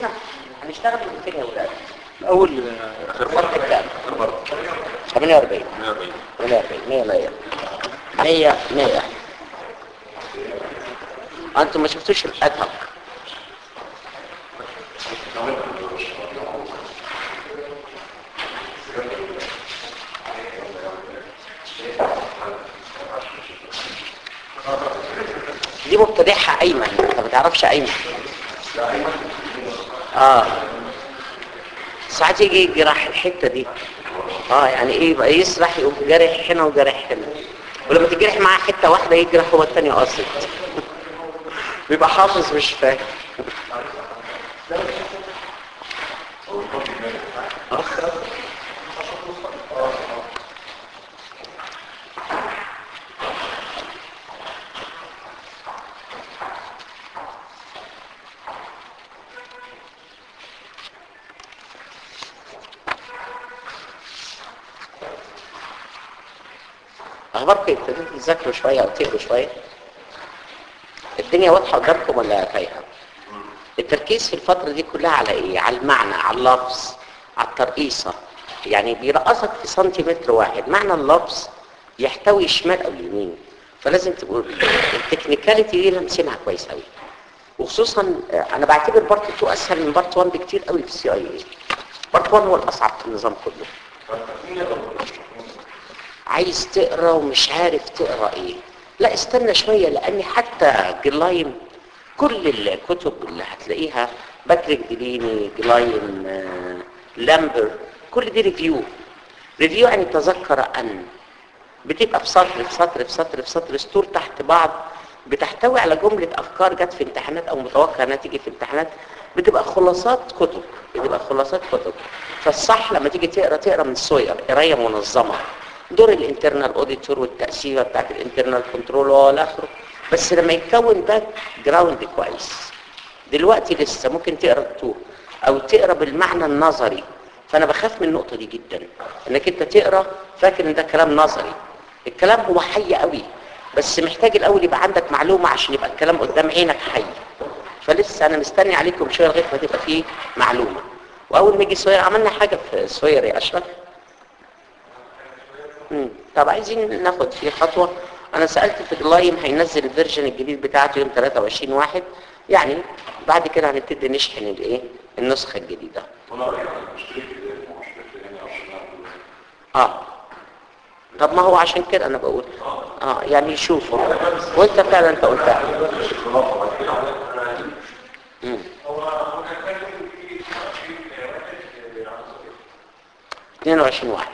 هنشتغل من فين يا ولاد اول الفرق كام 48 48 100 100 100 100 انتم ما شفتوش الادهق دي مبتدعها ايمن انت ما تعرفش ايمن اه ساعات يجي يجرح الحته دي اه يعني ايه بقى يسرح يقوم جارح هنا وجارح هنا ولما تجرح معاه حته واحده يجرح هو الثاني قاصد بيبقى حافظ مش فاهم اخباركم إيه؟ ابتديتوا تذاكروا شويه او تقروا شويه الدنيا واضحه قدامكم ولا تايهه التركيز في الفتره دي كلها على ايه على المعنى على اللفظ على الترقيصه يعني بيرقصك في سنتيمتر واحد معنى اللفظ يحتوي شمال او يمين فلازم تبقوا التكنيكاليتي دي لمسينها كويس قوي وخصوصا آه، انا بعتبر بارت 2 اسهل من بارت 1 بكتير قوي في السي اي اي بارت 1 هو الاصعب في النظام كله عايز تقرا ومش عارف تقرا ايه لا استنى شويه لان حتى جلاين كل الكتب اللي هتلاقيها باتريك ديليني جلاين آه، لامبر كل دي ريفيو ريفيو يعني تذكر ان بتبقى في سطر في سطر في سطر في سطر سطور تحت بعض بتحتوي على جملة أفكار جت في امتحانات أو متوقع إنها تيجي في امتحانات بتبقى خلاصات كتب بتبقى خلاصات كتب فالصح لما تيجي تقرا تقرا من سوير قرايه منظمه دور الانترنال اوديتور والتقسيمه بتاعت الانترنال كنترول والى اخره بس لما يتكون باك جراوند كويس دلوقتي لسه ممكن تقرا التور او تقرا بالمعنى النظري فانا بخاف من النقطه دي جدا انك انت تقرا فاكر ان ده كلام نظري الكلام هو حي قوي بس محتاج الاول يبقى عندك معلومه عشان يبقى الكلام قدام عينك حي فلسه انا مستني عليكم شويه لغايه ما تبقى فيه معلومه واول ما يجي سوير عملنا حاجه في سوير يا اشرف مم. طب عايزين ناخد فيه خطوه انا سالت في اللايم هينزل الفيرجن الجديد بتاعته يوم 23 واحد يعني بعد كده هنبتدي نشحن الايه النسخه الجديده اه طب ما هو عشان كده انا بقول اه يعني شوفوا وانت فعلا انت قلتها مم. 22 واحد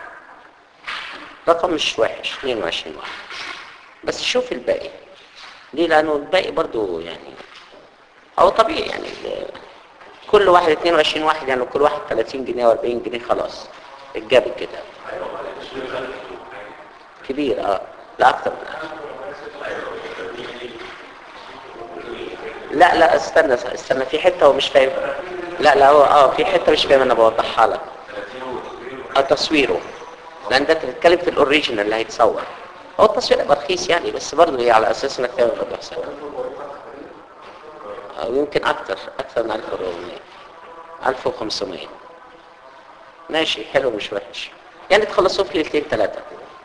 رقم مش وحش 22 واحد بس شوف الباقي ليه لانه الباقي برضو يعني هو طبيعي يعني ال- كل واحد 22 واحد يعني كل واحد 30 جنيه و40 جنيه خلاص اتجاب كده كبير اه لا اكتر من كده. لا لا استنى استنى في حته هو مش فاهم لا لا هو اه في حته مش فاهم انا بوضحها لك اه تصويره لان ده انت بتتكلم في الاوريجينال اللي هيتصور هو التصوير يبقى رخيص يعني بس برضه هي على اساس انك تعمل برضه حساب او يمكن اكتر اكتر من 1400 1500 ماشي حلو مش وحش يعني تخلصوه في ليلتين ثلاثه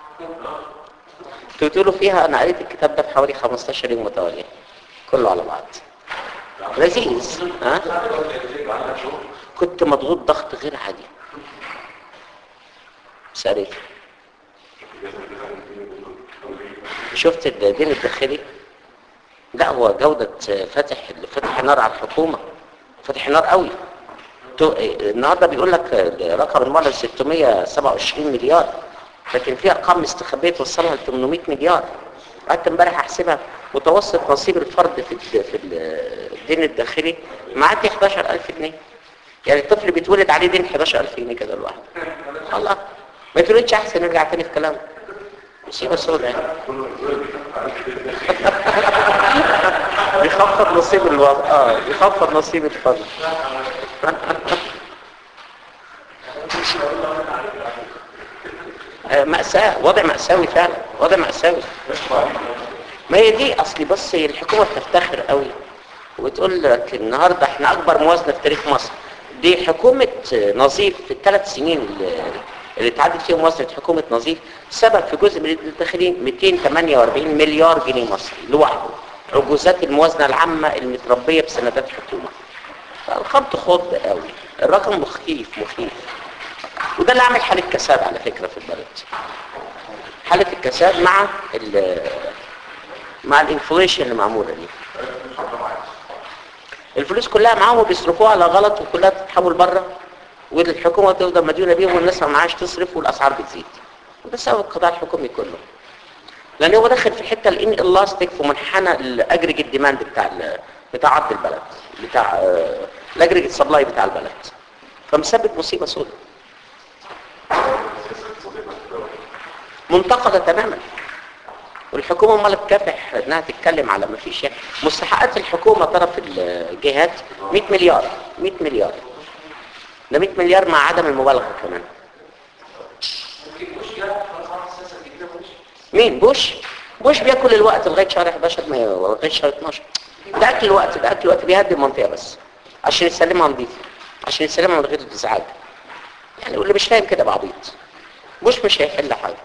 تقولوا فيها انا قريت الكتاب ده في حوالي 15 يوم متواليه كله على بعض لذيذ ها كنت مضغوط ضغط غير عادي سألت شفت الدين الداخلي لا هو جودة فتح فتح نار على الحكومة فتح نار قوي تو- النهارده بيقول لك رقم المعلن 627 مليار لكن في ارقام مستخبيه توصلها ل 800 مليار قعدت امبارح احسبها متوسط نصيب الفرد في الد- في الدين الداخلي معدي 11000 جنيه يعني الطفل بيتولد عليه دين 11000 جنيه كده لوحده الله ما يتولدش احسن نرجع تاني في كلامه مصيبه سوداء يعني بيخفض نصيب الوضع اه بيخفض نصيب الفرد آه، مأساة وضع مأساوي فعلا وضع مأساوي ما هي دي اصلي بص هي الحكومة بتفتخر قوي وتقول لك النهارده احنا اكبر موازنه في تاريخ مصر دي حكومه نظيف في الثلاث سنين اللي اللي اتعدت فيهم موازنه حكومه نظيف سبب في جزء من الداخلين 248 مليار جنيه مصري لوحده عجوزات الموازنه العامه المتربيه بسندات حكومه الخط خط قوي الرقم مخيف مخيف وده اللي عامل حاله كساد على فكره في البلد حاله الكساد مع ال مع الانفليشن اللي معموله دي الفلوس كلها معاهم وبيصرفوها على غلط وكلها تتحول بره والحكومه تفضل مديونه بيهم والناس ما معاش تصرف والاسعار بتزيد وده سبب القطاع الحكومي كله لان هو داخل في الحته الان الاستيك في منحنى الاجريجيت ديماند بتاع ال- بتاع عرض البلد بتاع الاجريجيت سبلاي بتاع البلد فمسبب مصيبه سوداء منتقده تماما والحكومه امال تكافح انها تتكلم على ما فيش يعني مستحقات الحكومه طرف الجهات 100 مليار 100 مليار ده 100 مليار مع عدم المبالغه كمان مين بوش بوش بياكل الوقت لغايه شهر 11 ما لغايه شهر 12 ده اكل الوقت ده اكل الوقت بيهدي المنطقه بس عشان يسلمها نظيفه عشان يسلمها من غير ازعاج يعني واللي مش فاهم كده بعبيط بوش مش هيحل حاجه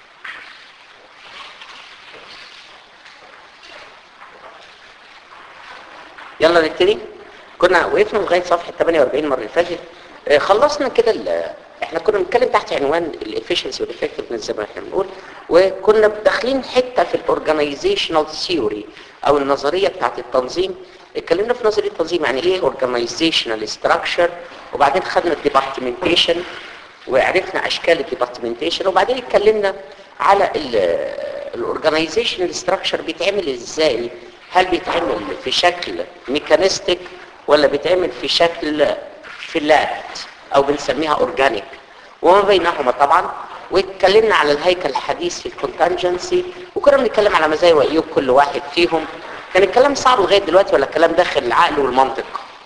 يلا نبتدي كنا وقفنا لغايه صفحه 48 المره اللي فاتت آه، خلصنا كده ال- احنا كنا بنتكلم تحت عنوان الافشنسي والافكتفنس زي ما احنا بنقول وكنا داخلين حته في الاورجنايزيشنال ثيوري او النظريه بتاعت التنظيم اتكلمنا في نظريه التنظيم يعني ايه اورجنايزيشنال ستراكشر وبعدين خدنا الديبارتمنتيشن وعرفنا اشكال الديبارتمنتيشن وبعدين اتكلمنا على الاورجنايزيشنال ستراكشر بيتعمل ازاي هل بيتعمل في شكل ميكانيستيك ولا بيتعمل في شكل فلات او بنسميها اورجانيك وما بينهما طبعا واتكلمنا على الهيكل الحديث في الكونتنجنسي وكنا بنتكلم على مزايا وعيوب كل واحد فيهم كان الكلام صعب لغايه دلوقتي ولا الكلام داخل العقل والمنطق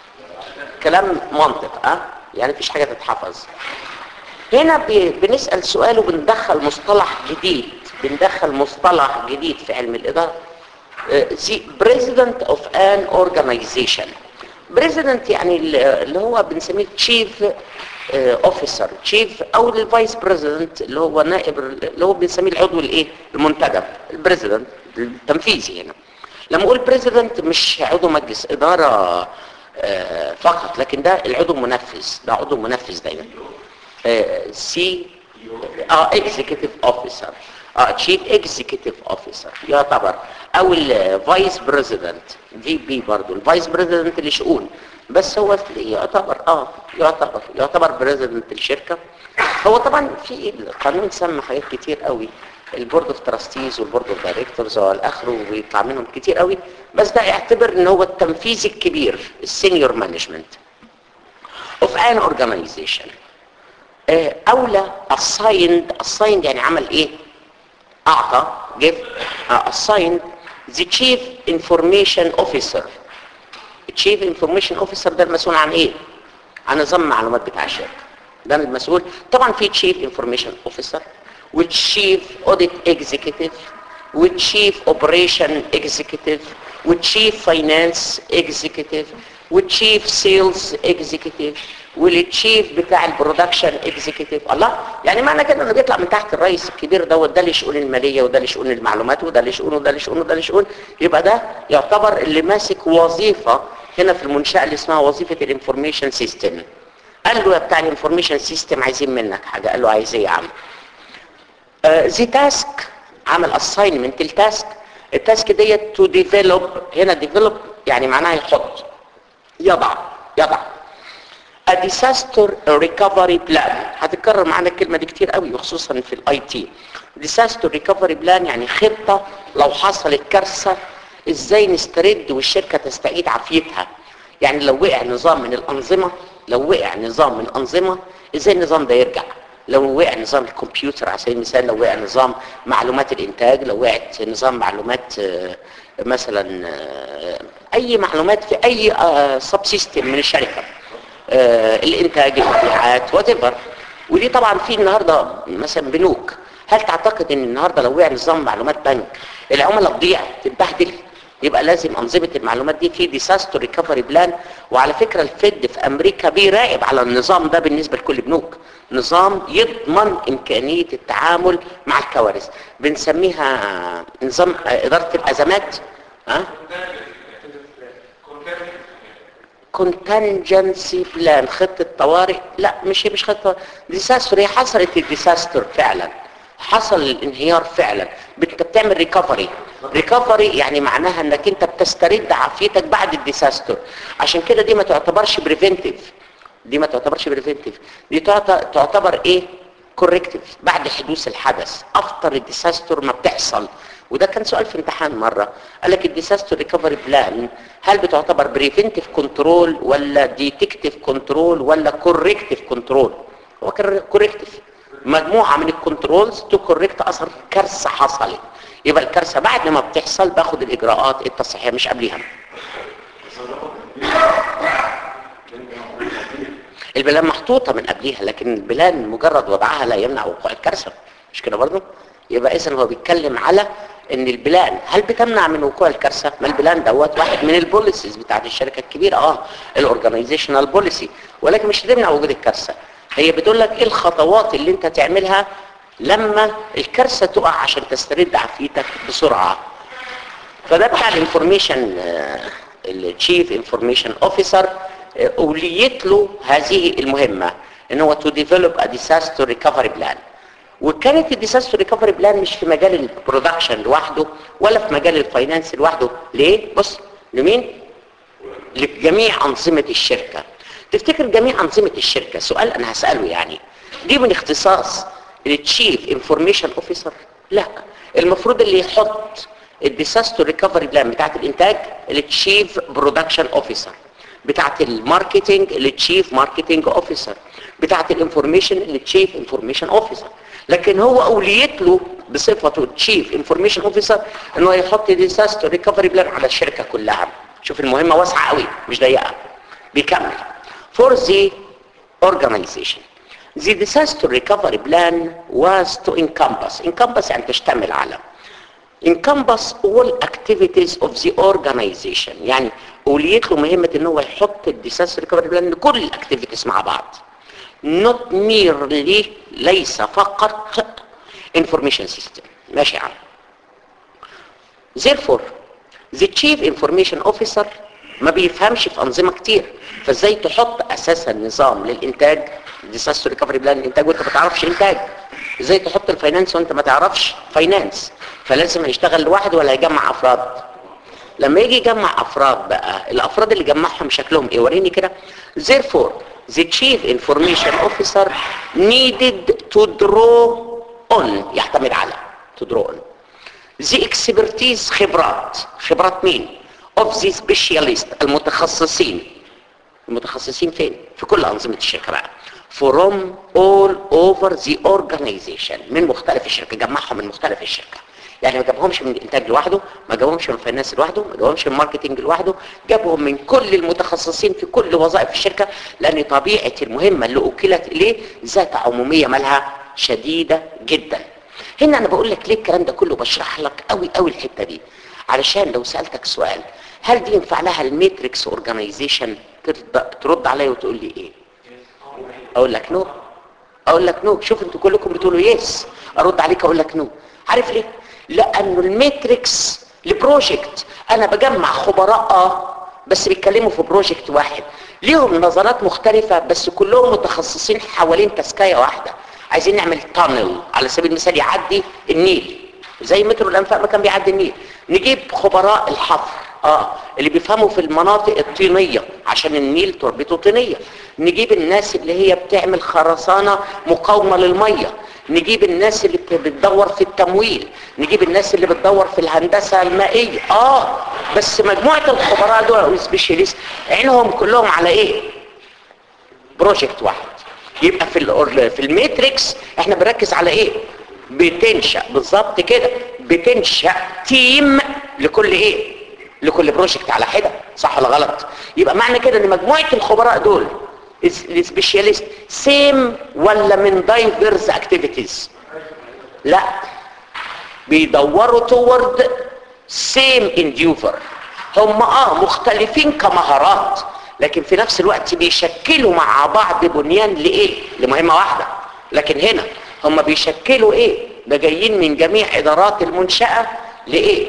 كلام منطق اه يعني مفيش حاجه تتحفظ هنا ب- بنسأل سؤال وبندخل مصطلح جديد بندخل مصطلح جديد في علم الإدارة آه، the president of an organization president يعني ال- اللي هو بنسميه chief آه، officer chief او الفايس president اللي هو نائب اللي هو بنسميه العضو الايه المنتدب البريزيدنت التنفيذي هنا لما اقول president مش عضو مجلس اداره آه، فقط لكن ده العضو المنفذ ده عضو منفذ دايما سي اه اكزيكتيف اوفيسر اه تشيف اكزيكتيف اوفيسر يعتبر او الفايس بريزيدنت في بي برضه الفايس بريزيدنت لشؤون بس هو يعتبر اه يعتبر يعتبر بريزيدنت الشركه هو طبعا في القانون سمى حاجات كتير قوي البورد اوف تراستيز والبورد اوف دايركتورز والاخره وبيطلع منهم كتير قوي بس ده اعتبر ان هو التنفيذي الكبير السينيور مانجمنت of an organization آه، اولى assigned assigned يعني عمل ايه اعطى give uh, assigned the chief information officer chief information officer ده المسؤول عن ايه عن نظام المعلومات بتاع الشركه ده المسؤول طبعا في chief information officer والchief audit executive والchief operation executive والchief finance executive والchief sales executive والتشيف بتاع البرودكشن اكزيكتيف الله يعني معنى كده انه بيطلع من تحت الرئيس الكبير دوت ده اللي شؤون الماليه وده اللي شؤون المعلومات وده اللي شؤون وده اللي شؤون وده اللي شؤون يبقى ده يعتبر اللي ماسك وظيفه هنا في المنشاه اللي اسمها وظيفه الانفورميشن سيستم قال له يا بتاع الانفورميشن سيستم عايزين منك حاجه قال له عايز ايه يا عم زي تاسك عمل اساينمنت التاسك التاسك ديت تو ديفلوب هنا ديفلوب يعني معناها يحط يضع يضع a disaster recovery plan هتتكرر معانا الكلمه دي كتير قوي وخصوصا في الاي تي disaster recovery plan يعني خطه لو حصلت كارثه ازاي نسترد والشركه تستعيد عافيتها يعني لو وقع نظام من الانظمه لو وقع نظام من الانظمه ازاي النظام ده يرجع لو وقع نظام الكمبيوتر على سبيل المثال لو وقع نظام معلومات الانتاج لو وقعت نظام معلومات آه، مثلا آه، اي معلومات في اي سب سيستم من الشركه آه، الانتاج المبيعات وات ودي طبعا في النهارده مثلا بنوك هل تعتقد ان النهارده لو وقع نظام معلومات بنك العملاء تضيع تتبهدل يبقى لازم انظمه المعلومات دي في ديساستر ريكفري بلان وعلى فكره الفيد في امريكا بيراقب على النظام ده بالنسبه لكل بنوك نظام يضمن امكانيه التعامل مع الكوارث بنسميها نظام اداره الازمات ها كونتنجنسي بلان خطه طوارئ لا مش مش خطه ديساستر هي حصلت الديساستر فعلا حصل الانهيار فعلا انت بتعمل ريكفري ريكفري يعني معناها انك انت بتسترد عافيتك بعد الديساستر عشان كده دي ما تعتبرش بريفنتيف دي ما تعتبرش بريفنتيف دي تعتبر ايه كوركتيف بعد حدوث الحدث افتر الديساستر ما بتحصل وده كان سؤال في امتحان مره قال لك الديساستر ريكفري بلان هل بتعتبر بريفنتيف كنترول ولا ديتكتيف كنترول ولا كوركتيف كنترول هو كوركتيف مجموعه من الكنترولز تكوركت اثر كارثه حصلت يبقى الكارثه بعد ما بتحصل باخد الاجراءات التصحيحيه مش قبليها البلان محطوطه من قبليها لكن البلان مجرد وضعها لا يمنع وقوع الكارثه مش كده برضه يبقى اذا هو بيتكلم على ان البلان هل بتمنع من وقوع الكارثه ما البلان دوت واحد من البوليسيز بتاعت الشركه الكبيره اه الاورجانيزيشنال بوليسي ولكن مش تمنع وجود الكارثه هي بتقول لك ايه الخطوات اللي انت تعملها لما الكارثه تقع عشان تسترد عافيتك بسرعه فده بتاع الانفورميشن التشيف انفورميشن اوفيسر اوليت له هذه المهمه ان هو تو ديفلوب ا ديساستر ريكفري بلان وكانت الديساستر ريكفري بلان مش في مجال البرودكشن لوحده ولا في مجال الفاينانس لوحده ليه بص لمين لجميع انظمه الشركه تفتكر جميع انظمه الشركه سؤال انا هساله يعني دي من اختصاص التشيف انفورميشن اوفيسر لا المفروض اللي يحط الديساستر ريكفري بلان بتاعت الانتاج التشيف برودكشن اوفيسر بتاعت الماركتنج التشيف ماركتنج اوفيسر بتاعت الانفورميشن التشيف انفورميشن اوفيسر لكن هو اوليت له بصفته تشيف انفورميشن اوفيسر ان هو يحط ديساستر ريكفري بلان على الشركه كلها شوف المهمه واسعه قوي مش ضيقه بيكمل for the organization the disaster recovery plan was to encompass encompass يعني تشتمل على encompass all activities of the organization يعني اوليت له مهمه ان هو يحط الديساستر ريكفري بلان لكل الاكتيفيتيز مع بعض not merely ليس فقط information system ماشي يا عم therefore the chief information officer ما بيفهمش في انظمه كتير فازاي تحط اساسا نظام للانتاج ديساستر ريكفري بلان الانتاج وانت ما تعرفش انتاج ازاي تحط الفاينانس وانت ما تعرفش فاينانس فلازم يشتغل لوحده ولا يجمع افراد لما يجي يجمع افراد بقى الافراد اللي جمعهم شكلهم ايه وريني كده therefore the chief information officer needed to draw on يعتمد على to draw on the expertise خبرات خبرات مين of the specialist المتخصصين المتخصصين فين في كل انظمه الشركه بقى from all over the organization من مختلف الشركه جمعهم من مختلف الشركه يعني ما جابهمش من الانتاج لوحده ما جابهمش من الفاينانس لوحده ما جابهمش من الماركتنج لوحده جابهم من كل المتخصصين في كل وظائف الشركه لان طبيعه المهمه اللي اكلت اليه ذات عموميه مالها شديده جدا هنا انا بقول لك ليه الكلام ده كله بشرح لك قوي قوي الحته دي علشان لو سالتك سؤال هل دي ينفع لها الميتريكس اورجانيزيشن ترد عليا وتقول لي ايه اقول لك نو اقول لك نو شوف انتوا كلكم بتقولوا يس ارد عليك اقول لك نو عارف ليه لانه الميتريكس لبروجكت انا بجمع خبراء اه بس بيتكلموا في بروجكت واحد ليهم نظرات مختلفة بس كلهم متخصصين حوالين تسكاية واحدة عايزين نعمل تانل على سبيل المثال يعدي النيل زي مترو الانفاق ما كان بيعدي النيل نجيب خبراء الحفر اه اللي بيفهموا في المناطق الطينية عشان النيل تربته طينية نجيب الناس اللي هي بتعمل خرسانة مقاومة للمية نجيب الناس اللي بتدور في التمويل نجيب الناس اللي بتدور في الهندسة المائية اه بس مجموعة الخبراء دول او سبيشاليست عينهم كلهم على ايه بروجكت واحد يبقى في ال في الماتريكس احنا بنركز على ايه بتنشأ بالظبط كده بتنشأ تيم لكل ايه لكل بروجكت على حده صح ولا غلط يبقى معنى كده ان مجموعه الخبراء دول السبيشاليست سيم ولا من دايفرز اكتيفيتيز لا بيدوروا تورد سيم انديوفر هم اه مختلفين كمهارات لكن في نفس الوقت بيشكلوا مع بعض بنيان لايه لمهمه واحده لكن هنا هم بيشكلوا ايه ده جايين من جميع ادارات المنشاه لايه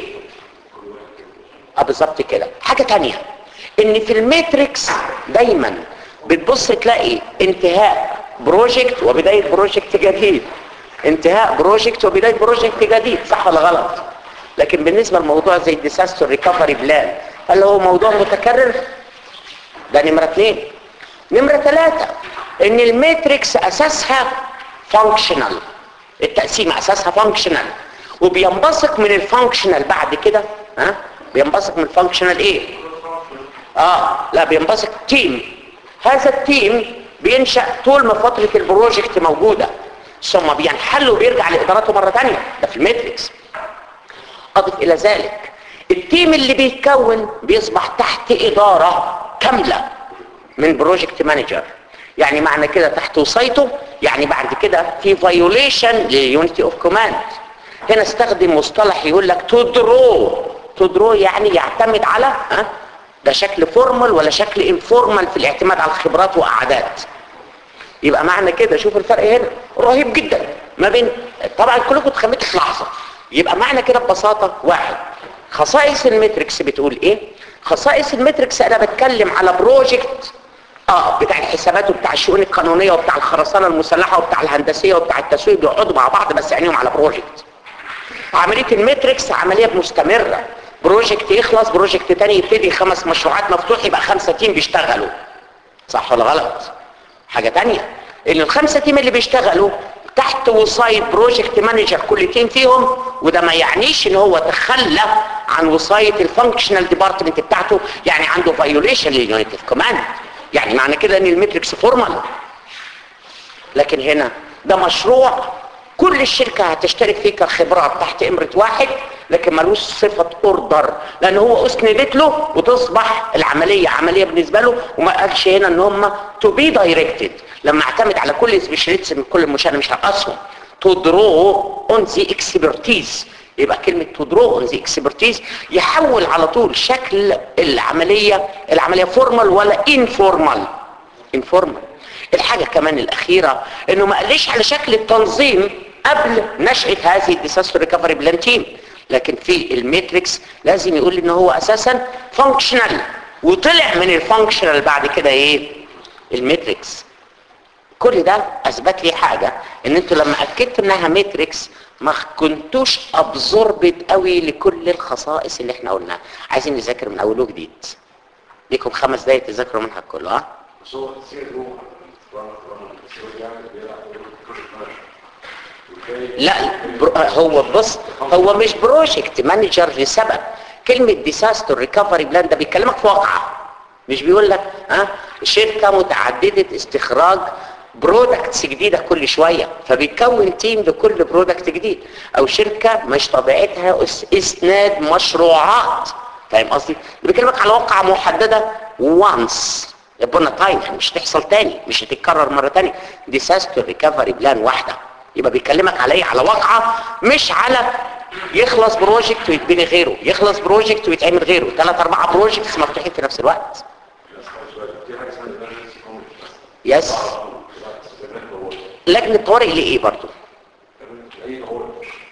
اه بالظبط كده حاجه تانية ان في الماتريكس دايما بتبص تلاقي انتهاء بروجكت وبدايه بروجكت جديد انتهاء بروجكت وبدايه بروجكت جديد صح ولا غلط لكن بالنسبه لموضوع زي الديساستر ريكفري بلان هل هو موضوع متكرر ده نمره اثنين نمره ثلاثه ان الماتريكس اساسها فانكشنال التقسيم اساسها فانكشنال وبينبثق من الفانكشنال بعد كده ها بينبثق من الفانكشنال ايه اه لا بينبثق تيم هذا التيم بينشأ طول ما فترة البروجكت موجودة ثم بينحل وبيرجع لإدارته مرة تانية ده في الماتريكس أضف إلى ذلك التيم اللي بيتكون بيصبح تحت إدارة كاملة من بروجكت مانجر يعني معنى كده تحت وصيته يعني بعد كده في فايوليشن لليونتي اوف كوماند هنا استخدم مصطلح يقول لك تو درو تو درو يعني يعتمد على ها ده شكل فورمال ولا شكل انفورمال في الاعتماد على الخبرات واعداد يبقى معنى كده شوف الفرق هنا رهيب جدا ما بين طبعا كلكم اتخمتوا في لحظه يبقى معنى كده ببساطه واحد خصائص الماتريكس بتقول ايه خصائص الماتريكس انا بتكلم على بروجكت اه بتاع الحسابات وبتاع الشؤون القانونيه وبتاع الخرسانه المسلحه وبتاع الهندسيه وبتاع التسويق بيقعدوا مع بعض بس عينيهم على بروجكت عمليه الماتريكس عمليه مستمره بروجكت يخلص بروجكت تاني يبتدي خمس مشروعات مفتوح يبقى خمسة تيم بيشتغلوا صح ولا غلط حاجة تانية ان الخمسة تيم اللي بيشتغلوا تحت وصاية بروجكت مانجر كل تيم فيهم وده ما يعنيش ان هو تخلى عن وصاية الفانكشنال ديبارتمنت بتاعته يعني عنده فايوليشن لليونت اوف كوماند يعني معنى كده ان الماتريكس فورمال لكن هنا ده مشروع كل الشركة هتشترك فيه كخبرات تحت امرة واحد لكن ملوش صفة اوردر لان هو اسندت له وتصبح العملية عملية بالنسبة له وما قالش هنا ان هم تو بي دايركتد لما اعتمد على كل سبيشاليست من كل مشاهد مش هرقصهم تو درو اون ذا اكسبرتيز يبقى كلمة تو درو اون ذا اكسبرتيز يحول على طول شكل العملية العملية فورمال ولا انفورمال انفورمال الحاجة كمان الأخيرة إنه ما قاليش على شكل التنظيم قبل نشأة هذه الديساستر ريكفري بلان تيم لكن في الماتريكس لازم يقول إن هو أساسا فانكشنال وطلع من الفانكشنال بعد كده إيه الماتريكس كل ده أثبت لي حاجة إن أنتوا لما أكدت إنها ماتريكس ما كنتوش ابزوربت قوي لكل الخصائص اللي احنا قلناها عايزين نذاكر من اول وجديد ليكم خمس دقايق تذاكروا منها كله ها So it's here room. So يعني بيلعب لا برو- هو بص هو مش بروجكت مانجر لسبب كلمة ديساستر ريكفري بلان ده بيكلمك في واقعة مش بيقول لك ها شركة متعددة استخراج برودكتس جديدة كل شوية فبيكون تيم لكل برودكت جديد او شركة مش طبيعتها إس- اسناد مشروعات فاهم قصدي بيكلمك على واقعة محددة وانس يبقى تايم يعني مش هتحصل تاني مش هتتكرر مرة تانية ديساستر ريكفري بلان واحدة يبقى بيكلمك على ايه على واقعة مش على يخلص بروجكت ويتبني غيره يخلص بروجكت ويتعمل غيره ثلاث اربعة بروجكتس مفتوحين في نفس الوقت في حاجة اسمها emergency committee. يس لجنة طوارئ لإيه برضو أي طوارئ.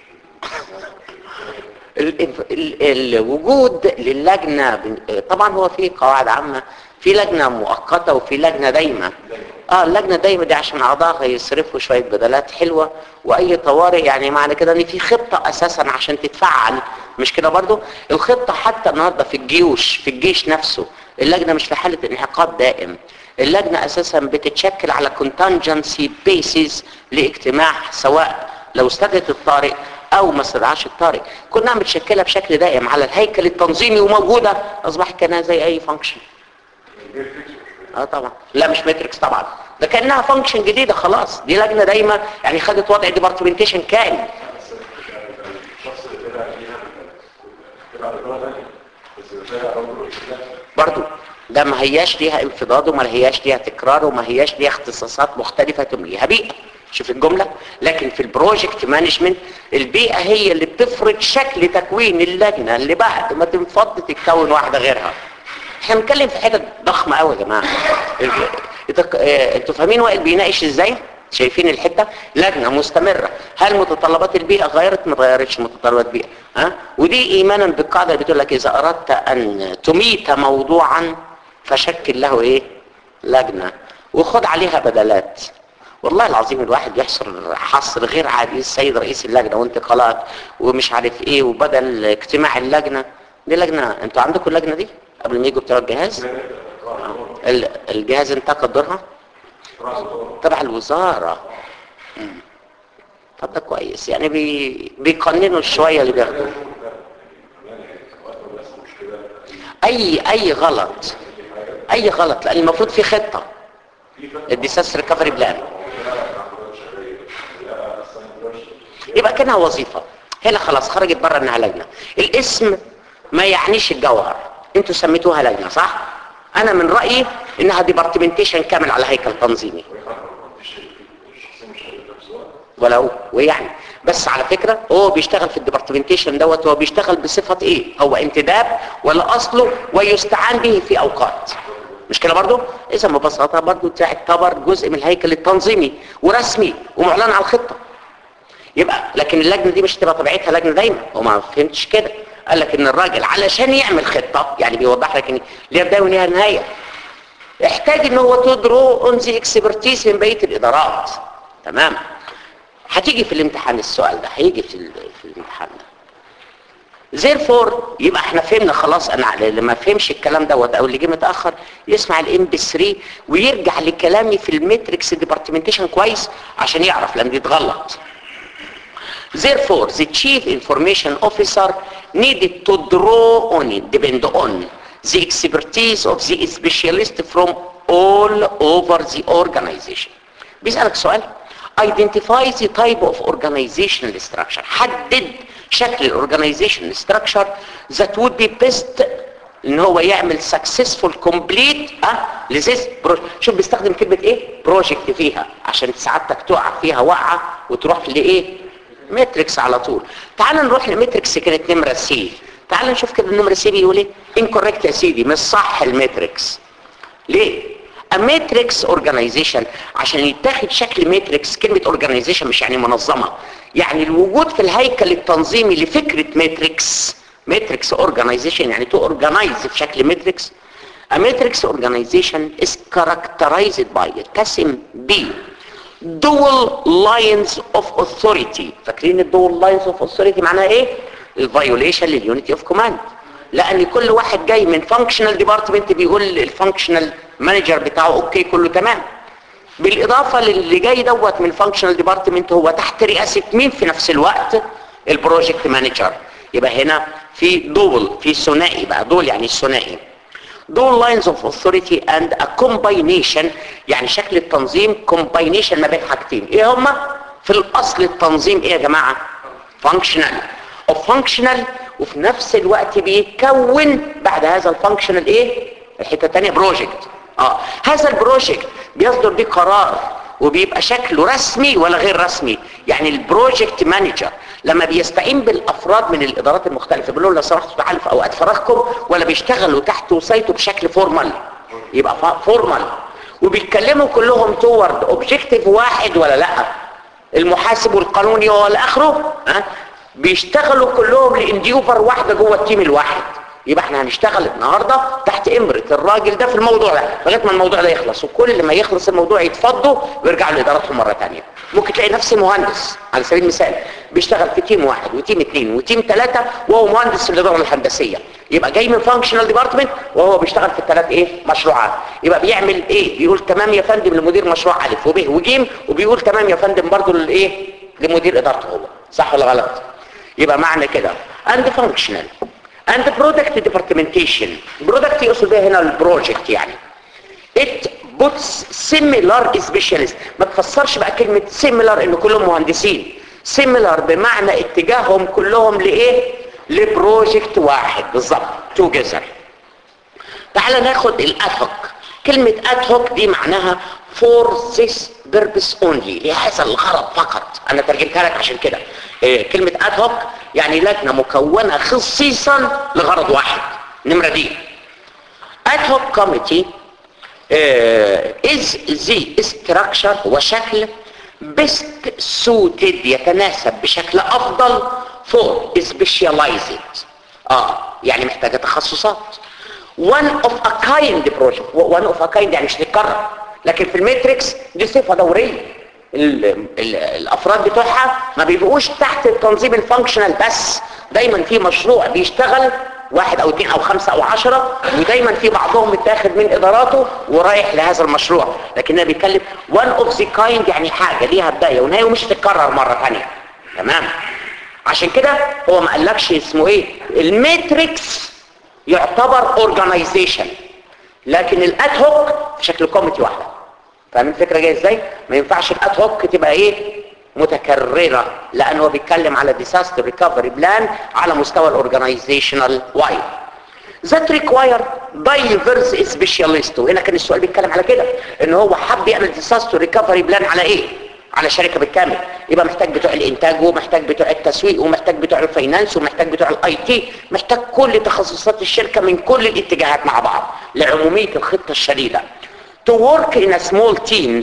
ال- ال- الوجود للجنة بن- طبعا هو في قواعد عامة في لجنة مؤقتة وفي لجنة دايمة اه اللجنة دايمة دي عشان اعضائها يصرفوا شوية بدلات حلوة واي طوارئ يعني معنى كده ان في خطة اساسا عشان تتفعل مش كده برضو الخطة حتى النهاردة في الجيوش في الجيش نفسه اللجنة مش في حالة انعقاد دائم اللجنة اساسا بتتشكل على contingency basis لاجتماع سواء لو استدعت الطارئ او ما استدعاش الطارئ كنا متشكلة بشكل دائم على الهيكل التنظيمي وموجودة اصبحت كانها زي اي فانكشن اه طبعا لا مش ماتريكس طبعا ده كانها فانكشن جديده خلاص دي لجنه دايما يعني خدت وضع ديبارتمنتيشن كامل الشخص اللي طلع فيها طلع لدرجة تانية. بس طلع رجل الإسلام. برضو ده ما هياش ليها انفضاض وما هياش ليها تكرار وما هياش ليها اختصاصات مختلفة تمليها بيئة شوف الجملة لكن في البروجكت مانجمنت البيئة هي اللي بتفرض شكل تكوين اللجنة اللي بعد ما تنفض تتكون واحدة غيرها احنا بنتكلم في حاجة ضخمة قوي يا جماعة إنتوا- آه، انتوا فاهمين وائل بيناقش ازاي شايفين الحتة لجنة مستمرة هل متطلبات البيئة غيرت ما غيرتش متطلبات البيئة ها ودي ايمانا بالقاعدة اللي بتقول لك اذا اردت ان تميت موضوعا فشكل له ايه لجنة وخد عليها بدلات والله العظيم الواحد يحصر حصر غير عادي السيد رئيس اللجنة وانتقالات ومش عارف ايه وبدل اجتماع اللجنة دي لجنة انتوا عندكم اللجنة دي قبل ما يجوا بتوع الجهاز ال- الجهاز انتقد دورها تبع الوزارة مم. طب ده كويس يعني بي... بيقننوا شوية اللي بياخدوه اي اي غلط اي غلط لان المفروض في خطة الديساس ريكفري بلان يبقى كانها وظيفة هنا خلاص خرجت بره انها لجنة الاسم ما يعنيش الجوهر انتوا سميتوها لجنة صح انا من رأيي انها ديبارتمنتيشن كامل على هيكل تنظيمي ولو ويعني بس على فكرة هو بيشتغل في الديبارتمنتيشن دوت هو بيشتغل بصفة ايه هو انتداب ولا اصله ويستعان به في اوقات مش كده برضو اذا ببساطة برضو تعتبر جزء من الهيكل التنظيمي ورسمي ومعلن على الخطة يبقى لكن اللجنة دي مش تبقى طبيعتها لجنة دايما هو ما فهمتش كده قال لك ان الراجل علشان يعمل خطة يعني بيوضح لك ان ليها بداية وليها نهاية احتاج ان هو تدرو اون ذا اكسبرتيز من بقية الادارات تمام هتيجي في الامتحان السؤال ده هيجي في, ال- في الامتحان ده therefore يبقى احنا فهمنا خلاص انا على اللي ما فهمش الكلام دوت او اللي جه متاخر يسمع الام بي 3 ويرجع لكلامي في الماتريكس ديبارتمنتيشن كويس عشان يعرف لان دي اتغلط Therefore, the chief information officer needed to draw on it, depend on the expertise of the specialist from all over the organization. بيسألك سؤال identify the type of organizational structure حدد شكل الاورجانيزيشن structure that would be best ان هو يعمل successful complete اه لذيذ شوف بيستخدم كلمة ايه بروجكت فيها عشان سعادتك تقع فيها وقعة وتروح لايه ماتريكس على طول تعال نروح لماتريكس كانت نمرة سي تعال نشوف كده النمرة سي بيقول ايه incorrect يا سيدي مش صح الماتريكس ليه A matrix organization عشان يتاخد شكل ماتريكس كلمة organization مش يعني منظمة يعني الوجود في الهيكل التنظيمي لفكرة ماتريكس ماتريكس organization يعني تو organize في شكل ماتريكس A matrix organization is characterized by يتسم ب dual lines of authority فاكرين الدول lines of authority معناها ايه الفيوليشن لليونيتي اوف كوماند لان كل واحد جاي من فانكشنال ديبارتمنت بيقول للفانكشنال مانجر بتاعه اوكي كله تمام بالاضافه للي جاي دوت من الفانكشنال ديبارتمنت هو تحت رئاسه مين في نفس الوقت البروجكت مانجر يبقى هنا في دول في ثنائي بقى دول يعني الثنائي دول lines of authority and a combination يعني شكل التنظيم combination ما بين حاجتين ايه هما في الاصل التنظيم ايه يا جماعة functional of functional وفي نفس الوقت بيتكون بعد هذا الفانكشنال ايه الحتة التانية بروجكت اه هذا البروجكت بيصدر بيه قرار وبيبقى شكله رسمي ولا غير رسمي يعني البروجكت مانجر لما بيستعين بالافراد من الادارات المختلفه بيقول لهم لو سمحتوا تعالوا في اوقات فراغكم ولا بيشتغلوا تحت وصيته بشكل فورمال يبقى فورمال وبيتكلموا كلهم تورد اوبجيكتيف واحد ولا لا المحاسب والقانوني والى اخره ها بيشتغلوا كلهم لانديوفر واحده جوه التيم الواحد يبقى احنا هنشتغل النهارده تحت امرة الراجل ده في الموضوع ده لغايه ما الموضوع ده يخلص وكل ما يخلص الموضوع يتفضوا ويرجعوا لادارتهم مره ثانيه ممكن تلاقي نفس المهندس على سبيل المثال بيشتغل في تيم واحد وتيم اثنين وتيم ثلاثه وهو مهندس في الاداره الهندسيه يبقى جاي من فانكشنال ديبارتمنت وهو بيشتغل في الثلاث ايه مشروعات يبقى بيعمل ايه بيقول تمام يا فندم لمدير مشروع الف وب وج وبيقول تمام يا فندم برضه للايه لمدير ادارته هو صح ولا غلط يبقى معنى كده and functional and product documentation product يقصد بها هنا البروجكت يعني it puts similar specialist ما تفسرش بقى كلمة similar ان كلهم مهندسين similar بمعنى اتجاههم كلهم لايه لبروجكت واحد بالظبط together تعال ناخد الافق كلمة ad hoc دي معناها for this purpose only لهذا الغرض فقط انا ترجمتها لك عشان كده إيه كلمة ad hoc يعني لجنة مكونة خصيصا لغرض واحد نمرة دي ad hoc committee uh, is the structure وشكل best suited يتناسب بشكل افضل for specialized اه يعني محتاجة تخصصات one of a kind project one of a kind يعني مش هتتكرر لكن في الماتريكس دي صفة دورية ال ال الافراد بتوعها ما بيبقوش تحت التنظيم الفانكشنال بس دايما في مشروع بيشتغل واحد او اثنين او خمسة او عشرة ودايما في بعضهم متاخد من اداراته ورايح لهذا المشروع لكنها بيتكلم one of the kind يعني حاجة ليها بداية ونهاية ومش تتكرر مرة ثانيه تمام عشان كده هو ما قالكش اسمه ايه الماتريكس يعتبر اورجانيزيشن لكن الاد هوك في شكل كوميتي واحده فاهمين الفكره جايه ازاي ما ينفعش الاد هوك تبقى ايه متكرره لانه هو بيتكلم على ديساستر ريكفري بلان على مستوى الاورجانيزيشنال وايد ذات ريكواير دايفرز سبيشاليست وهنا كان السؤال بيتكلم على كده ان هو حب يعمل ديساستر ريكفري بلان على ايه على شركة بالكامل يبقى محتاج بتوع الانتاج ومحتاج بتوع التسويق ومحتاج بتوع الفاينانس ومحتاج بتوع الاي تي محتاج كل تخصصات الشركة من كل الاتجاهات مع بعض لعمومية الخطة الشديدة to work in a small teams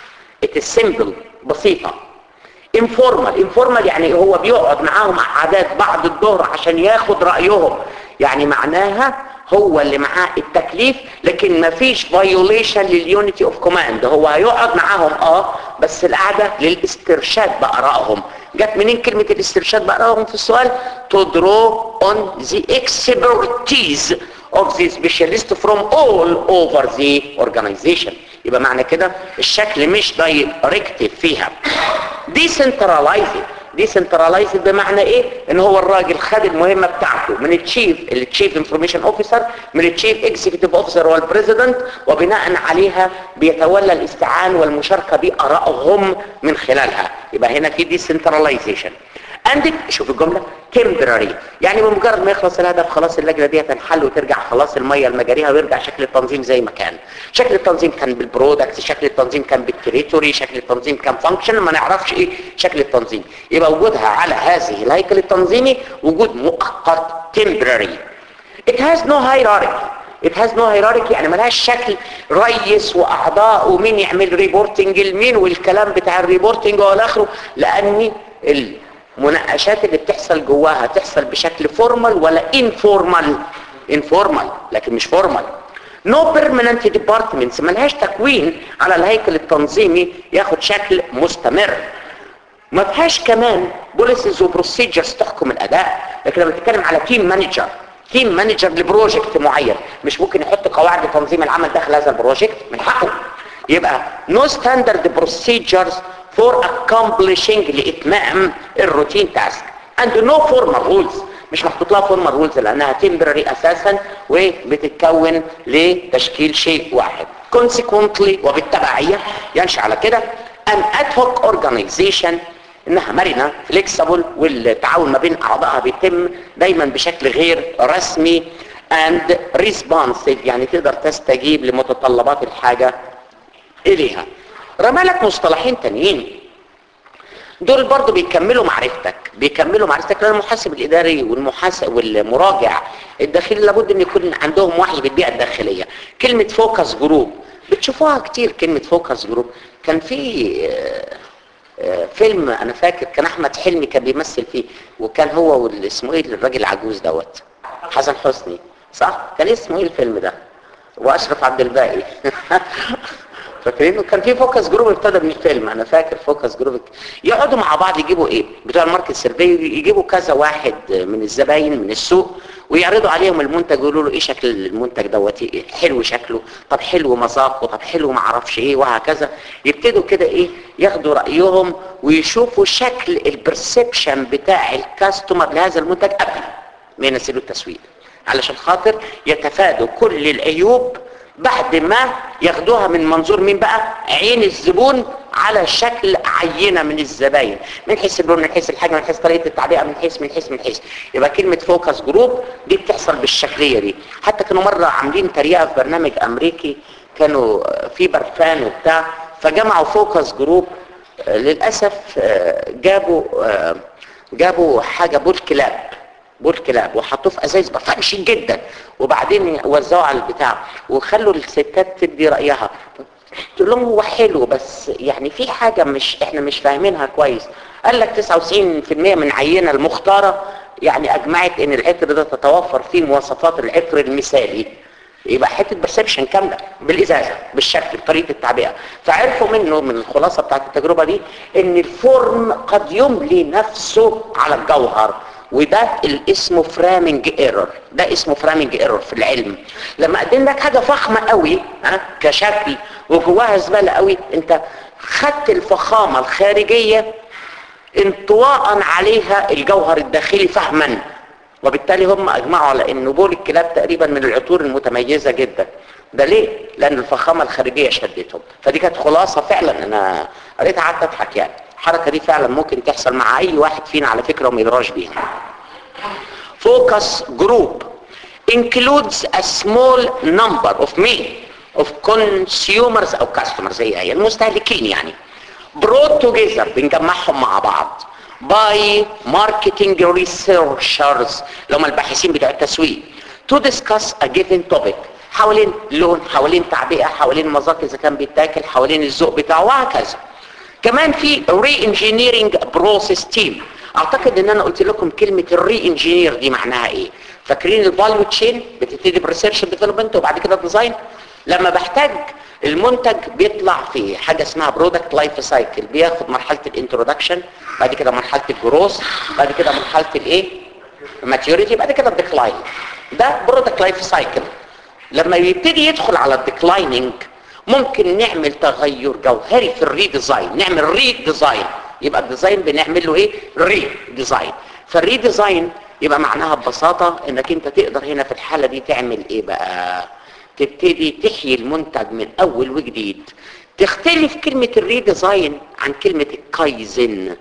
it is simple بسيطة informal informal يعني هو بيقعد معاهم عادات بعد الظهر عشان ياخد رأيهم يعني معناها هو اللي معاه التكليف لكن ما فيش فايوليشن لليونيتي اوف كوماند هو هيقعد معاهم اه بس القعده للاسترشاد بارائهم جت منين كلمه الاسترشاد بارائهم في السؤال to draw on the expertise of the specialist from all over the organization يبقى معنى كده الشكل مش دايركتيف فيها decentralized ديسنترلايزد بمعنى ايه ان هو الراجل خد المهمه بتاعته من التشيف التشيف انفورميشن اوفيسر من التشيف اكزيكتيف اوفيسر والبريزيدنت وبناء عليها بيتولى الاستعان والمشاركه بارائهم من خلالها يبقى هنا في ديسنترلايزيشن اند شوف الجمله تمبراري يعني بمجرد ما يخلص الهدف خلاص اللجنه دي تنحل وترجع خلاص الميه لمجاريها ويرجع شكل التنظيم زي ما كان شكل التنظيم كان بالبرودكت شكل التنظيم كان بالتريتوري شكل التنظيم كان فانكشن ما نعرفش ايه شكل التنظيم يبقى وجودها على هذه الهيكل التنظيمي وجود مؤقت تمبراري it has no hierarchy it has no hierarchy يعني ملهاش شكل رئيس واعضاء ومين يعمل ريبورتنج لمين والكلام بتاع الريبورتنج والى اخره لان المناقشات اللي بتحصل جواها تحصل بشكل فورمال ولا انفورمال انفورمال لكن مش فورمال نو بيرمننت ديبارتمنتس ملهاش تكوين على الهيكل التنظيمي ياخد شكل مستمر ما فيهاش كمان بوليسيز وبروسيجرز تحكم الاداء لكن لما بتتكلم على تيم مانجر تيم مانجر لبروجكت معين مش ممكن يحط قواعد لتنظيم العمل داخل هذا البروجكت من حقه يبقى نو ستاندرد بروسيجرز for accomplishing لإتمام الروتين تاسك and no formal rules مش محطوط لها formal rules لأنها temporary أساسا وبتتكون لتشكيل شيء واحد consequently وبالتبعية ينشأ على كده an ad hoc organization انها مرنة flexible والتعاون ما بين اعضائها بيتم دايما بشكل غير رسمي and responsive يعني تقدر تستجيب لمتطلبات الحاجة اليها رمالك مصطلحين تانيين دول برضو بيكملوا معرفتك بيكملوا معرفتك لان المحاسب الاداري والمحاسب والمراجع الداخلي لابد ان يكون عندهم وعي بالبيئه الداخليه كلمه فوكس جروب بتشوفوها كتير كلمه فوكس جروب كان في فيلم انا فاكر كان احمد حلمي كان بيمثل فيه وكان هو اسمه ايه الراجل العجوز دوت حسن حسني صح كان اسمه ايه الفيلم ده واشرف عبد الباقي فاكرين كان في فوكس جروب ابتدى من الفيلم انا فاكر فوكس جروب يقعدوا مع بعض يجيبوا ايه بتوع الماركت سيرفي يجيبوا كذا واحد من الزباين من السوق ويعرضوا عليهم المنتج ويقولوا له ايه شكل المنتج دوت ايه حلو شكله طب حلو مذاقه طب حلو ما اعرفش ايه وهكذا يبتدوا كده ايه ياخدوا رايهم ويشوفوا شكل البرسبشن بتاع الكاستمر لهذا المنتج قبل ما ينزلوا التسويق علشان خاطر يتفادوا كل العيوب بعد ما ياخدوها من منظور مين بقى عين الزبون على شكل عينة من الزباين من حيث اللون من حيث الحجم من حيث طريقة التعبئة من حيث من حيث من حيث يبقى كلمة فوكس جروب دي بتحصل بالشكلية دي حتى كانوا مرة عاملين تريقة في برنامج امريكي كانوا في برفان وبتاع فجمعوا فوكس جروب آه، للاسف آه، جابوا آه، جابوا حاجه بول كلاب بول كلاب وحطوه في ازايز برفان شيك جدا وبعدين وزعوا على البتاع وخلوا الستات تدي رايها قلت لهم هو حلو بس يعني في حاجه مش احنا مش فاهمينها كويس قال لك 99% من عينه المختاره يعني اجمعت ان العطر ده تتوفر فيه مواصفات العطر المثالي يبقى حته برسبشن كامله بالازازه بالشكل بطريقه التعبئه فعرفوا منه من الخلاصه بتاعت التجربه دي ان الفورم قد يملي نفسه على الجوهر وده اللي اسمه فرامنج ايرور ده اسمه فرامنج ايرور في العلم لما اقدم لك حاجه فخمه قوي ها كشكل وجواها زباله قوي انت خدت الفخامه الخارجيه انطواء عليها الجوهر الداخلي فهما وبالتالي هم اجمعوا على ان بول الكلاب تقريبا من العطور المتميزه جدا ده ليه لان الفخامه الخارجيه شدتهم فدي كانت خلاصه فعلا انا قريتها قعدت اضحك يعني الحركه دي فعلا ممكن تحصل مع اي واحد فينا على فكره وما يدراش بيها focus group includes a small number of me of consumers او customers هي هي المستهلكين يعني brought together بنجمعهم مع بعض by marketing researchers اللي هم الباحثين بتوع التسويق to discuss a given topic حوالين لون حوالين تعبئه حوالين مذاق اذا كان بيتاكل حوالين الذوق بتاعه وهكذا كمان في ري انجينيرنج بروسيس تيم اعتقد ان انا قلت لكم كلمه الري انجينير دي معناها ايه فاكرين الفاليو تشين بتبتدي بريسيرش ديفلوبمنت وبعد كده ديزاين لما بحتاج المنتج بيطلع في حاجه اسمها برودكت لايف سايكل بياخد مرحله الانترودكشن بعد كده مرحله الجروس بعد كده مرحله الايه ماتيوريتي بعد كده الديكلاين ده برودكت لايف سايكل لما يبتدي يدخل على الديكلايننج ممكن نعمل تغير جوهري في الريديزاين نعمل ري ديزاين يبقى الديزاين بنعمل له ايه ري ديزاين فالري ديزاين يبقى معناها ببساطه انك انت تقدر هنا في الحاله دي تعمل ايه بقى تبتدي تحيي المنتج من اول وجديد تختلف كلمة الريديزاين عن كلمة الكايزن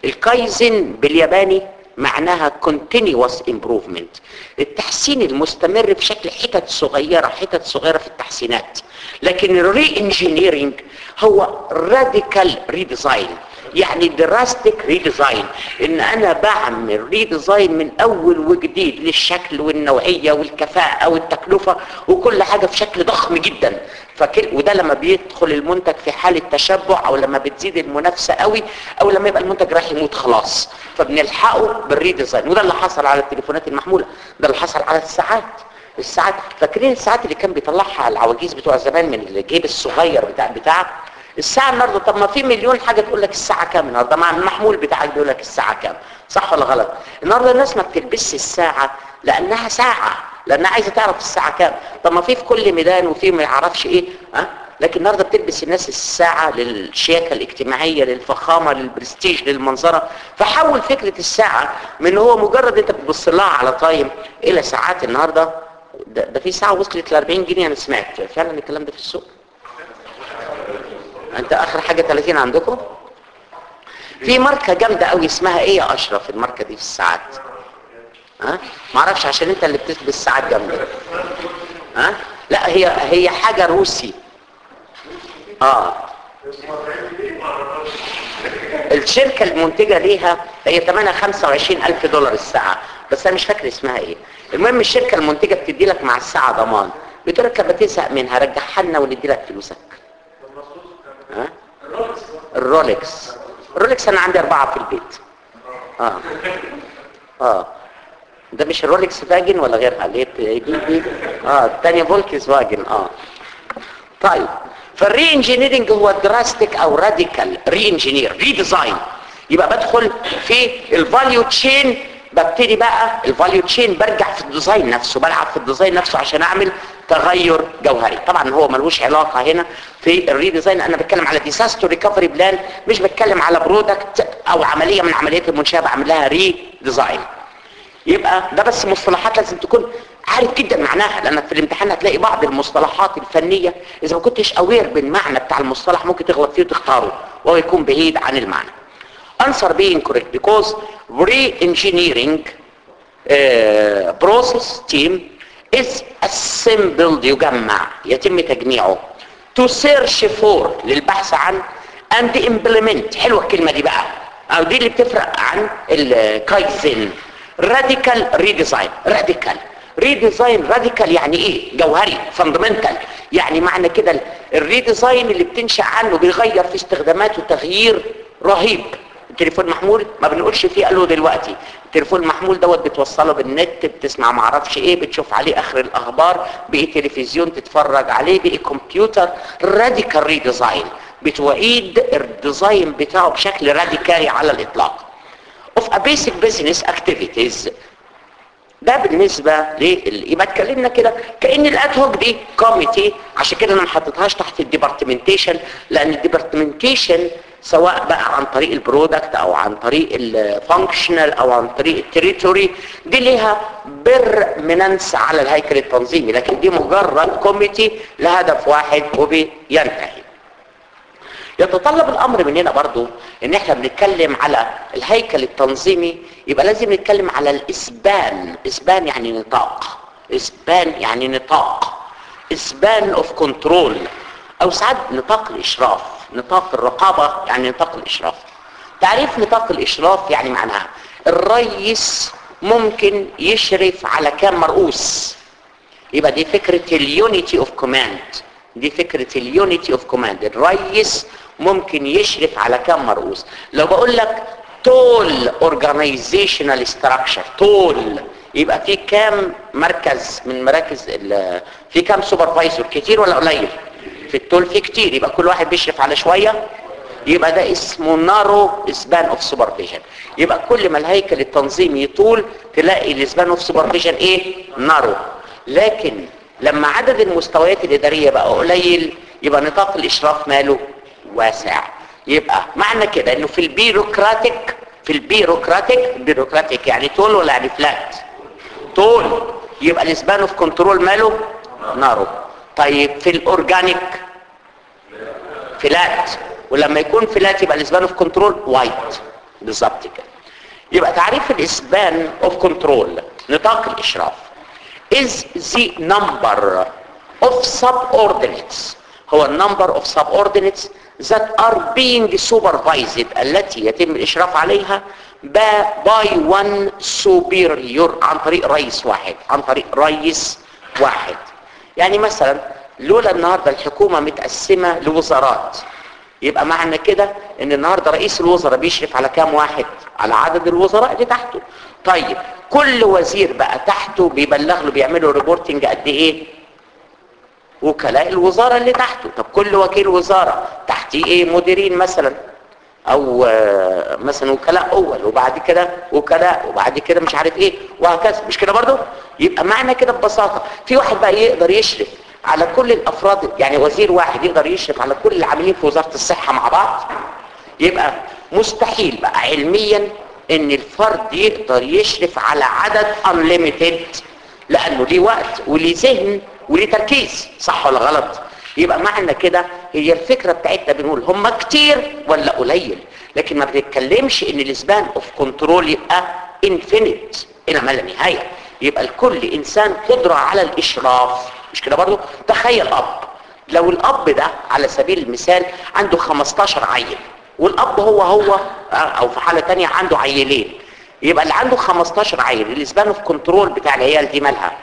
الكايزن بالياباني معناها continuous improvement التحسين المستمر في شكل حتت صغيرة حتت صغيرة في التحسينات لكن الري انجينيرنج هو راديكال ريديزاين يعني دراستيك ريديزاين ان انا بعمل ريديزاين من اول وجديد للشكل والنوعية والكفاءة والتكلفة وكل حاجة في شكل ضخم جدا فكل وده لما بيدخل المنتج في حالة تشبع او لما بتزيد المنافسة قوي او لما يبقى المنتج راح يموت خلاص فبنلحقه بالريديزاين وده اللي حصل على التليفونات المحمولة ده اللي حصل على الساعات الساعات فاكرين الساعات اللي كان بيطلعها العواجيز بتوع زمان من الجيب الصغير بتاع بتاعك الساعة النهارده طب ما في مليون حاجة تقول لك الساعة كام النهارده مع المحمول بتاعك بيقول لك الساعة كام صح ولا غلط النهارده الناس ما بتلبسش الساعة لأنها ساعة لأنها عايزة تعرف الساعة كام طب ما في في كل ميدان وفي ما يعرفش ايه ها لكن النهارده بتلبس الناس الساعة للشياكة الاجتماعية للفخامة للبرستيج للمنظرة فحول فكرة الساعة من هو مجرد انت بتبص لها على تايم الى ساعات النهارده ده, ده في ساعة وصلت ل 40 جنيه انا سمعت فعلا الكلام ده في السوق انت اخر حاجة 30 عندكم في ماركة جامدة قوي اسمها ايه يا اشرف الماركة دي في الساعات ها معرفش عشان انت اللي بتلبس ساعات جامدة ها لا هي هي حاجة روسي اه الشركة المنتجة ليها هي ثمنها 25 ألف دولار الساعة بس أنا مش فاكر اسمها إيه المهم الشركة المنتجة بتدي لك مع الساعة ضمان بتقول لك لما تزهق منها رجعها لنا وندي لك فلوسك ها الرولكس الرولكس أنا عندي أربعة في البيت اه اه ده مش الرولكس فاجن ولا غيرها اللي هي دي دي اه الثانيه فولكس واجن اه طيب فالري انجينيرنج هو دراستيك او راديكال ري انجينير ري ديزاين يبقى بدخل في الفاليو تشين ببتدي بقى الفاليو تشين برجع في الديزاين نفسه بلعب في الديزاين نفسه عشان اعمل تغير جوهري طبعا هو ملوش علاقه هنا في الري ديزاين انا بتكلم على ديساستر ريكفري بلان مش بتكلم على برودكت او عمليه من عمليات المنشاه بعمل لها ري ديزاين يبقى ده بس مصطلحات لازم تكون عارف جدا معناها لانك في الامتحان هتلاقي بعض المصطلحات الفنية اذا ما كنتش اوير بالمعنى بتاع المصطلح ممكن تغلط فيه وتختاره وهو يكون بعيد عن المعنى answer being correct because re-engineering uh, process team is assembled يجمع يتم تجميعه to search for للبحث عن and implement حلوة الكلمة دي بقى او دي اللي بتفرق عن الكايزن راديكال ريديزاين راديكال ريديزاين راديكال يعني ايه جوهري فاندمنتال يعني معنى كده الريديزاين اللي بتنشأ عنه بيغير في استخداماته تغيير رهيب التليفون محمول ما بنقولش فيه الو دلوقتي التليفون المحمول دوت بتوصله بالنت بتسمع معرفش ايه بتشوف عليه اخر الاخبار بقي تلفزيون تتفرج عليه بقي كمبيوتر راديكال ريديزاين بتعيد الديزاين بتاعه بشكل راديكالي على الاطلاق of a basic business activities ده بالنسبة لل... يبقى اتكلمنا كده كأن الاد هوك دي كوميتي عشان كده انا ما حطيتهاش تحت الديبارتمنتيشن لان الديبارتمنتيشن سواء بقى عن طريق البرودكت او عن طريق الفانكشنال او عن طريق التريتوري دي ليها برمننس على الهيكل التنظيمي لكن دي مجرد كوميتي لهدف واحد وبينتهي يتطلب الامر مننا برضو ان احنا بنتكلم على الهيكل التنظيمي يبقى لازم نتكلم على الاسبان اسبان يعني نطاق اسبان يعني نطاق اسبان اوف كنترول او ساعات نطاق الاشراف نطاق الرقابة يعني نطاق الاشراف تعريف نطاق الاشراف يعني معناها الرئيس ممكن يشرف على كام مرؤوس يبقى دي فكرة اليونيتي اوف كوماند دي فكرة اليونيتي اوف كوماند الرئيس ممكن يشرف على كم مرؤوس لو بقول لك تول اورجانيزيشنال ستراكشر تول يبقى في كام مركز من مراكز في كام سوبرفايزر كتير ولا قليل في التول في كتير يبقى كل واحد بيشرف على شوية يبقى ده اسمه نارو سبان اوف سوبرفيجن يبقى كل ما الهيكل التنظيمي يطول تلاقي السبان اوف سوبرفيجن ايه نارو لكن لما عدد المستويات الإدارية بقى قليل يبقى نطاق الإشراف ماله واسع يبقى معنى كده انه في البيروقراطيك في البيروقراطيك البيروقراطيك يعني طول ولا يعني فلات طول يبقى الاسبان اوف كنترول ماله نارو طيب في الاورجانيك فلات ولما يكون فلات يبقى الاسبان اوف كنترول وايت بالظبط كده يبقى تعريف الاسبان اوف كنترول نطاق الاشراف is the number of subordinates هو النمبر of subordinates that are being supervised التي يتم الإشراف عليها by one superior عن طريق رئيس واحد عن طريق رئيس واحد يعني مثلا لولا النهاردة الحكومة متقسمة لوزارات يبقى معنى كده ان النهاردة رئيس الوزراء بيشرف على كام واحد على عدد الوزراء اللي تحته طيب كل وزير بقى تحته بيبلغ له بيعملوا ريبورتنج قد ايه وكلاء الوزارة اللي تحته طب كل وكيل وزارة تحتيه ايه مديرين مثلا او آه مثلا وكلاء اول وبعد كده وكلاء وبعد كده مش عارف ايه وهكذا مش كده برضو يبقى معنى كده ببساطة في واحد بقى يقدر يشرف على كل الافراد يعني وزير واحد يقدر يشرف على كل العاملين في وزارة الصحة مع بعض يبقى مستحيل بقى علميا ان الفرد يقدر يشرف على عدد unlimited لانه ليه وقت وليه ذهن وليه تركيز صح ولا غلط يبقى معنى كده هي الفكرة بتاعتنا بنقول هم كتير ولا قليل لكن ما بنتكلمش ان الاسبان اوف كنترول يبقى انفينيت الى ما لا نهاية يبقى لكل انسان قدرة على الاشراف مش كده برضو تخيل اب لو الاب ده على سبيل المثال عنده 15 عيل والاب هو هو او في حالة تانية عنده عيلين يبقى اللي عنده 15 عيل الاسبان اوف كنترول بتاع العيال دي مالها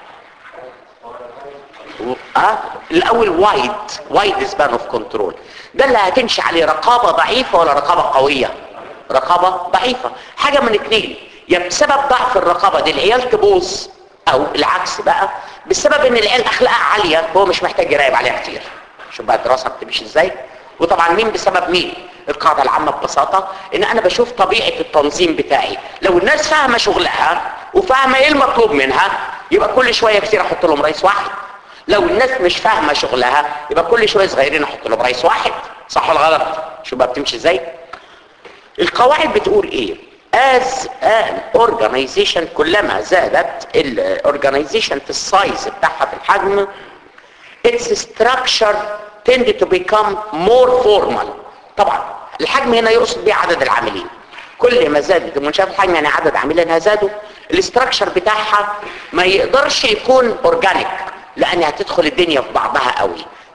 اه الاول وايد وايد سبان اوف كنترول ده اللي هتمشي عليه رقابة ضعيفة ولا رقابة قوية رقابة ضعيفة حاجة من اتنين يا بسبب ضعف الرقابة دي العيال تبوظ او العكس بقى بسبب ان العيال اخلاقها عالية هو مش محتاج يراقب عليها كتير شوف بقى الدراسة بتمشي ازاي وطبعا مين بسبب مين القاعدة العامة ببساطة ان انا بشوف طبيعة التنظيم بتاعي لو الناس فاهمة شغلها وفاهمة ايه المطلوب منها يبقى كل شوية كتير احط لهم رئيس واحد لو الناس مش فاهمة شغلها يبقى كل شوية صغيرين احط لهم رئيس واحد صح ولا غلط شو بقى بتمشي ازاي القواعد بتقول ايه as an organization كلما زادت الاورجانيزيشن في السايز بتاعها في الحجم its structure tend to become more formal طبعا الحجم هنا يقصد بيه عدد العاملين كل ما زادت المنشأة في الحجم يعني عدد عاملينها زادوا الاستراكشر بتاعها ما يقدرش يكون اورجانيك لان هتدخل الدنيا في بعضها قوي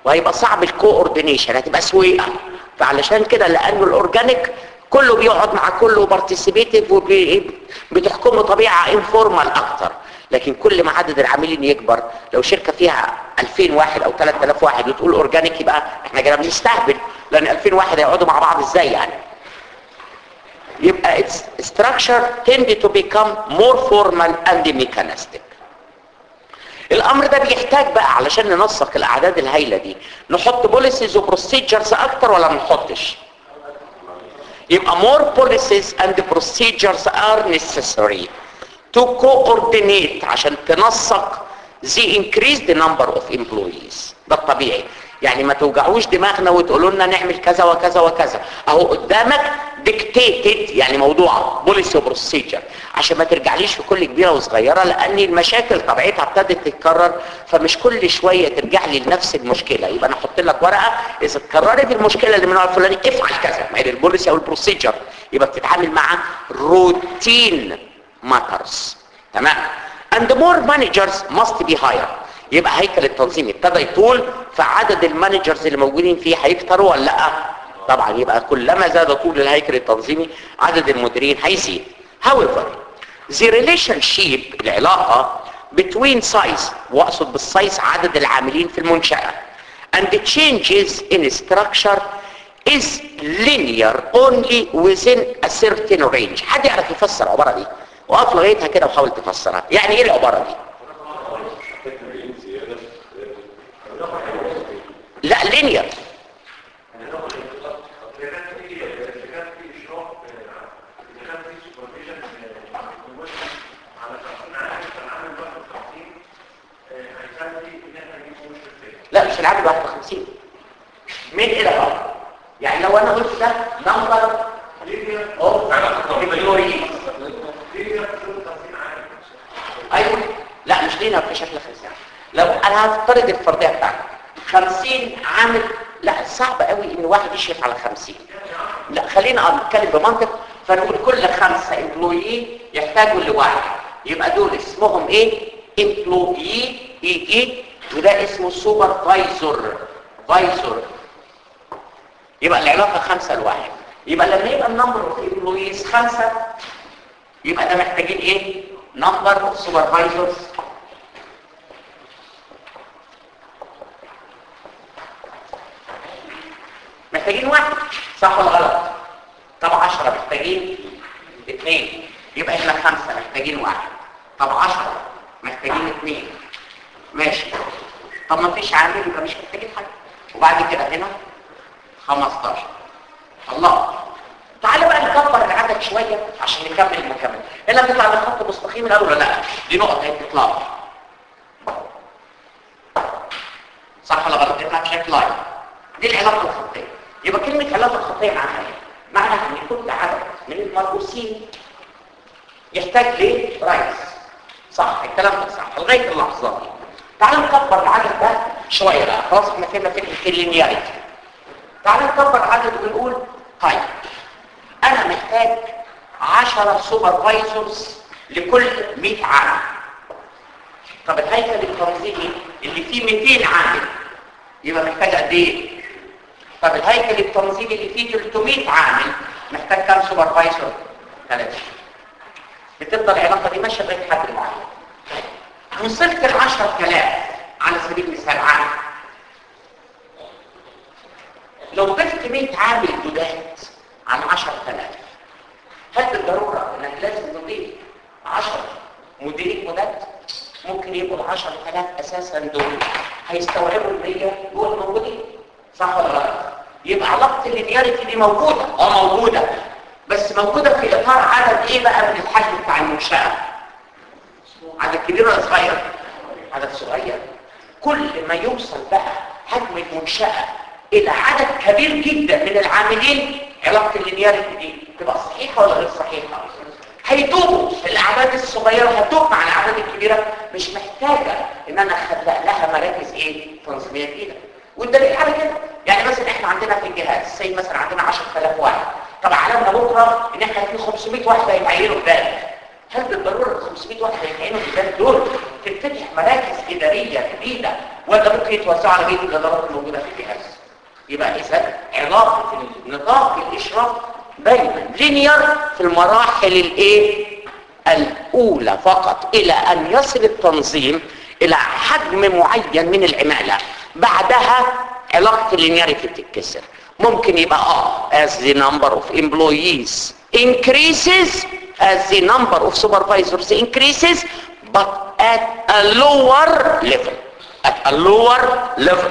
وهيبقى صعب الكوردينيشن هتبقى سويقه فعلشان كده لانه الاورجانيك كله بيقعد مع كله بارتيسيبيتيف وبتحكمه طبيعه انفورمال اكتر لكن كل ما عدد العاملين يكبر لو شركه فيها 2000 واحد او 3000 واحد وتقول اورجانيك يبقى احنا كده بنستهبل لان 2000 واحد هيقعدوا مع بعض ازاي يعني يبقى its structure tend to become more formal and mechanistic الامر ده بيحتاج بقى علشان ننسق الاعداد الهائله دي نحط بوليسيز وبروسيجرز اكتر ولا ما نحطش يبقى more policies and procedures are necessary to coordinate عشان تنسق the increased number of employees ده الطبيعي يعني ما توجعوش دماغنا وتقولوا لنا نعمل كذا وكذا وكذا اهو قدامك ديكتيتد يعني موضوع بوليسي وبروسيجر عشان ما ترجعليش في كل كبيره وصغيره لان المشاكل طبيعتها ابتدت تتكرر فمش كل شويه ترجع لي لنفس المشكله يبقى انا احط لك ورقه اذا اتكررت المشكله اللي من النوع الفلاني افعل كذا ما هي البوليسي او البروسيجر يبقى بتتعامل مع روتين ماترز تمام and more managers must be hired يبقى هيكل التنظيم ابتدى يطول فعدد المانجرز اللي موجودين فيه هيكتروا ولا لا طبعا يبقى كلما زاد طول الهيكل التنظيمي عدد المديرين هيزيد however the relationship العلاقة between size واقصد بالسايز عدد العاملين في المنشأة and the changes in structure is linear only within a certain range حد يعرف يفسر العبارة دي وقف لغايتها كده وحاول تفسرها يعني ايه العبارة دي لا لينير لا مش العدد 51 من الى بقى يعني لو انا قلت ده نمبر اوف امبلويز ايوه لا مش لينا في شكل خمسين لو انا هفترض الفرضيه بتاعتي 50 عامل لا صعب قوي ان واحد يشرف على 50 لا خلينا نتكلم بمنطق فنقول كل خمسة امبلويي يحتاجوا لواحد يبقى دول اسمهم ايه امبلويي اي اي وده اسمه سوبرفايزر فايزر يبقى العلاقه خمسة لواحد يبقى لما يبقى النمبر اوف امبلويز خمسة يبقى ده محتاجين ايه نمبر اوف سوبرفايزرز محتاجين واحد صح ولا غلط طب عشرة محتاجين اثنين يبقى هنا خمسة محتاجين واحد طب عشرة محتاجين اثنين ماشي طب ما فيش عامل يبقى مش محتاجين حاجة وبعد كده هنا 15 الله تعالى بقى نكبر العدد شوية عشان نكمل المكمل هنا بيطلع من خط مستقيم الاول ولا لا دي نقطة هي بتطلع صح ولا غلط بتطلع بشكل لاين دي العلاقة الخطية يبقى كلمة علاقة خطية معناها ايه؟ معناها ان كل عدد من المرؤوسين يحتاج لرئيس صح الكلام ده صح لغاية اللحظة دي تعال نكبر العدد ده شوية بقى خلاص احنا فهمنا فكرة اللينياريتي تعال نكبر العدد ونقول طيب انا محتاج 10 سوبرفايزرز لكل 100 عامل طب الهيكل التنظيمي اللي فيه 200 عامل يبقى محتاج قد ايه طب الهيكل التنظيمي اللي فيه 300 عامل محتاج كام سوبرفايزر ثلاثه بتفضل العلاقه دي ماشيه لغايه حد معين وصلت ل 10000 على سبيل المثال عامل لو ضفت 100 عامل جداد عن 10000 هل بالضروره انك لازم تضيف 10 مديرين جداد ممكن يبقوا ال 10000 اساسا دول هيستوعبوا ال 100 دول موجودين صح ولا لا يبقى علاقه اللينياريتي دي موجوده اه موجوده بس موجوده في اطار عدد ايه بقى من الحجم بتاع المنشاه عدد كبير ولا صغير عدد صغير كل ما يوصل بقى حجم المنشاه الى عدد كبير جدا من العاملين علاقه اللينياريتي دي تبقى صحيحه ولا غير صحيحه هيدوبوا الاعداد الصغيره هتدوب مع الاعداد الكبيره مش محتاجه ان انا اخلق لها مراكز ايه تنظيميه جديده والدليل على كده يعني مثلا احنا عندنا في الجهاز زي مثلا عندنا 10000 واحد طب علمنا بكره ان احنا في 500 واحد هيتعينوا جداد هل بالضروره ال 500 واحد هيتعينوا جداد دول تفتح مراكز اداريه جديده ولا ممكن يتوزعوا على بقيه الادارات الموجوده في الجهاز يبقى اذا علاقه نطاق الاشراف دايما لينير في المراحل الايه الاولى فقط الى ان يصل التنظيم الى حجم معين من العماله بعدها علاقه اللينياريتي بتتكسر ممكن يبقى اه as the number of employees increases as the number of supervisors increases but at a lower level at a lower level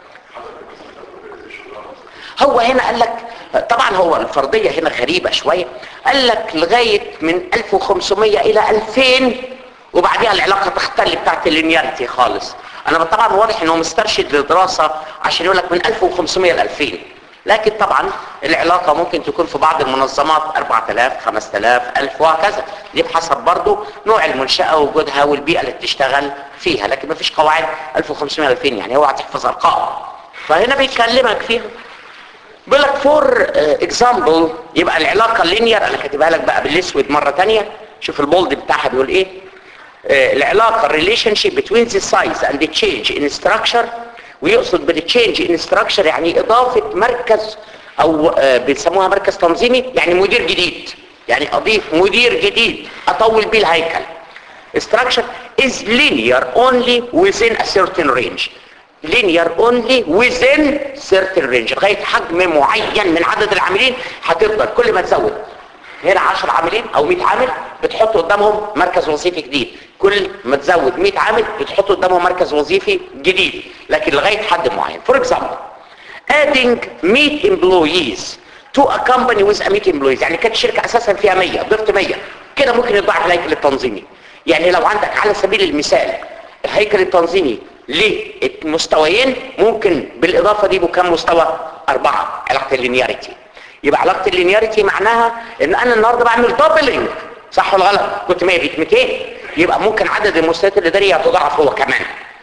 هو هنا قال لك طبعا هو الفرضية هنا غريبة شوية قال لك لغاية من 1500 الى 2000 وبعدها العلاقة تختل بتاعت اللينياريتي خالص انا طبعا واضح انه مسترشد للدراسة عشان يقول لك من 1500 ل 2000 لكن طبعا العلاقة ممكن تكون في بعض المنظمات 4000 5000 1000 وهكذا دي بحسب برضو نوع المنشأة ووجودها والبيئة اللي بتشتغل فيها لكن ما فيش قواعد 1500 2000 يعني هو هتحفظ ارقام فهنا بيكلمك فيها بيقول لك فور اكزامبل يبقى العلاقة اللينير انا كاتبها لك بقى بالاسود مرة تانية شوف البولد بتاعها بيقول ايه آه، العلاقة relationship between the size and the change in structure ويقصد بالتشينج ان ستراكشر يعني اضافه مركز او آه، بيسموها مركز تنظيمي يعني مدير جديد يعني اضيف مدير جديد اطول بيه الهيكل structure is linear only within a certain range linear only within certain range لغايه حجم معين من عدد العاملين هتفضل كل ما تزود هنا 10 عاملين او 100 عامل بتحط قدامهم مركز وظيفي جديد كل ما تزود 100 عامل بتحط قدامهم مركز وظيفي جديد لكن لغايه حد معين فور اكزامبل adding 100 employees to a company with a 100 employees يعني كانت شركه اساسا فيها 100 ضفت 100 كده ممكن يضاعف الهيكل التنظيمي يعني لو عندك على سبيل المثال الهيكل التنظيمي ليه مستويين ممكن بالاضافه دي بكم مستوى اربعه علاقه اللينياريتي يبقى علاقه اللينياريتي معناها ان انا النهارده بعمل دبلنج صح ولا غلط كنت 100 بقيت 200 يبقى ممكن عدد المستويات الاداريه يتضاعف هو كمان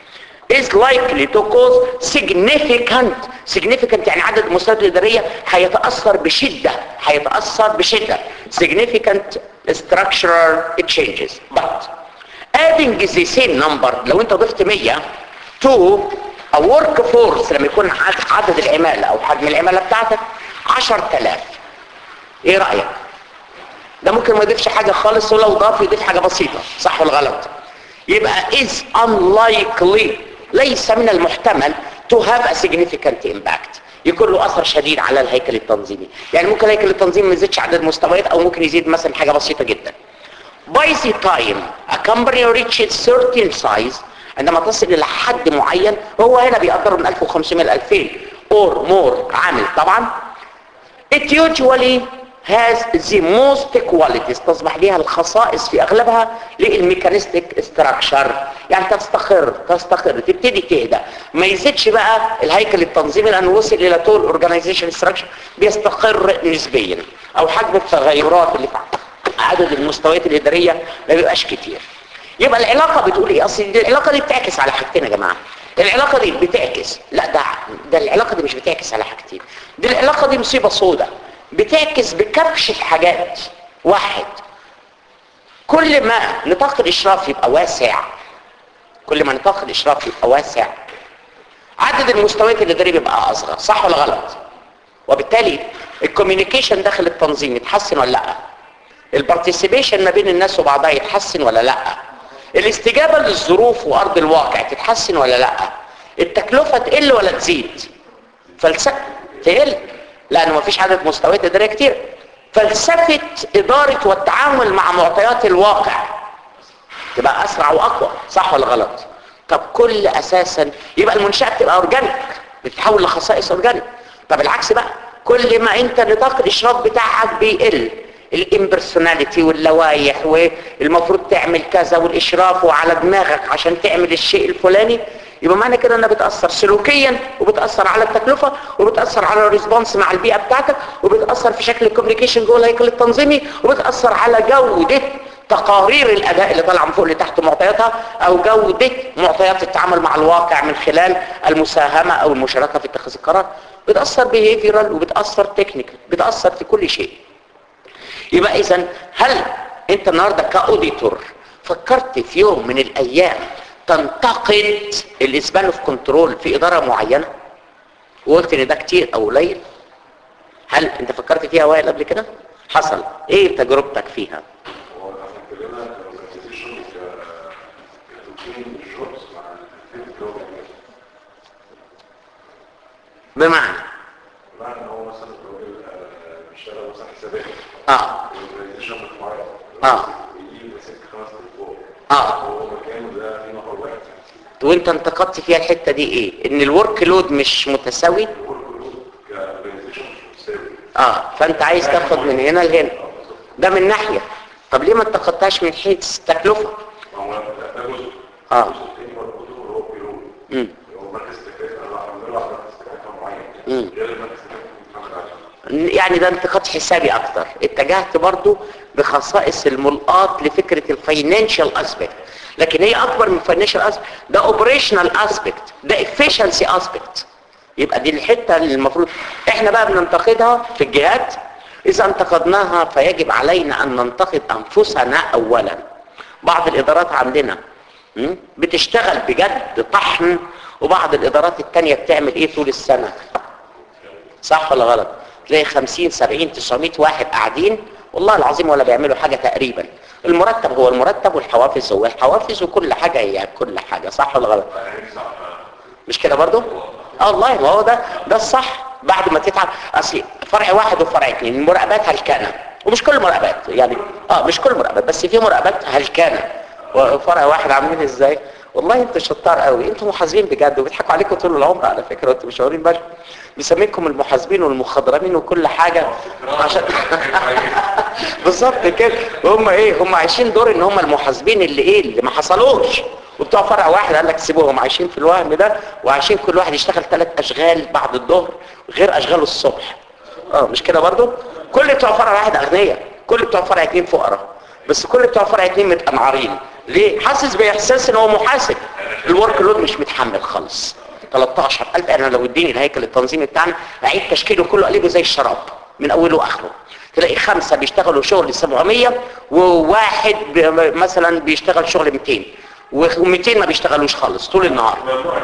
is likely to cause significant significant يعني عدد المستويات الاداريه هيتاثر بشده هيتاثر بشده significant structural changes but adding the same number لو انت ضفت 100 to a workforce لما يكون عد- عدد العماله او حجم العماله بتاعتك 10000 ايه رايك ده ممكن ما يضيفش حاجه خالص ولو ضاف يضيف حاجه بسيطه صح ولا غلط يبقى is unlikely ليس من المحتمل to have a significant impact يكون له اثر شديد على الهيكل التنظيمي يعني ممكن الهيكل التنظيمي ما يزيدش عدد المستويات او ممكن يزيد مثلا حاجه بسيطه جدا by the time a company reaches certain size عندما تصل الى حد معين هو هنا بيقدروا من 1500 ل 2000 or more عامل طبعا it usually has the most qualities تصبح ليها الخصائص في اغلبها للميكانيستيك ستراكشر يعني تستقر تستقر تبتدي تهدى ما يزيدش بقى الهيكل التنظيمي لانه وصل الى طول اورجانيزيشن ستراكشر بيستقر نسبيا او حجم التغيرات اللي في عدد المستويات الاداريه ما بيبقاش كتير يبقى العلاقه بتقول ايه اصل دي العلاقه دي بتعكس على حاجتين يا جماعه العلاقه دي بتعكس لا ده ده العلاقه دي مش بتعكس على حاجتين دي العلاقه دي مصيبه سوداء بتعكس بكبش حاجات واحد كل ما نطاق الاشراف يبقى واسع كل ما نطاق الاشراف يبقى واسع عدد المستويات الاداريه بيبقى اصغر صح ولا غلط وبالتالي الكوميونيكيشن داخل التنظيم يتحسن ولا لا البارتيسيبيشن ما بين الناس وبعضها يتحسن ولا لا الاستجابه للظروف وارض الواقع تتحسن ولا لا التكلفه تقل ولا تزيد فلسفه تقل لانه ما فيش عدد مستويات اداريه كتير فلسفه اداره والتعامل مع معطيات الواقع تبقى اسرع واقوى صح ولا غلط طب كل اساسا يبقى المنشاه بتبقى اورجانيك بتتحول لخصائص اورجانيك طب العكس بقى كل ما انت نطاق الاشراف بتاعك بيقل الامبرسوناليتي واللوايح والمفروض تعمل كذا والاشراف وعلى دماغك عشان تعمل الشيء الفلاني يبقى معنى كده انها بتاثر سلوكيا وبتاثر على التكلفه وبتاثر على الريسبونس مع البيئه بتاعتك وبتاثر في شكل الكوميونيكيشن جوه الهيكل التنظيمي وبتاثر على جوده تقارير الاداء اللي طالعه من فوق لتحت معطياتها او جوده معطيات التعامل مع الواقع من خلال المساهمه او المشاركه في اتخاذ القرار بتاثر بيهيفيرال وبتاثر تكنيكال بتاثر في كل شيء يبقى اذا هل انت النهارده كاوديتور فكرت في يوم من الايام تنتقد الاسبان اوف كنترول في اداره معينه وقلت ان ده كتير او قليل هل انت فكرت فيها وائل قبل كده حصل ايه تجربتك فيها هو احنا اتكلمنا كاورجنايزيشن كتوكين الجوبز مع الفيلد جروب بمعنى بمعنى ان هو مثلا الراجل آه، بيشتغل مثلا حسابات اه الاورجنايزيشن متمرن اه. يجي يمسك خمس تليفون اه هو مكانه ده في نفر واحد وانت انتقدت فيها الحته دي ايه ان الورك لود مش متساوي كاورجنايزيشن مش مستوي اه فانت عايز تاخد من هنا لهنا ده من ناحيه طب ليه ما انتقدتهاش من حيث التكلفه ما هو ده ده جزء آه. الجزء الثاني مربوط هو بيرو امم هو مركز تكلفه انا عامل له مركز تكلفه معين مم. غير المركز تكلفه محمد علي يعني ده انتقاد حسابي اكتر اتجهت برضو بخصائص الملقات لفكرة الفاينانشال اسبكت لكن هي اكبر من فاينانشال اسبكت ده اوبريشنال اسبكت ده افيشنسي اسبكت يبقى دي الحتة اللي المفروض احنا بقى بننتقدها في الجهات اذا انتقدناها فيجب علينا ان ننتقد انفسنا اولا بعض الادارات عندنا م? بتشتغل بجد طحن وبعض الادارات التانية بتعمل ايه طول السنة صح ولا غلط تلاقي 50 70 900 واحد قاعدين والله العظيم ولا بيعملوا حاجة تقريبا المرتب هو المرتب والحوافز هو الحوافز وكل حاجة هي كل حاجة صح ولا غلط مش كده برضو اه والله ما هو ده ده الصح بعد ما تتعب اصل فرع واحد وفرع اثنين المراقبات هلكانه ومش كل المراقبات يعني اه مش كل المراقبات بس في مراقبات هلكانه وفرع واحد عاملين ازاي والله انتوا شطار قوي انتوا محاسبين بجد وبيضحكوا عليكم طول العمر على فكره وانتوا مش واخدين بالكم بيسميكم المحاسبين والمخضرمين وكل حاجه عشان بالظبط كده وهم ايه هم عايشين دور ان هم المحاسبين اللي ايه اللي ما حصلوش وبتوع فرع واحد قال لك سيبوهم عايشين في الوهم ده وعايشين كل واحد يشتغل ثلاث اشغال بعد الظهر غير اشغاله الصبح اه مش كده برضو كل بتوع فرع واحد اغنياء كل بتوع فرع اتنين فقراء بس كل بتوع فرع اتنين متقنعرين ليه حاسس باحساس ان هو محاسب الورك لود مش متحمل خالص 13000 انا لو اديني الهيكل التنظيمي بتاعنا اعيد تشكيله كله اقلبه زي الشراب من اوله واخره تلاقي خمسة بيشتغلوا شغل 700 وواحد ب- مثلا بيشتغل شغل 200 و200 ما بيشتغلوش خالص طول النهار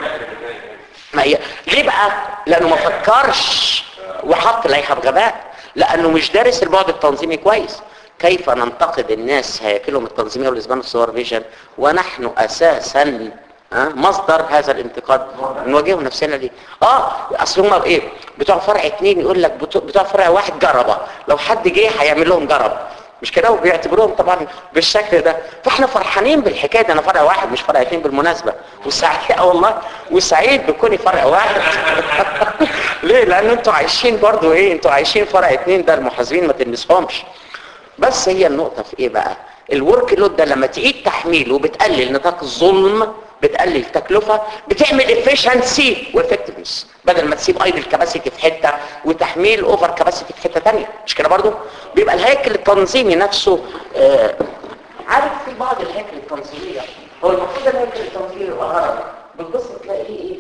ما هي ليه بقى لانه ما فكرش وحط لائحه بغباء لانه مش دارس البعد التنظيمي كويس كيف ننتقد الناس هياكلهم التنظيميه والاسبان السوبرفيجن ونحن اساسا ها، مصدر هذا الانتقاد نواجهه نفسنا ليه اه اصل هم ايه بتوع فرع اتنين يقول لك بتوع بتوع فرع واحد جربه لو حد جه هيعمل لهم جرب مش كده وبيعتبروهم طبعا بالشكل ده فاحنا فرحانين بالحكايه ده انا فرع واحد مش فرع اتنين بالمناسبه وسعيد اه والله وسعيد بكوني فرع واحد ليه لان انتوا عايشين برضو ايه انتوا عايشين فرع اتنين ده المحاسبين ما تلمسهمش بس هي النقطه في ايه بقى الورك لود ده لما تعيد تحميله وبتقلل نطاق الظلم بتقلل التكلفه بتعمل افشنسي وافكتفنس بدل ما تسيب ايدل كباسيتي في حته وتحميل اوفر كباسيتي في حته ثانيه مش كده برضو بيبقى الهيكل التنظيمي نفسه آه عارف في بعض الهيكل التنظيميه هو المفروض الهيكل التنظيمي يبقى غرض بتبص تلاقي ايه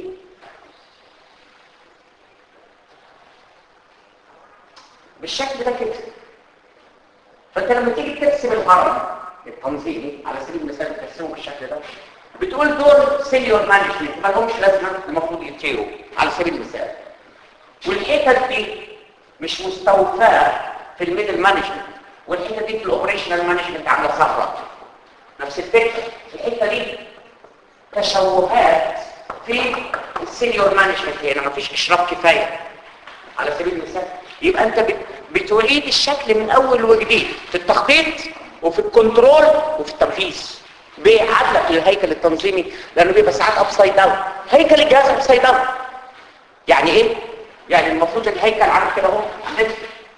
بالشكل ده كده فانت لما تيجي ترسم الهرم التنظيمي على سبيل المثال ترسمه بالشكل ده بتقول دول سينيور مانجمنت ما لهمش لازمه المفروض يطيروا على سبيل المثال والحتت دي مش مستوفاه في الميدل مانجمنت والحته دي في الاوبريشنال مانجمنت عامله ثغره نفس الفكره الحته دي تشوهات في السينيور مانجمنت هنا مفيش اشراف كفايه على سبيل المثال يبقى انت بت- بتعيد الشكل من اول وجديد في التخطيط وفي الكنترول وفي التنفيذ بعدلك للهيكل التنظيمي لانه بيبقى ساعات ابسايد داون هيكل الجهاز ابسايد داون يعني ايه يعني المفروض الهيكل عامل كده اهو عندنا.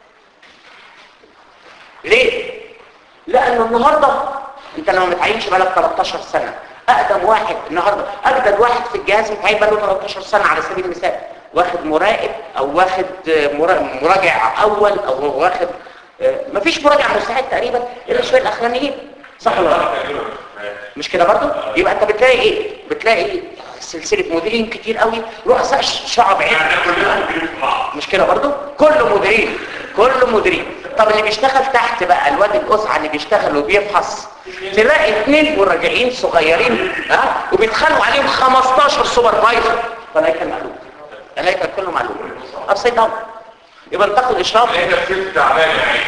ليه لانه النهارده انت لما متعينش بقالك 13 سنه اقدم واحد النهارده اجدد واحد في الجهاز متعين بقاله 13 سنه على سبيل المثال واخد مراقب او واخد مرا- مراجع اول او واخد آه، مفيش مراجع مساعد تقريبا الا شويه الاخرانيين صح ولا غلط مش كده برضو يبقى انت بتلاقي ايه بتلاقي سلسله مديرين كتير قوي رؤساء شعب عين مش كده برضو كله مديرين كله مديرين طب اللي بيشتغل تحت بقى الواد الاسعى اللي بيشتغل وبيفحص تلاقي اثنين مراجعين صغيرين ها وبيتخانقوا عليهم 15 سوبرفايزر فلا كان معلوم لا كان كله معلوم ابسايد داون يبقى انت تاخد اشراف انت بتبقى تعبان يعني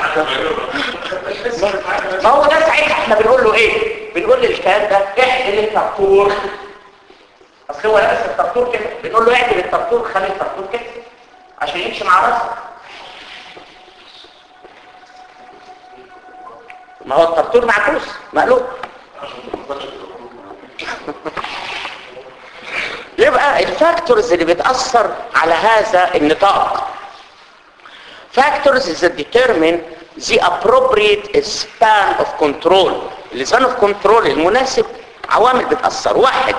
ما هو ده ساعتها احنا بنقول له ايه بنقول للكيان ده احقن الترطور اصل هو لابس الترطور كده بنقول له اعدل الترطور خلي الترطور كده عشان يمشي مع راسك ما هو الترطور معكوس مقلوب يبقى الفاكتورز اللي بتأثر على هذا النطاق factors that determine the appropriate span of control السبان of control المناسب عوامل بتأثر واحد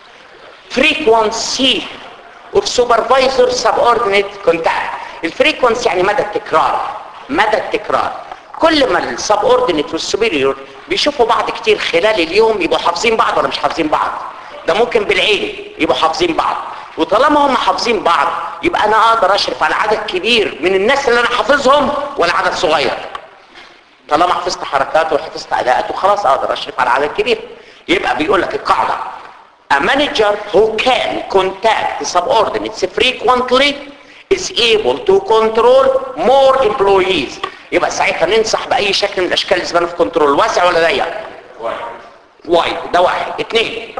frequency of supervisor subordinate contact الفريكونسي يعني مدى التكرار مدى التكرار كل ما السبوردينيت والسوبيريور بيشوفوا بعض كتير خلال اليوم يبقوا حافظين بعض ولا مش حافظين بعض ده ممكن بالعين يبقوا حافظين بعض وطالما هم حافظين بعض يبقى انا اقدر اشرف على عدد كبير من الناس اللي انا حافظهم ولا عدد صغير طالما حفظت حركاته وحفظت اداءاته خلاص اقدر اشرف على عدد كبير يبقى بيقول لك القاعده a manager who can contact subordinates frequently is able to control more employees يبقى ساعتها ننصح باي شكل من الاشكال الزبانه في كنترول واسع ولا ضيق وايد ده واحد اثنين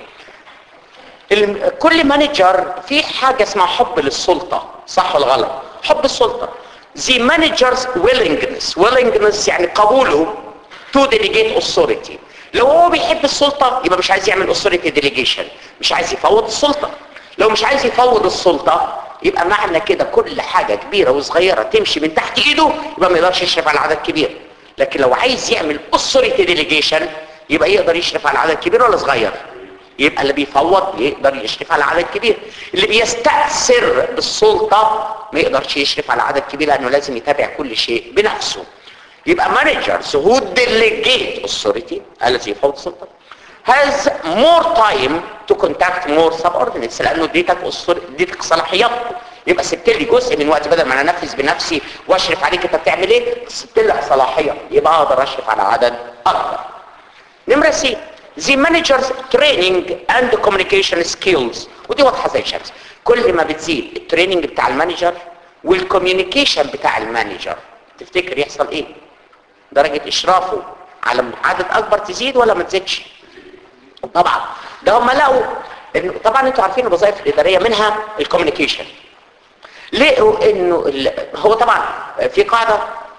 الم- كل مانجر في حاجة اسمها حب للسلطة صح ولا غلط حب السلطة the manager's willingness willingness يعني قبوله to delegate authority لو هو بيحب السلطة يبقى مش عايز يعمل authority delegation مش عايز يفوض السلطة لو مش عايز يفوض السلطة يبقى معنى كده كل حاجة كبيرة وصغيرة تمشي من تحت ايده يبقى ما يقدرش يشرف على عدد كبير لكن لو عايز يعمل authority delegation يبقى يقدر يشرف على عدد كبير ولا صغير يبقى اللي بيفوض يقدر يشرف على عدد كبير اللي بيستأثر بالسلطة ما يقدرش يشرف على عدد كبير لأنه لازم يتابع كل شيء بنفسه يبقى managers who delegate authority الذي يفوض السلطة has more time to contact more subordinates لأنه اديتك أسر- اديتك صلاحيات يبقى سبت لي جزء من وقت بدل ما انا انفذ بنفسي واشرف عليك انت بتعمل ايه سبت لك صلاحيه يبقى اقدر اشرف على عدد اكبر نمرة سي the manager's training and communication skills ودي واضحة زي الشمس كل ما بتزيد التريننج بتاع المانجر والكوميونيكيشن بتاع المانجر تفتكر يحصل ايه درجة اشرافه على عدد اكبر تزيد ولا ما تزيدش طبعا ده هم لقوا إنه طبعا انتوا عارفين الوظائف الاداريه منها الكوميونيكيشن لقوا انه ال... هو طبعا في قاعده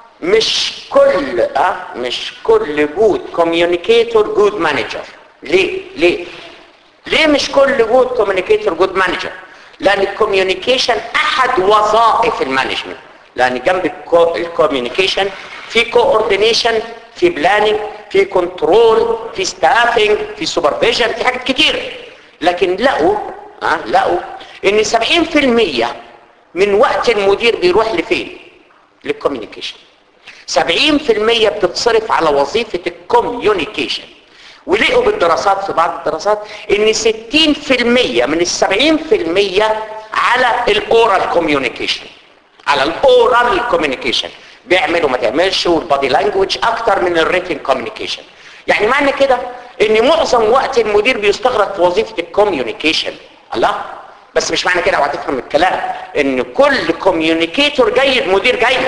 مش كل أه مش كل جود كوميونيكيتور جود مانجر ليه ليه ليه مش كل جود كوميونيكيتور جود مانجر لان الكوميونيكيشن احد وظائف المانجمنت لان جنب الكوميونيكيشن في كوردينيشن في بلاننج في كنترول في ستافنج في سوبرفيجن في حاجات كتير لكن لقوا ها لقوا ان 70% من وقت المدير بيروح لفين للكوميونيكيشن 70% بتتصرف على وظيفة الكوميونيكيشن ولقوا بالدراسات في بعض الدراسات ان 60% من ال 70% على الاورال كوميونيكيشن على الاورال كوميونيكيشن بيعمل وما تعملش والبادي لانجوج اكتر من الريتن كوميونيكيشن يعني معنى كده ان معظم وقت المدير بيستغرق في وظيفة الكوميونيكيشن الله بس مش معنى كده وهتفهم الكلام ان كل كوميونيكيتور جيد مدير جيد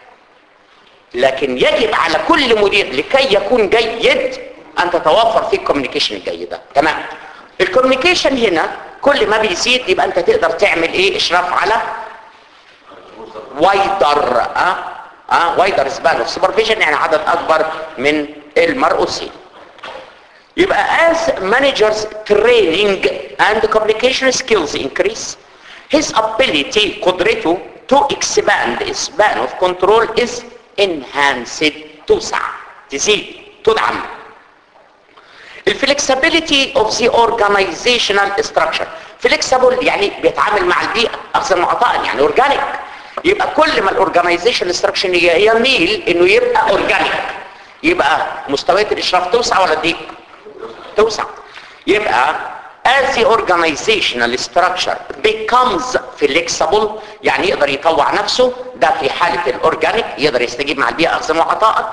لكن يجب على كل مدير لكي يكون جيد ان تتوفر فيه الكوميونيكيشن الجيده تمام الكوميونيكيشن هنا كل ما بيزيد يبقى انت تقدر تعمل ايه اشراف على وايدر اه اه وايدر سبان اوف سوبرفيجن يعني عدد اكبر من المرؤوسين يبقى as managers training and communication skills increase his ability قدرته to expand his span of control is enhanced توسع تزيد تدعم الفلكسبيليتي اوف ذا اورجانيزيشنال ستراكشر فليكسبل يعني بيتعامل مع البيئه اخذا وعطاء يعني اورجانيك يبقى كل ما الاورجانيزيشن ستراكشر يميل انه يبقى اورجانيك يبقى مستويات الاشراف توسع ولا تضيق توسع يبقى as the organizational structure becomes flexible يعني يقدر يطوع نفسه ده في حالة الاورجانيك يقدر يستجيب مع البيئة اخذا وعطاء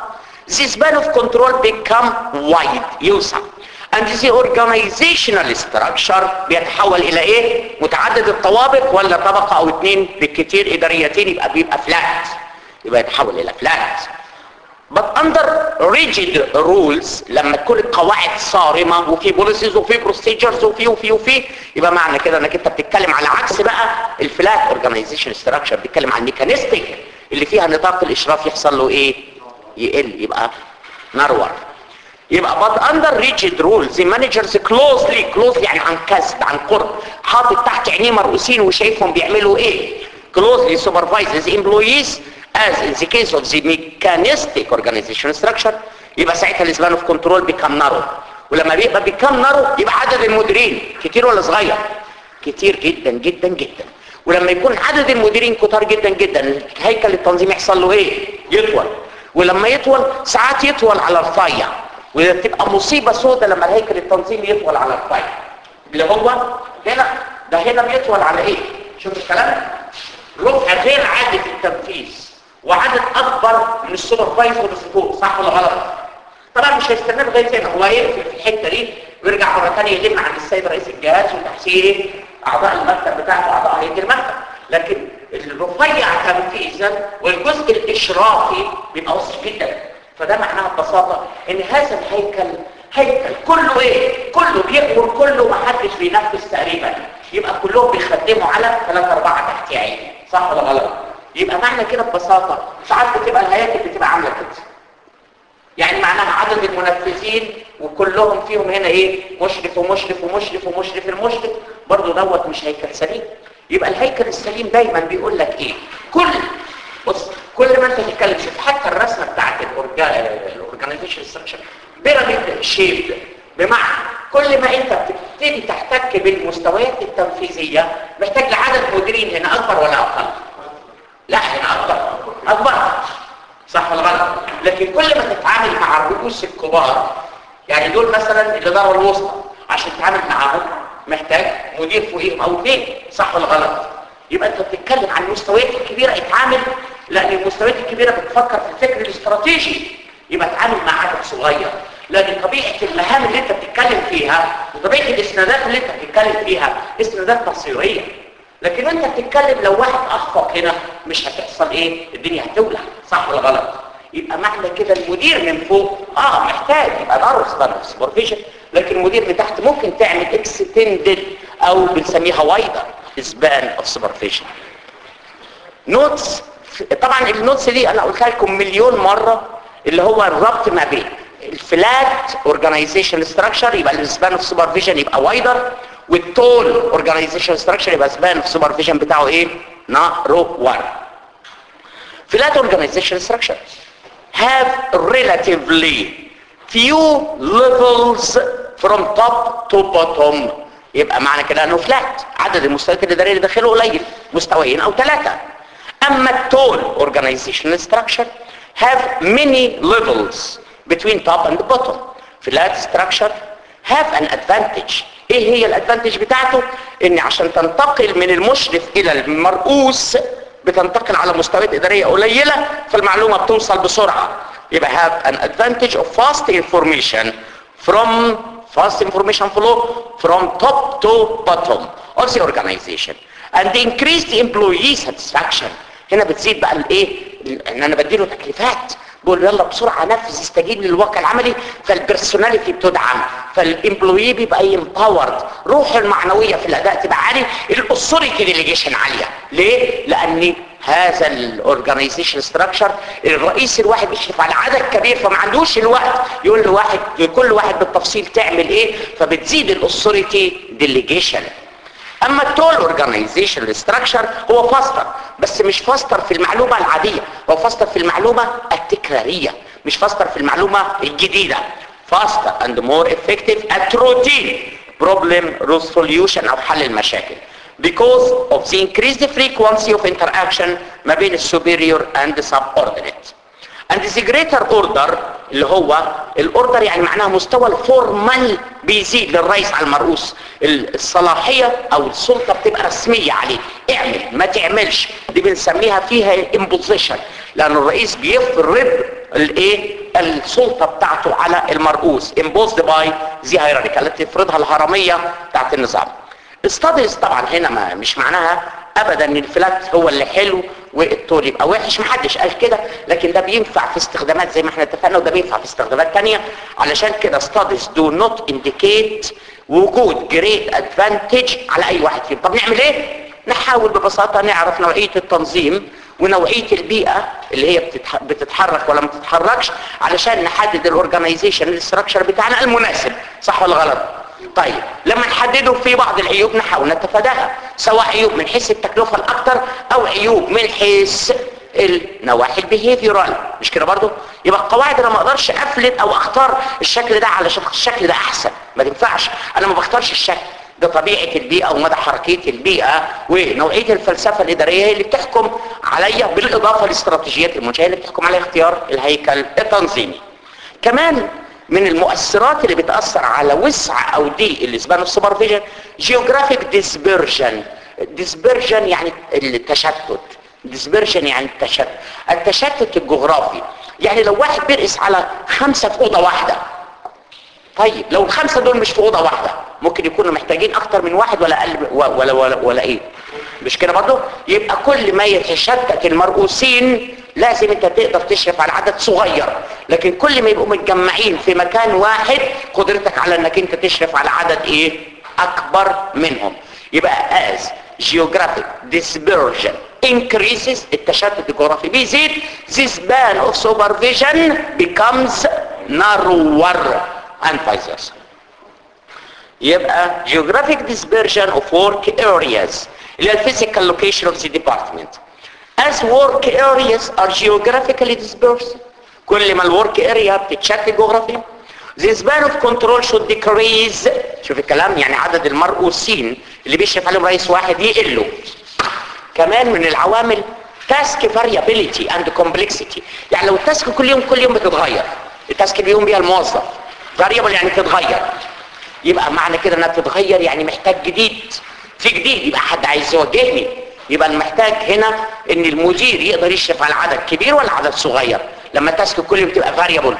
the span of control become wide يوسع and the organizational structure بيتحول الى ايه متعدد الطوابق ولا طبقة او اتنين بالكتير اداريتين يبقى بيبقى فلات يبقى يتحول الى فلات but under rigid rules لما تكون القواعد صارمة وفي بوليسيز وفي بروسيجرز وفي وفي وفي يبقى معنى كده انك انت بتتكلم على عكس بقى الفلات اورجانيزيشن ستراكشر بتتكلم عن الميكانيستيك اللي فيها نطاق الاشراف يحصل له ايه يقل يبقى نرور يبقى but under rigid rules the managers closely closely يعني عن كسب عن قرب حاطط تحت عينيه مرؤوسين وشايفهم بيعملوا ايه closely supervises the employees as in the case of the mechanistic organization structure يبقى ساعتها الاسبان اوف كنترول become narrow ولما بيبقى become narrow يبقى عدد المديرين كتير ولا صغير كتير جدا جدا جدا ولما يكون عدد المديرين كتار جدا جدا هيكل التنظيم يحصل له ايه يطول ولما يطول ساعات يطول على الرفيع وتبقى مصيبة سودة لما الهيكل التنظيمي يطول على الرفيع اللي هو هنا ده هنا بيطول على ايه شوف الكلام رفع غير عادي في التنفيذ وعدد اكبر من السوبرفايزر اللي فوق صح ولا غلط طبعا مش هيستنى لغايه هنا هو هيقفل في الحته دي ويرجع مره ثانيه يلم عند السيد رئيس الجهاز وتحسيره اعضاء المكتب بتاعته اعضاء هيئه المكتب لكن الرفيع تنفيذا والجزء الاشرافي بيبقى وسط جدا فده معناها ببساطه ان هذا الهيكل هيكل كله ايه كله بيأمر كله ما حدش بينفذ تقريبا يبقى كلهم بيخدموا على ثلاثة أربعة تحت عين صح ولا غلط يبقى معنى كده ببساطة ساعات بتبقى الهياكل بتبقى عاملة كده يعني معناها عدد المنفذين وكلهم فيهم هنا ايه مشرف ومشرف ومشرف ومشرف المشرف برضه دوت مش هيكل سليم يبقى الهيكل السليم دايما بيقول لك ايه كل بص كل ما انت تتكلم شوف حتى الرسمه بتاعت الاورجانيزيشن ستراكشر بيراميد شيب بمعنى كل ما انت بتبتدي تحتك بالمستويات التنفيذيه محتاج لعدد مديرين هنا اكبر ولا اقل لا هنا اكبر اكبر صح ولا غلط لكن كل ما تتعامل مع الرؤوس الكبار يعني دول مثلا الاداره الوسطى عشان تتعامل معاهم محتاج مدير فوقيهم او اثنين صح ولا غلط يبقى انت بتتكلم عن المستويات الكبيره اتعامل لان المستويات الكبيره بتفكر في الفكر الاستراتيجي يبقى اتعامل مع عدد صغير لان طبيعه المهام اللي انت بتتكلم فيها وطبيعه الاسنادات اللي انت بتتكلم فيها اسنادات مصيريه لكن انت بتتكلم لو واحد اخفق هنا مش هتحصل ايه الدنيا هتولع صح ولا غلط يبقى معنى كده المدير من فوق اه محتاج يبقى نقرص بقى سوبرفيجن لكن المدير من تحت ممكن تعمل اكستندد او بنسميها وايدر سبان اوف سوبرفيجن نوتس طبعا النوتس دي انا قلت لكم مليون مره اللي هو الربط ما بين الفلات اورجانيزيشن ستراكشر يبقى السبان اوف سوبرفيجن يبقى وايدر والتول اورجانيزيشن ستراكشر يبقى سبان اوف سوبرفيجن بتاعه ايه نارو 1 flat organization structures have relatively few levels from top to bottom يبقى معنى كده انه فلات عدد المستويات الاداريه اللي داخله قليل مستويين او ثلاثه اما التول organization structure have many levels between top and bottom flat structure have an advantage ايه هي الادفانتج بتاعته ان عشان تنتقل من المشرف الى المرؤوس بتنتقل على مستويات اداريه قليله فالمعلومه بتوصل بسرعه يبقى have an advantage of fast information from fast information flow from top to bottom of the organization and increase the employee satisfaction هنا بتزيد بقى الايه ان انا بديله تكليفات بقول يلا بسرعه نفذ استجيب للواقع العملي فالبرسوناليتي بتدعم فالامبلوي بيبقى امباورد روحه المعنويه في الاداء تبقى عالي الاثوريتي ديليجيشن عاليه ليه لان هذا الاورجانيزيشن ستراكشر الرئيس الواحد بيشرف على عدد كبير فما عندوش الوقت يقول لواحد لكل واحد بالتفصيل تعمل ايه فبتزيد الاثوريتي ديليجيشن اما التول اورجانيزيشن ستراكشر هو فاستر بس مش فاستر في المعلومه العاديه هو فاستر في المعلومه التكراريه مش فاستر في المعلومه الجديده faster and more effective at routine problem solution او حل المشاكل because of the increased frequency of interaction ما بين السوبيريور and subordinate and the greater order اللي هو الاوردر يعني معناها مستوى الفورمال بيزيد للرئيس على المرؤوس الصلاحية او السلطة بتبقى رسمية عليه اعمل ما تعملش دي بنسميها فيها imposition لان الرئيس بيفرض الايه السلطة بتاعته على المرؤوس imposed by the hierarchy التي تفرضها الهرمية بتاعت النظام studies طبعا هنا ما مش معناها ابدا ان الفلات هو اللي حلو والطول يبقى وحش محدش قال كده لكن ده بينفع في استخدامات زي ما احنا اتفقنا وده بينفع في استخدامات تانية علشان كده studies do not indicate وجود great advantage على اي واحد فيهم طب نعمل ايه نحاول ببساطة نعرف نوعية التنظيم ونوعية البيئة اللي هي بتتح- بتتحرك ولا ما بتتحركش علشان نحدد الاورجنايزيشن الاستراكشر بتاعنا المناسب صح ولا غلط طيب لما نحدده في بعض العيوب نحاول نتفاداها سواء عيوب من حيث التكلفة الاكثر او عيوب من حيث النواحي البيهيفيورال مش كده برضو يبقى القواعد انا ما اقدرش افلت او اختار الشكل ده علشان الشكل ده احسن ما تنفعش انا ما بختارش الشكل ده طبيعة البيئة ومدى حركية البيئة ونوعية الفلسفة الإدارية هي اللي بتحكم عليا بالإضافة لاستراتيجيات المنشأة اللي بتحكم على اختيار الهيكل التنظيمي كمان من المؤثرات اللي بتأثر على وسع أو ضيق الاسبان السوبرفيجن جيوغرافيك ديسبرجن ديسبرجن يعني التشتت ديسبرجن يعني التشتت التشتت الجغرافي يعني لو واحد بيرقص على خمسة في أوضة واحدة طيب لو الخمسة دول مش في أوضة واحدة ممكن يكونوا محتاجين أكتر من واحد ولا أقل ولا ولا ولا, ولا إيه مش كده برضه يبقى كل ما يتشتت المرؤوسين لازم انت تقدر تشرف على عدد صغير لكن كل ما يبقوا متجمعين في مكان واحد قدرتك على انك انت تشرف على عدد ايه اكبر منهم يبقى as geographic dispersion increases التشتت الجغرافي بيزيد the span of supervision becomes narrower and vice versa يبقى geographic dispersion of work areas اللي هي physical location of the department as work areas are geographically dispersed كل ما الورك اريا بتتشكل جغرافيا the span of control should decrease شوف الكلام يعني عدد المرؤوسين اللي بيشرف عليهم رئيس واحد يقلوا كمان من العوامل task variability and complexity يعني لو التاسك كل يوم كل يوم بتتغير التاسك اللي بيقوم بيها الموظف variable يعني تتغير يبقى معنى كده انها بتتغير يعني محتاج جديد في جديد يبقى حد عايز يوجهني يبقى المحتاج هنا ان المدير يقدر يشرف على عدد كبير ولا عدد صغير لما التاسك كل يوم تبقى فاريبل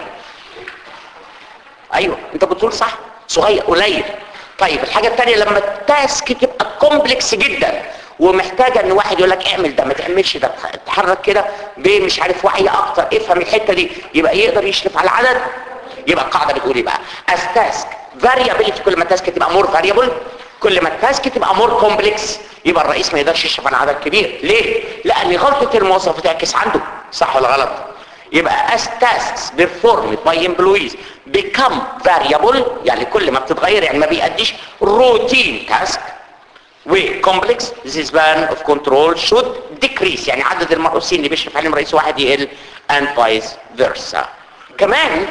ايوه انت بتقول صح صغير قليل طيب الحاجه الثانيه لما التاسك تبقى كومبلكس جدا ومحتاجه ان واحد يقول لك اعمل ده ما تعملش ده اتحرك كده بمش عارف وعي اكتر افهم الحته دي يبقى يقدر يشرف على عدد يبقى القاعده بتقول ايه بقى as task variability كل ما التاسك تبقى مور variable كل ما التاسك تبقى مور كومبلكس يبقى الرئيس ما يقدرش يشرف على عدد كبير ليه لان غلطه الموظف بتعكس عنده صح ولا غلط يبقى as tasks performed by employees become variable يعني كل ما بتتغير يعني ما بيأديش routine task وكومبلكس the span of control should decrease يعني عدد المرؤوسين اللي بيشرف عليهم رئيس واحد يقل and vice versa كمان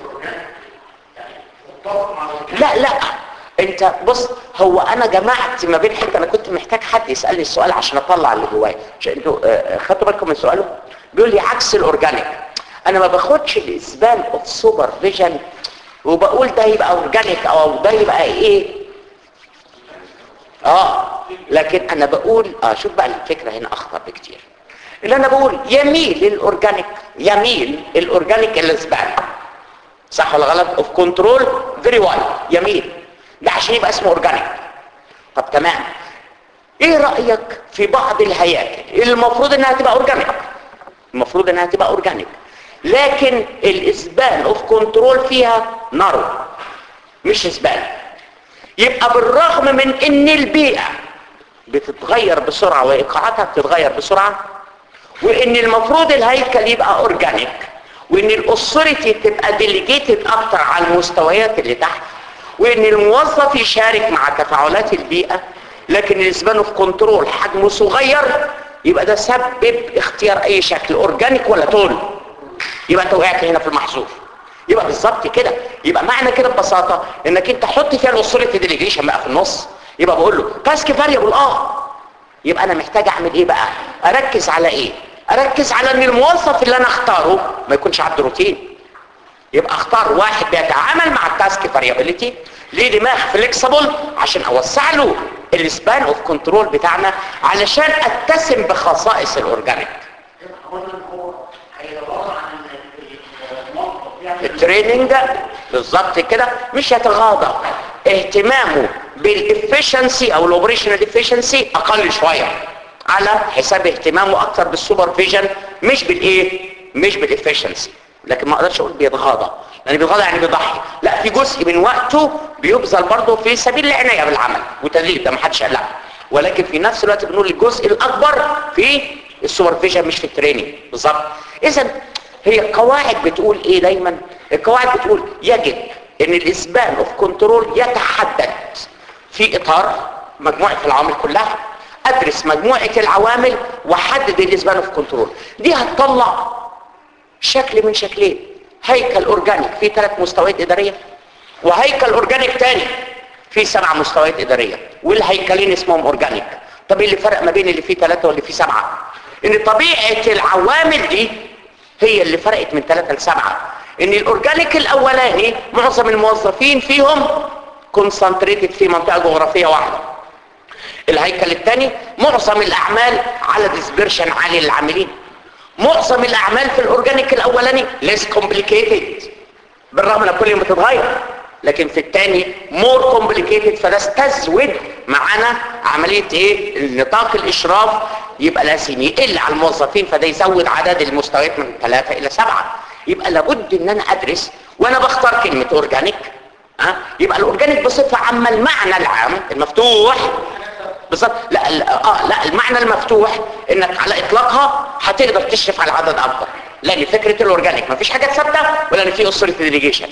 لا لا انت بص هو انا جمعت ما بين حته انا كنت محتاج حد يسالني السؤال عشان اطلع اللي جوايا عشان انتوا آه، خدتوا بالكم من سؤاله بيقول لي عكس الاورجانيك انا ما باخدش الاسبان اوف سوبر فيجن وبقول ده يبقى اورجانيك او ده يبقى ايه اه لكن انا بقول اه شوف بقى الفكره هنا اخطر بكتير اللي انا بقول يميل الاورجانيك يميل الاورجانيك الاسبان صح ولا غلط اوف كنترول فيري وايد يميل ده عشان يبقى اسمه اورجانيك طب تمام ايه رايك في بعض الهياكل اللي المفروض انها تبقى اورجانيك المفروض انها تبقى اورجانيك لكن الاسبان اوف كنترول فيها نارو مش اسبان يبقى بالرغم من ان البيئه بتتغير بسرعه وايقاعاتها بتتغير بسرعه وان المفروض الهيكل يبقى اورجانيك وان الاثوريتي تبقى ديليجيتد اكتر على المستويات اللي تحت وان الموظف يشارك مع تفاعلات البيئه لكن الاسبان اوف كنترول حجمه صغير يبقى ده سبب اختيار اي شكل اورجانيك ولا تول يبقى انت وقعت هنا في المحظور يبقى بالظبط كده يبقى معنى كده ببساطه انك انت حط فيها الاثوريتي ديليجيشن بقى في النص يبقى بقول له تاسك فاريبل اه يبقى انا محتاج اعمل ايه بقى اركز على ايه اركز على ان الموظف اللي انا اختاره ما يكونش عنده روتين يبقى اختار واحد بيتعامل مع التاسك فاريابيليتي ليه دماغ فليكسبل عشان اوسع له السبان اوف كنترول بتاعنا علشان اتسم بخصائص الاورجانيك اولا هو هيدور عن الموظف التريننج بالظبط كده مش يتغاضى اهتمامه بالافشنسي او الاوبريشنال افشنسي اقل شويه على حساب اهتمامه اكتر بالسوبرفيجن مش بالايه مش بالافشنسي لكن ما اقدرش اقول بيتغاضى لان بيتغاضى يعني بيضحي لا في جزء من وقته بيبذل برضه في سبيل العنايه بالعمل وتدريب ده ما حدش قال لا ولكن في نفس الوقت بنقول الجزء الاكبر في السوبرفيجن مش في التريننج بالظبط اذا هي القواعد بتقول ايه دايما القواعد بتقول يجب ان الاسبان اوف كنترول يتحدد في اطار مجموعه العوامل كلها ادرس مجموعه العوامل واحدد الاسبان اوف كنترول دي هتطلع شكل من شكلين هيكل اورجانيك فيه ثلاث مستويات اداريه وهيكل اورجانيك تاني فيه سبع مستويات اداريه والهيكلين اسمهم اورجانيك طب ايه اللي فرق ما بين اللي فيه ثلاثه واللي فيه سبعه ان طبيعه العوامل دي هي اللي فرقت من ثلاثه لسبعه ان الاورجانيك الاولاني معظم الموظفين فيهم كونسنتريتد في منطقه جغرافيه واحده الهيكل الثاني معظم الاعمال على ديسبرشن عالي للعاملين معظم الاعمال في الاورجانيك الاولاني ليس كومبليكيتد بالرغم ان كل يوم بتتغير لكن في الثاني مور كومبليكيتد فده استزود معانا عمليه ايه نطاق الاشراف يبقى لازم يقل على الموظفين فده يزود عدد المستويات من ثلاثه الى سبعه يبقى لابد ان انا ادرس وانا بختار كلمه اورجانيك ها يبقى الاورجانيك بصفه عامه المعنى العام المفتوح بالظبط لا اه لا المعنى المفتوح انك على اطلاقها هتقدر تشرف على عدد اكبر لان فكره الاورجانيك مفيش حاجه ثابته ولا ان في اسره ديليجيشن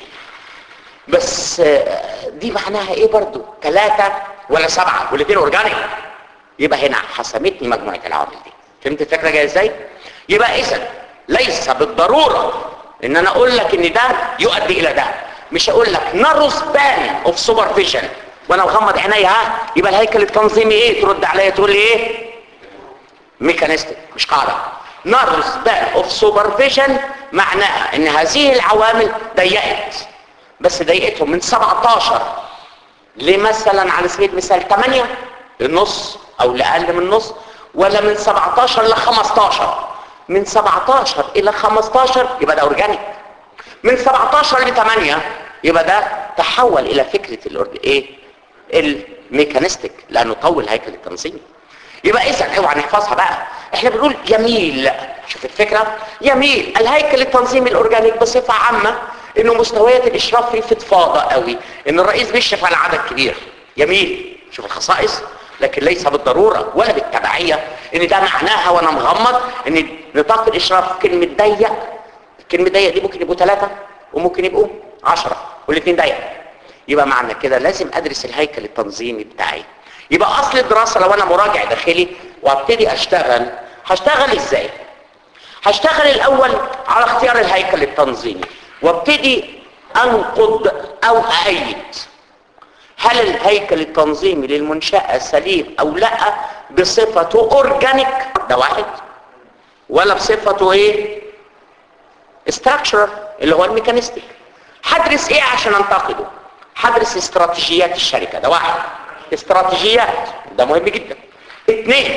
بس دي معناها ايه برضو ثلاثة ولا سبعة والاثنين اورجانيك يبقى هنا حسمتني مجموعة العوامل دي فهمت الفكرة جاية ازاي يبقى اذا ليس بالضرورة ان انا اقول لك ان ده يؤدي الى ده مش اقول لك نارو سبان اوف سوبرفيجن وانا مغمض عينيا ها يبقى الهيكل التنظيمي ايه ترد عليا تقول لي ايه ميكانيستيك مش قاعده نارو سبان اوف سوبرفيجن معناها ان هذه العوامل ضيقت بس ضيقتهم من 17 لمثلا على سبيل المثال 8 النص او لاقل من النص ولا من 17 ل 15 من 17 الى 15 يبقى ده اورجانيك من 17 ل 8 يبقى ده تحول الى فكره الأورج... ايه الميكانيستيك لانه طول هيكل التنظيمي يبقى اذا اوعى نحفظها بقى احنا بنقول يميل شوف الفكره يميل الهيكل التنظيمي الاورجانيك بصفه عامه انه مستويات الاشراف فيه فضفاضه قوي ان الرئيس بيشرف على عدد كبير جميل شوف الخصائص لكن ليس بالضروره ولا بالتبعيه ان ده معناها وانا مغمض ان نطاق الاشراف كلمه ضيق كلمه ضيق دي ممكن يبقوا ثلاثه وممكن يبقوا عشرة والاثنين ضيق يبقى معنى كده لازم ادرس الهيكل التنظيمي بتاعي يبقى اصل الدراسه لو انا مراجع داخلي وابتدي اشتغل هشتغل ازاي هشتغل الاول على اختيار الهيكل التنظيمي وابتدي انقض او اأيد هل الهيكل التنظيمي للمنشأة سليم او لا بصفته اورجانيك ده واحد ولا بصفته ايه استراكشر اللي هو الميكانيستيك هدرس ايه عشان انتقده هدرس استراتيجيات الشركة ده واحد استراتيجيات ده مهم جدا اثنين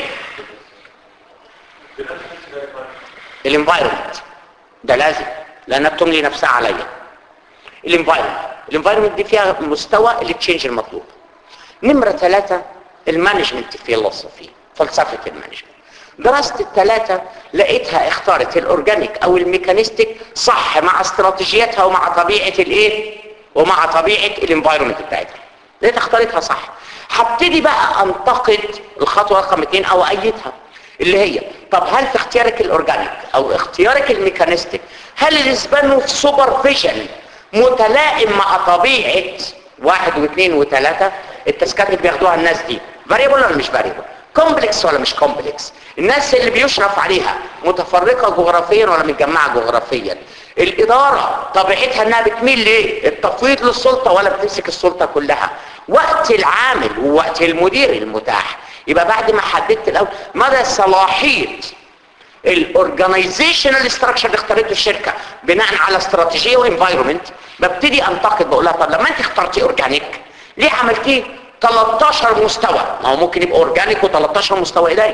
الانفايرمنت ده لازم لانها بتملي نفسها عليا الانفايرمنت الانفايرمنت دي فيها مستوى التشينج المطلوب نمرة ثلاثة المانجمنت فيلوسفي فلسفة المانجمنت درست الثلاثة لقيتها اختارت الاورجانيك او الميكانيستيك صح مع استراتيجيتها ومع طبيعة الايه ومع طبيعة الانفايرمنت بتاعتها لقيتها اختارتها صح هبتدي بقى انتقد الخطوة رقم اثنين او ايدها اللي هي طب هل في اختيارك الاورجانيك او اختيارك الميكانيستيك هل الاسبانو سوبرفيجن متلائم مع طبيعة واحد واثنين وثلاثة التسكات اللي بياخدوها الناس دي فاريبل ولا مش فاريبل كومبلكس ولا مش كومبلكس الناس اللي بيشرف عليها متفرقة جغرافيا ولا متجمعة جغرافيا الإدارة طبيعتها انها بتميل ليه التفويض للسلطة ولا بتمسك السلطة كلها وقت العامل ووقت المدير المتاح يبقى بعد ما حددت الاول مدى صلاحيه الاورجنايزيشنال ستراكشر اللي اختارته الشركه بناء على استراتيجيه وانفايرمنت ببتدي انتقد بقول لها طب لما انت اخترتي اورجانيك ليه عملتيه 13 مستوى ما هو ممكن يبقى اورجانيك و13 مستوى اداري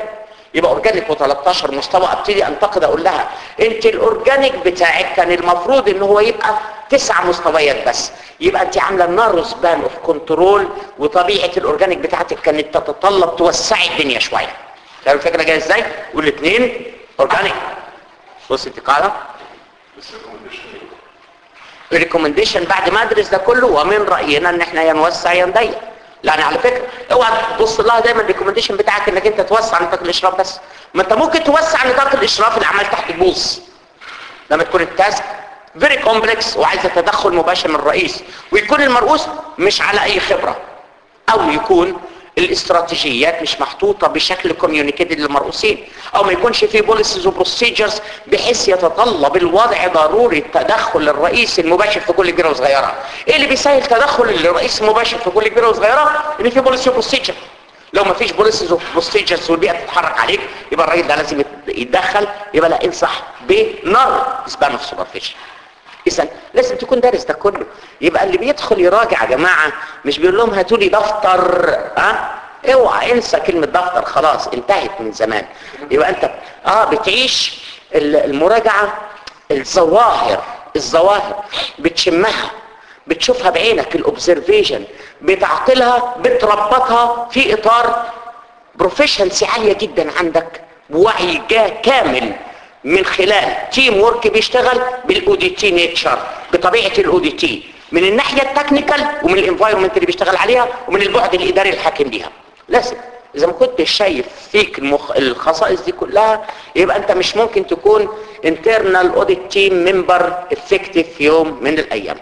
يبقى اورجانيك و13 مستوى ابتدي انتقد اقول لها انت الاورجانيك بتاعك كان المفروض ان هو يبقى تسع مستويات بس يبقى انت عامله نارو سبان اوف كنترول وطبيعه الاورجانيك بتاعتك كانت تتطلب توسعي الدنيا شويه فاهم الفكره جايه ازاي والاثنين اورجانيك بص انت قاعده بس الريكومنديشن الريكومنديشن بعد ما ادرس ده كله ومن راينا ان احنا يا نوسع يا نضيق يعني على فكره اوعى تبص لها دايما الريكومنديشن بتاعك انك انت توسع نطاق الاشراف بس ما انت ممكن توسع نطاق الاشراف الاعمال تحت تبوظ لما تكون التاسك فيري كومبلكس وعايزه تدخل مباشر من الرئيس ويكون المرؤوس مش على اي خبره او يكون الاستراتيجيات مش محطوطه بشكل كوميونيكيتد للمرؤوسين او ما يكونش في بوليسيز وبروسيجرز بحيث يتطلب الوضع ضروري التدخل الرئيس المباشر في كل كبيره وصغيره ايه اللي بيسهل تدخل الرئيس المباشر في كل كبيره وصغيره ان في بوليسي وبروسيجر لو ما فيش بوليسيز وبروسيجرز والبيئه تتحرك عليك يبقى الراجل ده لازم يتدخل يبقى لا انصح بنار سبان اوف سوبرفيشن اذا لازم تكون دارس ده كله يبقى اللي بيدخل يراجع يا جماعه مش بيقول لهم هاتوا لي دفتر ها أه؟ اوعى انسى كلمه دفتر خلاص انتهت من زمان يبقى انت اه بتعيش المراجعه الظواهر الظواهر بتشمها بتشوفها بعينك الاوبزرفيشن بتعقلها بتربطها في اطار بروفيشنسي عاليه جدا عندك ووعي كامل من خلال تيم ورك بيشتغل بالاوديتي نيتشر بطبيعه الاوديتي من الناحيه التكنيكال ومن الانفايرمنت اللي بيشتغل عليها ومن البعد الاداري الحاكم ليها لازم اذا ما كنتش شايف فيك المخ... الخصائص دي كلها يبقى انت مش ممكن تكون internal audit team member effective في يوم من الايام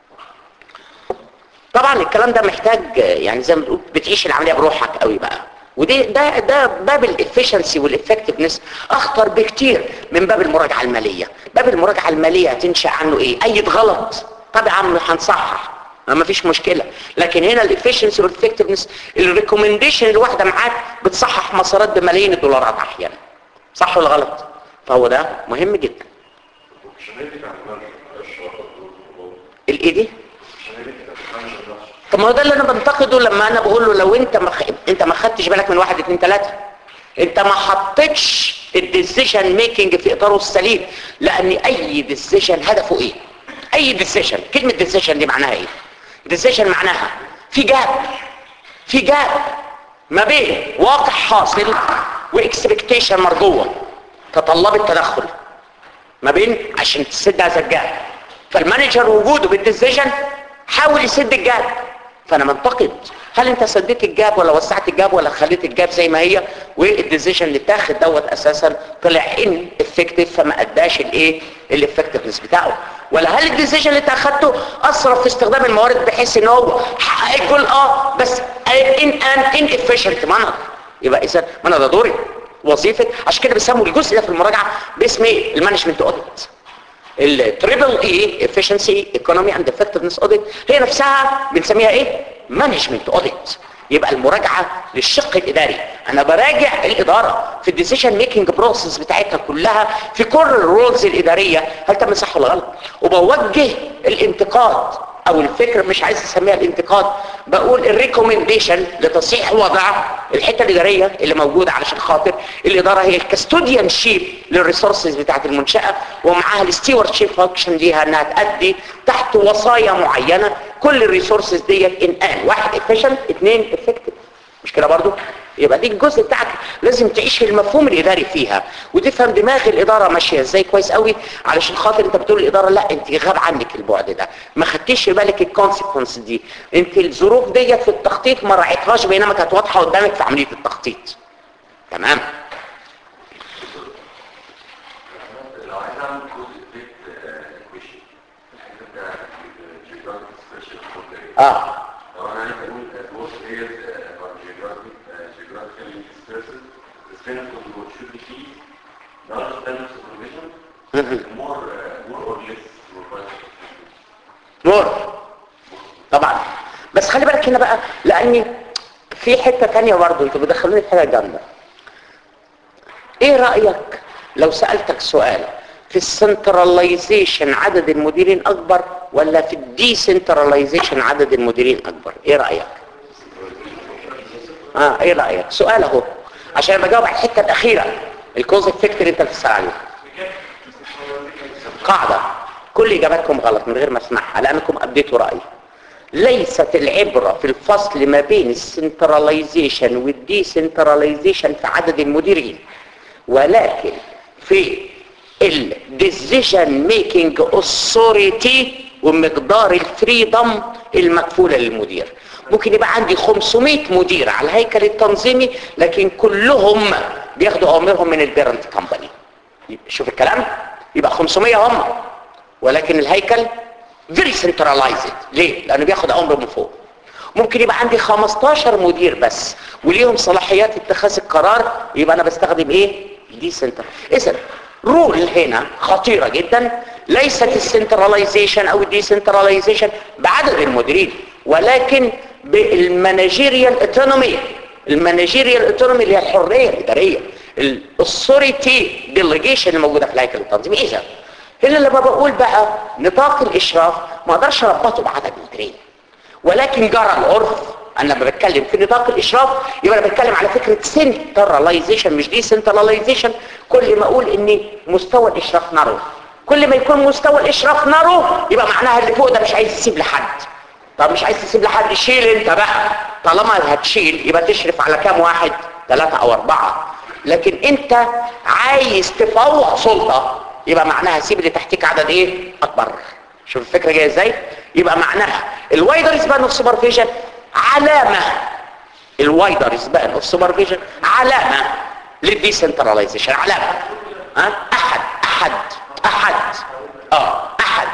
طبعا الكلام ده محتاج يعني زي ما بتقول بتعيش العمليه بروحك قوي بقى ودي ده ده باب الافشنسي والافكتفنس اخطر بكتير من باب المراجعه الماليه باب المراجعه الماليه هتنشا عنه ايه اي غلط طبعا هنصحح ما فيش مشكله لكن هنا الافشنسي والافكتفنس الريكومنديشن الواحده معاك بتصحح مسارات بملايين الدولارات احيانا صح ولا غلط فهو ده مهم جدا عشان هي دي كانت منشأ الشرطة الايه دي عشان هي دي كانت منشأ نفسه طب ما هو ده اللي انا بنتقده لما انا بقول له لو انت ما مخ... انت ما خدتش بالك من واحد اتنين تلاته انت ما حطيتش الديسيشن ميكنج في اطاره السليم لان اي ديسيشن هدفه ايه اي ديسيشن كلمه ديسيشن دي معناها ايه ديسيشن معناها في جاب في جاب ما بين واقع حاصل واكسبكتيشن مرجوه تطلب التدخل ما بين عشان تسد هذا الجاب فالمانجر وجوده بالديسيشن حاول يسد الجاب فانا منتقد هل انت سديت الجاب ولا وسعت الجاب ولا خليت الجاب زي ما هي والديسيشن اللي اتاخد دوت اساسا طلع ان افكتيف فما اداش الايه الافكتفنس بتاعه ولا هل الديسيجن اللي انت اخدته اسرف في استخدام الموارد بحيث ان هو حقق الجول اه بس ان ان ان افيشنت مانر يبقى اذا ما انا ده دوري وظيفه عشان كده بيسموا الجزء ده في المراجعه باسم ايه المانجمنت اوديت التريبل اي efficiency economy and effectiveness audit هي نفسها بنسميها ايه مانجمنت اوديت يبقى المراجعه للشق الاداري انا براجع الاداره في الديسيشن ميكنج بروسيس بتاعتها كلها في كل الرولز الاداريه هل تم صح ولا غلط وبوجه الانتقاد او الفكر مش عايز اسميها الانتقاد بقول الريكومنديشن لتصحيح وضع الحته الاداريه اللي موجوده علشان خاطر الاداره هي الكاستوديان شيب للريسورسز بتاعت المنشاه ومعاها الستيورد شيب فانكشن ليها انها تادي تحت وصايا معينه كل الريسورسز ديت ان ان واحد افيشنت اثنين افكتيف مش كده برضو يبقى دي الجزء بتاعك لازم تعيش في المفهوم الاداري فيها وتفهم دماغ الاداره ماشيه ازاي كويس قوي علشان خاطر انت بتقول الاداره لا انت غاب عنك البعد ده ما خدتيش في بالك الكونسيكونس دي انت الظروف ديت في التخطيط ما راعيتهاش بينما كانت واضحه قدامك في عمليه التخطيط تمام لو عايز اعمل جزء بيت ايكويشن ده جيوغرافيك سبيشال اه لو انا عايز اقول both areas are geographic geographically dispersed the span of control should be key large span of supervision more uh, more or less supervised نور طبعا بس خلي بالك هنا بقى لاني في حته تانية برضه انتوا بتدخلوني في حاجه جامده ايه رايك لو سالتك سؤال في السنتراليزيشن عدد المديرين اكبر ولا في الديسنتراليزيشن عدد المديرين اكبر ايه رايك اه ايه رايك سؤال اهو عشان بجاوب على الحته الاخيره الكوز افكت اللي انت بتسال عليه قاعده كل اجاباتكم غلط من غير ما اسمعها لانكم ابديتوا رايي ليست العبره في الفصل ما بين السنتراليزيشن والديسنتراليزيشن في عدد المديرين ولكن في الديسيجن ميكينج اوثوريتي ومقدار الفريدم المكفوله للمدير ممكن يبقى عندي 500 مدير على الهيكل التنظيمي لكن كلهم بياخدوا اوامرهم من البيرنت كومباني شوف الكلام يبقى 500 هم ولكن الهيكل فيري سنتراليزد ليه لانه بياخد امر من فوق ممكن يبقى عندي 15 مدير بس وليهم صلاحيات اتخاذ القرار يبقى انا بستخدم ايه دي سنتر اذا رول هنا خطيرة جدا ليست السنتراليزيشن او الديسنتراليزيشن بعدد المديرين ولكن بالمانجيريال اوتونومي المانجيريال اوتونومي اللي هي الحريه الاداريه الاثوريتي ديليجيشن الموجوده في الهيكل التنظيمي اذا هنا لما بقول بقى نطاق الاشراف ما اقدرش اربطه بعدد مديرين ولكن جرى العرف انا لما بتكلم في نطاق الاشراف يبقى انا بتكلم على فكره سنتراليزيشن مش دي سنتراليزيشن كل ما اقول ان مستوى الاشراف نارو كل ما يكون مستوى الاشراف نارو يبقى معناها اللي فوق ده مش عايز يسيب لحد طب مش عايز تسيب لحد شيل انت بقى طالما هتشيل يبقى تشرف على كام واحد ثلاثة او اربعة لكن انت عايز تفوق سلطة يبقى معناها سيب اللي تحتيك عدد ايه اكبر شوف الفكرة جاية ازاي يبقى معناها الوايدر سبان اوف سوبرفيجن علامة الوايدر سبان اوف سوبرفيجن علامة للديسنتراليزيشن علامة ها احد احد احد اه احد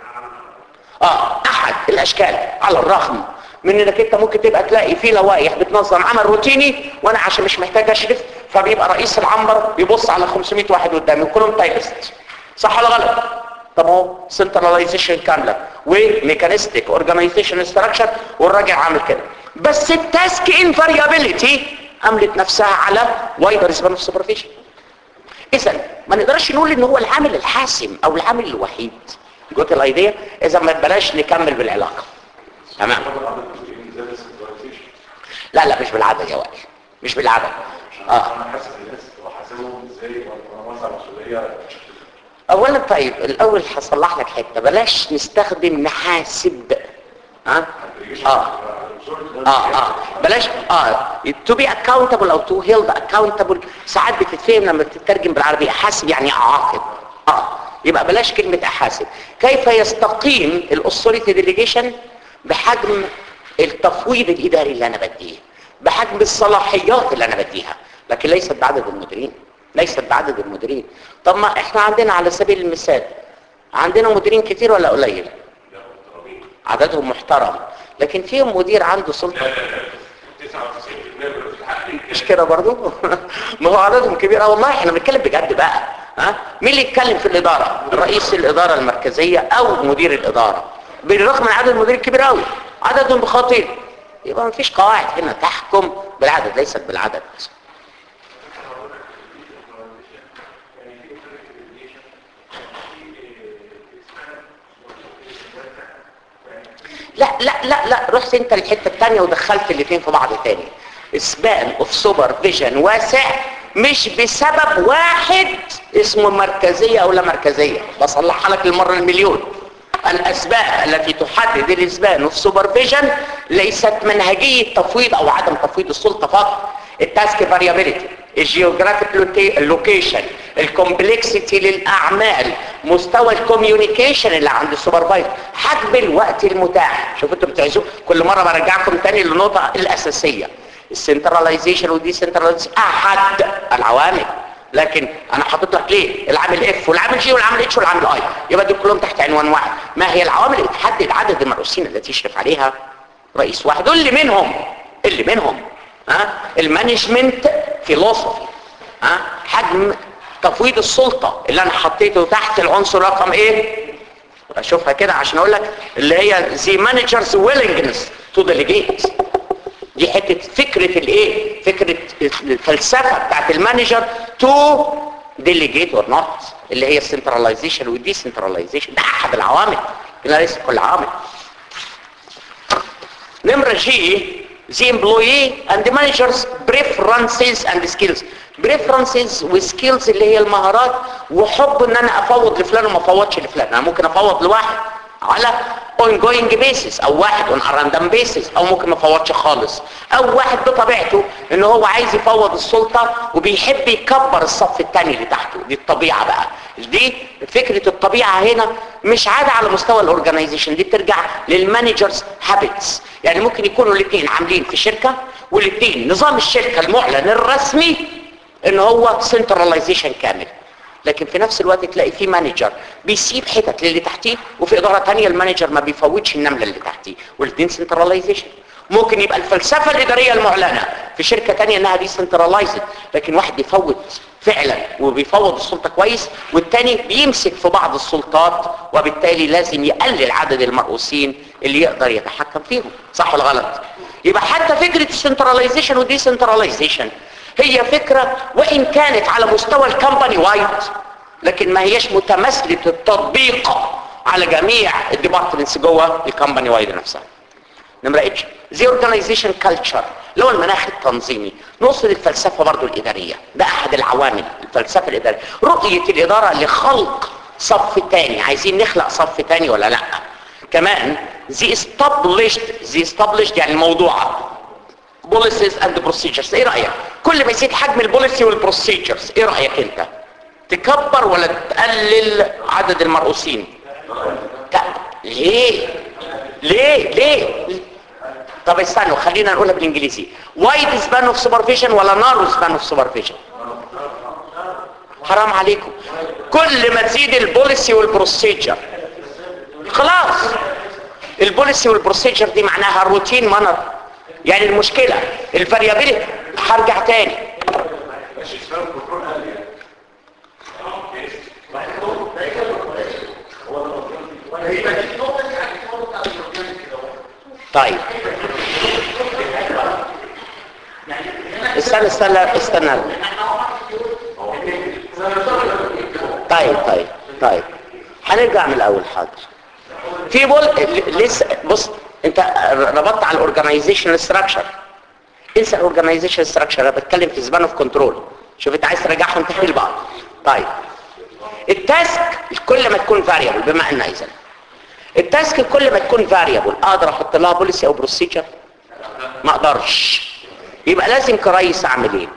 اه احد الاشكال على الرغم من انك انت ممكن تبقى تلاقي في لوائح بتنظم عمل روتيني وانا عشان مش محتاج اشرف فبيبقى رئيس العنبر بيبص على 500 واحد قدامي وكلهم تايبست صح ولا غلط طب اهو سنتراليزيشن كامله وميكانيستيك اورجانيزيشن ستراكشر والراجل عامل كده بس التاسك انفاريابيليتي عملت نفسها على وايدر سبان اوف سوبرفيشن اذا ما نقدرش نقول ان هو العامل الحاسم او العامل الوحيد جوت الايديا اذا ما بلاش نكمل بالعلاقه تمام لا لا مش بالعدد يا وائل مش بالعدد اه انا حاسس الناس وحاسبهم ازاي وانا موزع مسؤوليه اولا طيب الاول هصلح لك حته بلاش نستخدم نحاسب ها اه اه اه بلاش اه to be accountable او to held accountable ساعات بتتفهم لما بتترجم بالعربي احاسب يعني اعاقب اه يبقى بلاش كلمة احاسب كيف يستقيم الاثوريتي ديليجيشن بحجم التفويض الاداري اللي انا بديه بحجم الصلاحيات اللي انا بديها لكن ليست بعدد المديرين ليست بعدد المديرين طب ما احنا عندنا على سبيل المثال عندنا مديرين كتير ولا قليل عددهم محترم لكن فيهم مدير عنده سلطة مش كده برضو ما هو عددهم كبير اه والله احنا بنتكلم بجد بقى ها مين اللي يتكلم في الاداره رئيس الاداره المركزيه او مدير الاداره بالرغم من عدد المدير الكبير قوي عددهم خطير يبقى ما فيش قواعد هنا تحكم بالعدد ليست بالعدد لا لا لا لا رحت انت الحته الثانيه ودخلت الاثنين في بعض تاني سبان اوف سوبر فيجن واسع مش بسبب واحد اسمه مركزيه او لا مركزيه بصلحها لك المره المليون الاسباب التي تحدد الاسبان اوف سوبر فيجن ليست منهجيه تفويض او عدم تفويض السلطه فقط التاسك فاريابيليتي الجيوغرافيك لوكيشن الكومبلكسيتي للاعمال مستوى الكوميونيكيشن اللي عند السوبرفايزر حجم الوقت المتاح شوفوا انتوا بتعيشوا كل مره برجعكم تاني للنقطه الاساسيه السنتراليزيشن والديسنتراليزيشن احد العوامل لكن انا حاطط لك ليه العامل اف والعامل جي والعامل اتش والعامل اي يبقى دول كلهم تحت عنوان واحد ما هي العوامل اللي بتحدد عدد المرؤوسين التي يشرف عليها رئيس واحد واللي منهم اللي منهم ها المانجمنت فيلوسفي ها حجم تفويض السلطة اللي انا حطيته تحت العنصر رقم ايه اشوفها كده عشان اقول لك اللي هي زي مانجرز ويلنجنس تو ديليجيت دي حته فكره الايه فكره الفلسفه بتاعت المانجر تو ديليجيت اور نوت اللي هي السنتراليزيشن والديسنتراليزيشن ده احد العوامل ليس كل عامل نمره جي the employee and the manager's preference preferences and skills preferences وسكيلز اللي هي المهارات وحب ان انا افوض لفلان وما افوضش لفلان انا ممكن افوض لواحد على ongoing basis او واحد on a random basis او ممكن ما افوضش خالص او واحد بطبيعته ان هو عايز يفوض السلطة وبيحب يكبر الصف الثاني اللي تحته دي الطبيعة بقى دي فكرة الطبيعة هنا مش عادة على مستوى الاورجنايزيشن دي بترجع للمانجرز هابتس يعني ممكن يكونوا الاثنين عاملين في شركة والاثنين نظام الشركة المعلن الرسمي ان هو سنتراليزيشن كامل لكن في نفس الوقت تلاقي في مانجر بيسيب حتت للي تحتيه وفي اداره تانية المانجر ما بيفوتش النمله اللي تحتيه والاثنين سنتراليزيشن ممكن يبقى الفلسفه الاداريه المعلنه في شركه تانية انها دي سنتراليزد لكن واحد بيفوت فعلا وبيفوض السلطه كويس والتاني بيمسك في بعض السلطات وبالتالي لازم يقلل عدد المرؤوسين اللي يقدر يتحكم فيهم صح ولا غلط يبقى حتى فكره السنتراليزيشن والديسنتراليزيشن هي فكرة وإن كانت على مستوى الكمباني وايد لكن ما هيش متماثلة التطبيق على جميع الديبارتمنتس جوه الكمباني وايد نفسها نمرة اتش زي اورجانيزيشن كلتشر اللي هو المناخ التنظيمي نوصل الفلسفة برضو الإدارية ده أحد العوامل الفلسفة الإدارية رؤية الإدارة لخلق صف تاني عايزين نخلق صف تاني ولا لا كمان زي established زي established يعني موضوعة بوليسيز اند بروسيجرز ايه رايك كل ما يزيد حجم البوليسي والبروسيجرز ايه رايك انت تكبر ولا تقلل عدد المرؤوسين لا ليه ليه ليه طب استنوا خلينا نقولها بالانجليزي وايد سبان اوف سوبرفيجن ولا نارو سبان اوف سوبرفيجن حرام عليكم كل ما تزيد البوليسي والبروسيجر خلاص البوليسي والبروسيجر دي معناها الروتين مانر يعني المشكلة الفاريابيلتي هرجع تاني مش اسمها الكنترول عالية طيب استنى استنى استنى طيب طيب طيب هنرجع من الاول حاضر في بول لسه بص انت ربطت على الاورجنايزيشن ستراكشر انسى الاورجنايزيشن ستراكشر انا بتكلم في سبان اوف كنترول شوف انت عايز ترجعهم تحت لبعض طيب التاسك كل ما تكون فاريبل بما ان اذا التاسك كل ما تكون فاريبل اقدر احط لها بوليسي او بروسيجر ما اقدرش يبقى لازم كرئيس اعمل ايه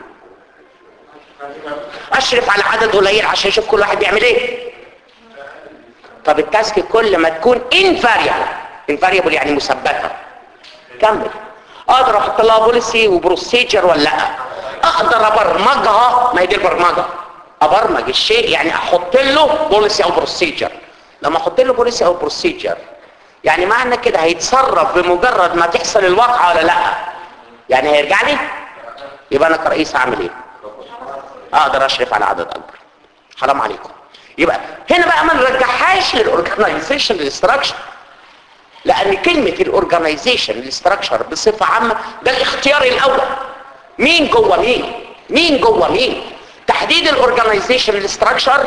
اشرف على عدد قليل عشان اشوف كل واحد بيعمل ايه طب التاسك كل ما تكون انفاريبل انفاريبل يعني مثبته كمل اقدر احط لها بوليسي وبروسيجر ولا لا اقدر ابرمجها ما هي دي البرمجه ابرمج الشيء يعني احط له بوليسي او بروسيجر لما احط له بوليسي او بروسيجر يعني معنى كده هيتصرف بمجرد ما تحصل الواقعه ولا لا يعني هيرجع لي يبقى انا كرئيس اعمل ايه اقدر اشرف على عدد اكبر حرام عليكم يبقى هنا بقى ما نرجعهاش للاورجنايزيشن الاستراكشر لان كلمة الاورجنايزيشن الاستراكشر بصفة عامة ده الاختيار الاول مين جوه مين مين جوه مين تحديد الاورجنايزيشن الاستراكشر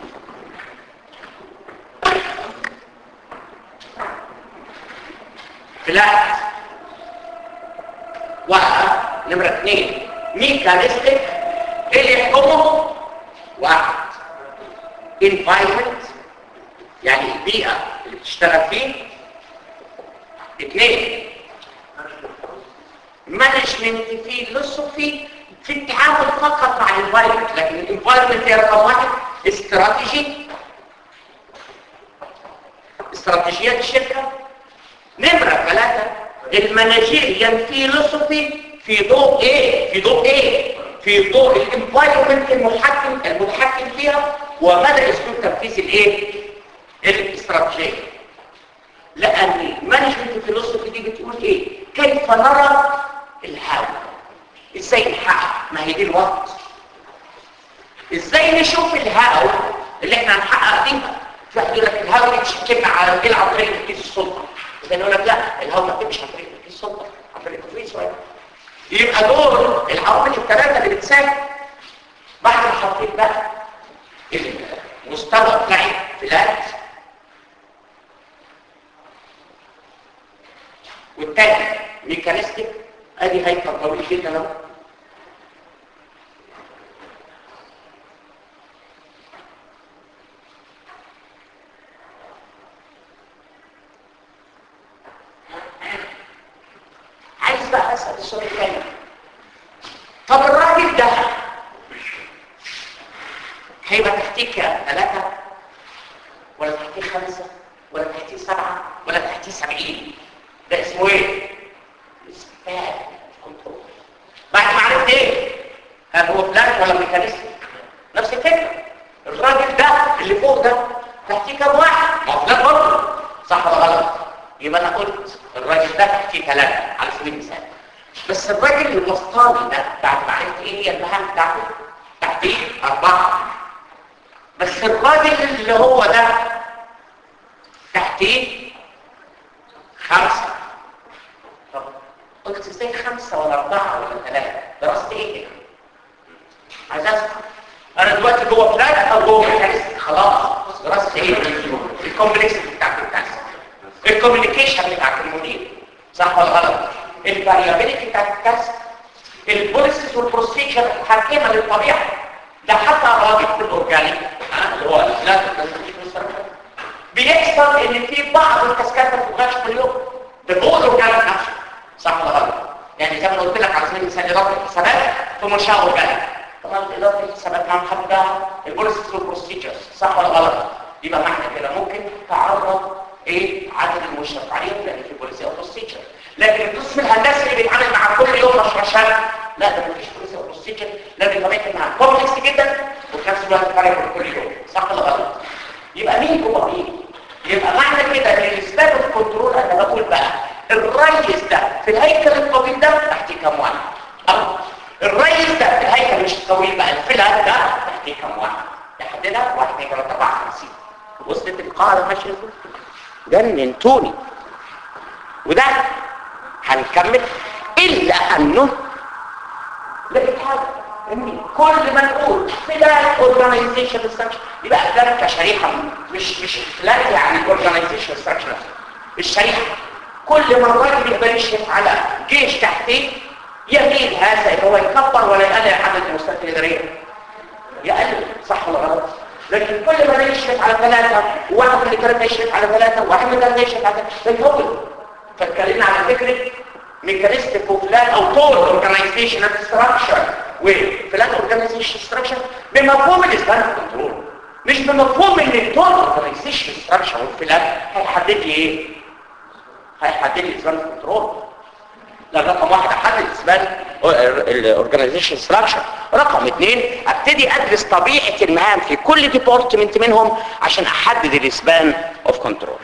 فلات واحد نمرة اثنين ميكانيستيك ايه اللي يحكمه واحد environment يعني البيئة اللي بتشتغل فيه اثنين مانجمنت فيلوسوفي في التعامل فقط مع الانفايرمنت لكن الانفايرمنت هي رقم واحد استراتيجي استراتيجيات الشركة نمرة ثلاثة المانجيريال فيلوسوفي في ضوء ايه؟ في ضوء ايه؟ في ضوء الانفايرمنت المحكم المتحكم فيها ومدى اسلوب تنفيذ الايه؟ الاستراتيجية لأن المانجمنت فيلوسوفي دي بتقول ايه؟ كيف نرى الهوى؟ ازاي نحقق؟ ما هي دي الوقت ازاي نشوف الهوى اللي احنا هنحقق فيها؟ في واحد يقول لك الهوى دي بتشكلنا على كده عن طريق تنفيذ السلطة الثاني يقول لك لا الهوى ما بتمشي عن طريق تنفيذ السلطة عن طريق تنفيذ شوية يبقى دول العوامل الثلاثة اللي بتساعد بعد ما حطيت بقى المستوى بتاعي فلات والتاني ميكانيستيك ادي هيكل طويل جدا اهو الصوت الثاني طب الراجل ده هيبقى تحتيه كام؟ ثلاثة ولا تحتيه خمسة ولا تحتيه سبعة ولا تحتيه سبعين ده اسمه ايه؟ اسباب كنترول بعد ما عرفت ايه؟ هل هو بلان ولا ميكانيزم؟ نفس الفكرة الراجل ده اللي فوق ده تحتيه كام واحد؟ ما هو بلان برضه صح ولا غلط؟ يبقى انا قلت الراجل ده تحتيه ثلاثة على سبيل المثال بس الراجل الوسطاني ده بعد ما عرفت ايه هي المهام بتاعته تحتيه أربعة بس الراجل اللي هو ده تحتيه خمسة طب قلت ازاي خمسة ولا أربعة ولا ثلاثة درست ايه كده عايز اسمع انا دلوقتي جوه فلات او جوه ميكانيزم خلاص درست ايه الكومبلكس بتاعت التاسك الكوميونيكيشن بتاعت المدير صح ولا غلط الفاريابيلتي بتاعت التاسك البوليسيز والبروسيجر الحاكمه للطبيعه ده حتى الراجل في الاورجانيك اللي هو الفلات بيحصل ان في بعض التاسكات ما بتبقاش كل يوم ده جوه الاورجانيك نفسه صح ولا غلط يعني زي ما قلت لك على سبيل المثال اداره الحسابات في منشاه اورجانيك طبعا اداره الحسابات مع محددها البوليسيز والبروسيجرز صح ولا غلط يبقى معنى كده ممكن تعرض ايه عدد المشرف عليهم لان في بوليسي او بروسيجر لكن القسم الهندسي اللي بيتعامل مع كل يوم مشرشات لا ده مفيش بوليسي او بروسيجر لا بيتعامل مع كومبلكس جدا وفي نفس الوقت فرق كل يوم صح ولا غلط يبقى مين جوه مين يبقى معنى كده ان الاسباب الكنترول انا بقول بقى الريس ده في الهيكل الطويل ده تحتيه كام واحد أو الريس ده في الهيكل مش الطويل بقى الفلات ده تحتيه كام واحد يحددها واحد اثنين ثلاثة أربعة خمسين وصلت القاعدة ماشية ازاي؟ جننتوني وده هنكمل إلا أنه لقيت حاجة إن كل ما نقول فلات اورجانيزيشن ستراكشر يبقى ده كشريحة مش مش فلات يعني اورجانيزيشن ستراكشر الشريحة كل ما الراجل يقدر يشرف على جيش تحتيه يميل هذا ان هو يكبر ولا يقلل عدد المستويات الاداريه يقلل صح ولا غلط لكن كل ما يشرف على ثلاثة وواحد من الثلاثة يشرف على ثلاثة وواحد من الثلاثة يشرف على ثلاثة يطول فاتكلمنا على فكرة ميكانيستيك وفلات او طول اورجانيزيشن ستراكشر وفلات اورجانيزيشن ستراكشر بمفهوم الاسبان كنترول مش بمفهوم ان الطول اورجانيزيشن ستراكشر والفلات هيحدد لي ايه هيحدد لي اسبان كنترول لا رقم واحد احدد اسبان الاورجانيزيشن ستراكشر رقم اثنين ابتدي ادرس طبيعه المهام في كل ديبارتمنت منهم عشان احدد الاسبان اوف كنترول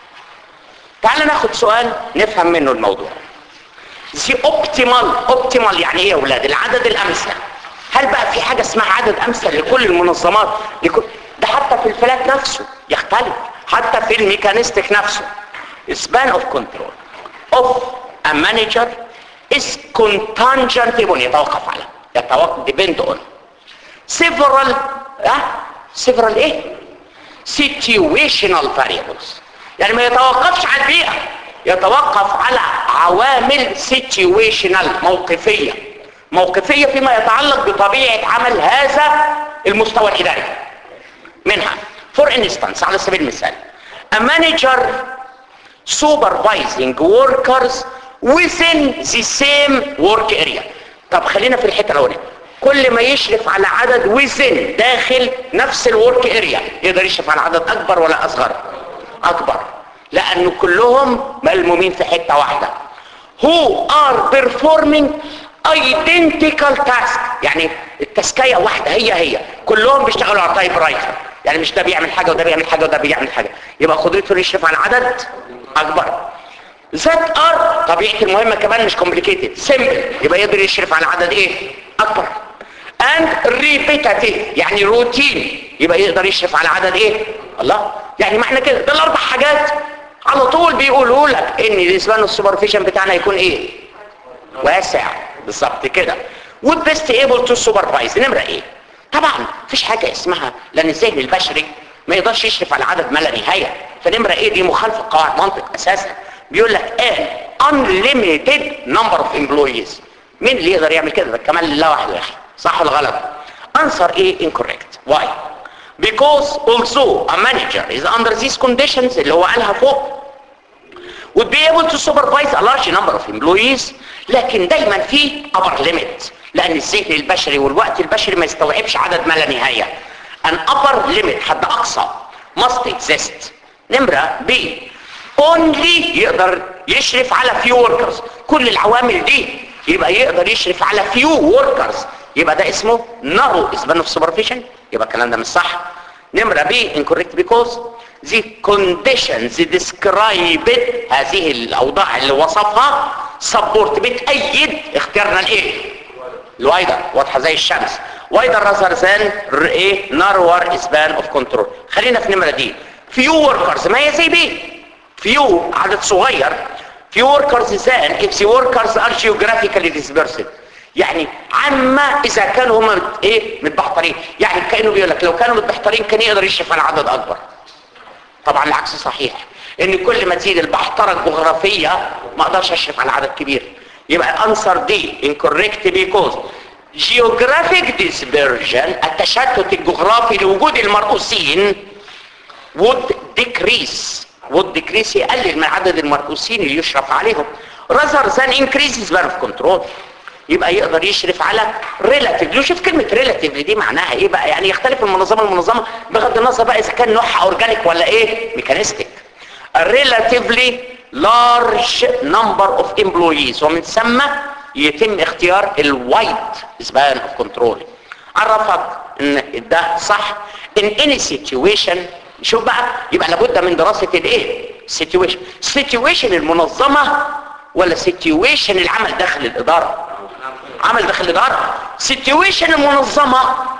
تعال ناخد سؤال نفهم منه الموضوع زي اوبتيمال اوبتيمال يعني ايه يا اولاد العدد الامثل هل بقى في حاجه اسمها عدد امثل لكل المنظمات لكل ده حتى في الفلات نفسه يختلف حتى في الميكانيستيك نفسه span of control of a manager is contingent upon يتوقف على يتوقف depend on several اه several ايه situational variables يعني ما يتوقفش على البيئة يتوقف على عوامل situational موقفية موقفية فيما يتعلق بطبيعة عمل هذا المستوى الإداري منها for instance على سبيل المثال a manager supervising workers within the same work area طب خلينا في الحته الاولانيه كل ما يشرف على عدد within داخل نفس الورك اريا يقدر يشرف على عدد اكبر ولا اصغر اكبر لانه كلهم ملمومين في حته واحده who are performing identical task يعني التسكية واحدة هي هي كلهم بيشتغلوا على تايب رايتر يعني مش ده بيعمل حاجة وده بيعمل حاجة وده بيعمل حاجة يبقى قدرته يشرف على عدد اكبر ذات ار طبيعة المهمة كمان مش complicated simple يبقى يقدر يشرف على عدد ايه اكبر and repetitive يعني روتين يبقى يقدر يشرف على عدد ايه الله يعني معنى كده ده الاربع حاجات على طول بيقولوا لك ان الاسبان السوبرفيشن بتاعنا يكون ايه واسع بالظبط كده والبيست ايبل تو سوبرفايز نمره ايه طبعا مفيش حاجه اسمها لان الذهن البشري ما يقدرش يشرف على عدد ما لا نهايه فنمره ايه دي مخالفه قواعد منطق اساسا بيقول لك ايه unlimited number of employees مين اللي يقدر يعمل كده ده كمان لله وحده يا اخي صح ولا غلط answer ايه incorrect why because also a manager is under these conditions اللي هو قالها فوق would be able to supervise a large number of employees لكن دايما في upper limit لان الذهن البشري والوقت البشري ما يستوعبش عدد ما لا نهايه an upper limit حد اقصى must exist نمره ب only يقدر يشرف على few workers كل العوامل دي يبقى يقدر يشرف على few workers يبقى ده اسمه narrow span of supervision يبقى الكلام ده مش صح نمرة ب incorrect because the conditions described هذه الأوضاع اللي وصفها support بتأيد اختيارنا الايه الوايدر واضحة زي الشمس وايدر rather than ايه narrower span of control خلينا في نمرة دي few workers ما هي زي بيه few عدد صغير few workers than if the workers are geographically dispersed يعني عامة اذا كانوا هم ايه متبحترين يعني كانه بيقول لك لو كانوا متبحترين كان يقدر يشرف على عدد اكبر طبعا العكس صحيح ان كل ما تزيد البحترة الجغرافية ما اقدرش اشرف على عدد كبير يبقى الانسر دي incorrect because geographic dispersion التشتت الجغرافي لوجود المرؤوسين would decrease would decrease يقلل من عدد المرؤوسين اللي يشرف عليهم rather than increase span of control يبقى يقدر يشرف على relative لو شوف كلمة relative دي معناها ايه بقى يعني يختلف من منظمة لمنظمة بغض النظر بقى اذا كان نوعها اورجانيك ولا ايه ميكانيستيك relatively large number of employees ومن ثم يتم اختيار الوايد span of control عرفك ان ده صح in any situation شوف بقى يبقى لابد من دراسة الايه situation situation المنظمة ولا situation العمل داخل الادارة عمل داخل الاداره سيتويشن المنظمه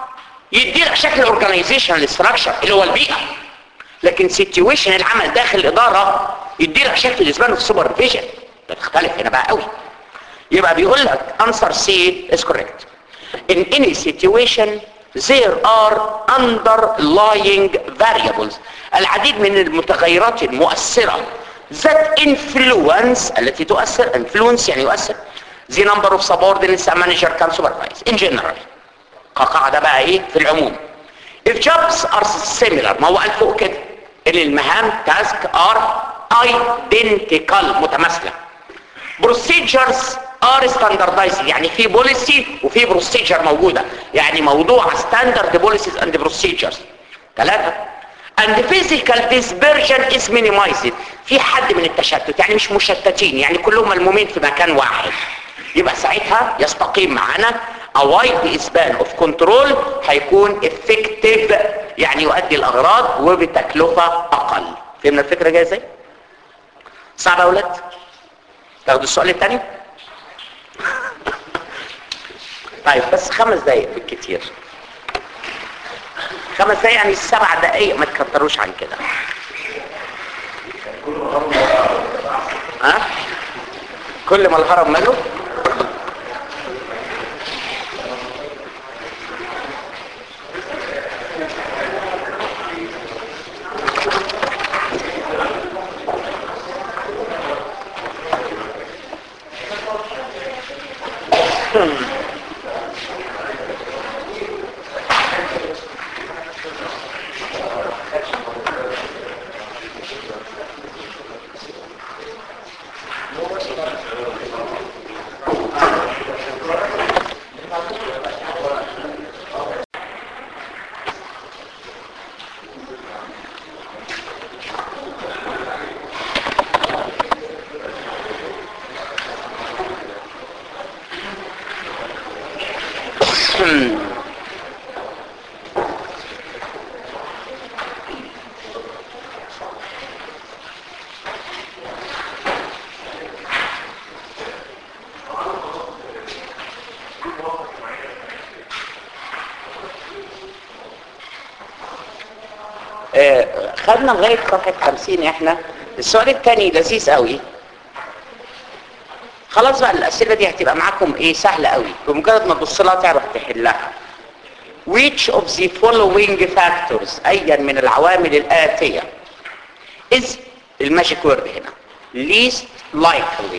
يدي لك شكل اورجانيزيشن ستراكشر اللي هو البيئه لكن سيتويشن العمل داخل الاداره يدي لك شكل الاسبان اوف سوبرفيجن ده تختلف هنا بقى قوي يبقى بيقول لك answer C is correct in any situation there are underlying variables العديد من المتغيرات المؤثرة that influence التي تؤثر influence يعني يؤثر the number of subordinates a manager can supervise in general كقاعدة بقى ايه في العموم if jobs are similar ما هو قال فوق كده ان المهام task are identical متماثلة procedures are standardized يعني في بوليسي وفي procedure موجودة يعني موضوع standard policies and procedures ثلاثة and physical dispersion is minimized في حد من التشتت يعني مش مشتتين يعني كلهم ملمومين في مكان واحد يبقى ساعتها يستقيم معانا a wide span of control هيكون effective يعني يؤدي الاغراض وبتكلفة اقل فهمنا الفكرة جاية ازاي صعب يا اولاد تاخدوا السؤال الثاني طيب بس خمس دقايق بالكتير خمس دقايق يعني سبع دقايق ما تكتروش عن كده ها كل ما الهرم ماله آه، خدنا لغايه صفحه 50 احنا السؤال الثاني لذيذ قوي خلاص بقى الاسئله دي هتبقى معاكم ايه سهله قوي بمجرد ما تبص لها تعرف تحلها which of the following factors ايا من العوامل الاتيه is الماجيك وورد هنا least likely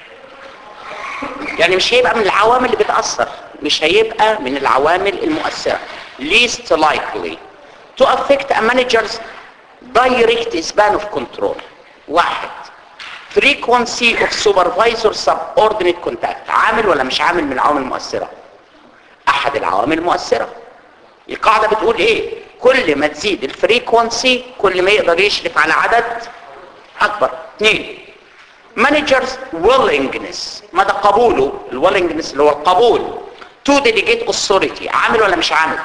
يعني مش هيبقى من العوامل اللي بتاثر مش هيبقى من العوامل المؤثره least likely to affect a manager's direct span of control واحد frequency of supervisor subordinate contact عامل ولا مش عامل من العوامل المؤثرة احد العوامل المؤثرة القاعدة بتقول ايه كل ما تزيد الفريكونسي كل ما يقدر يشرف على عدد اكبر اثنين مانجرز willingness مدى قبوله الويلنجنس اللي هو القبول تو delegate authority عامل ولا مش عامل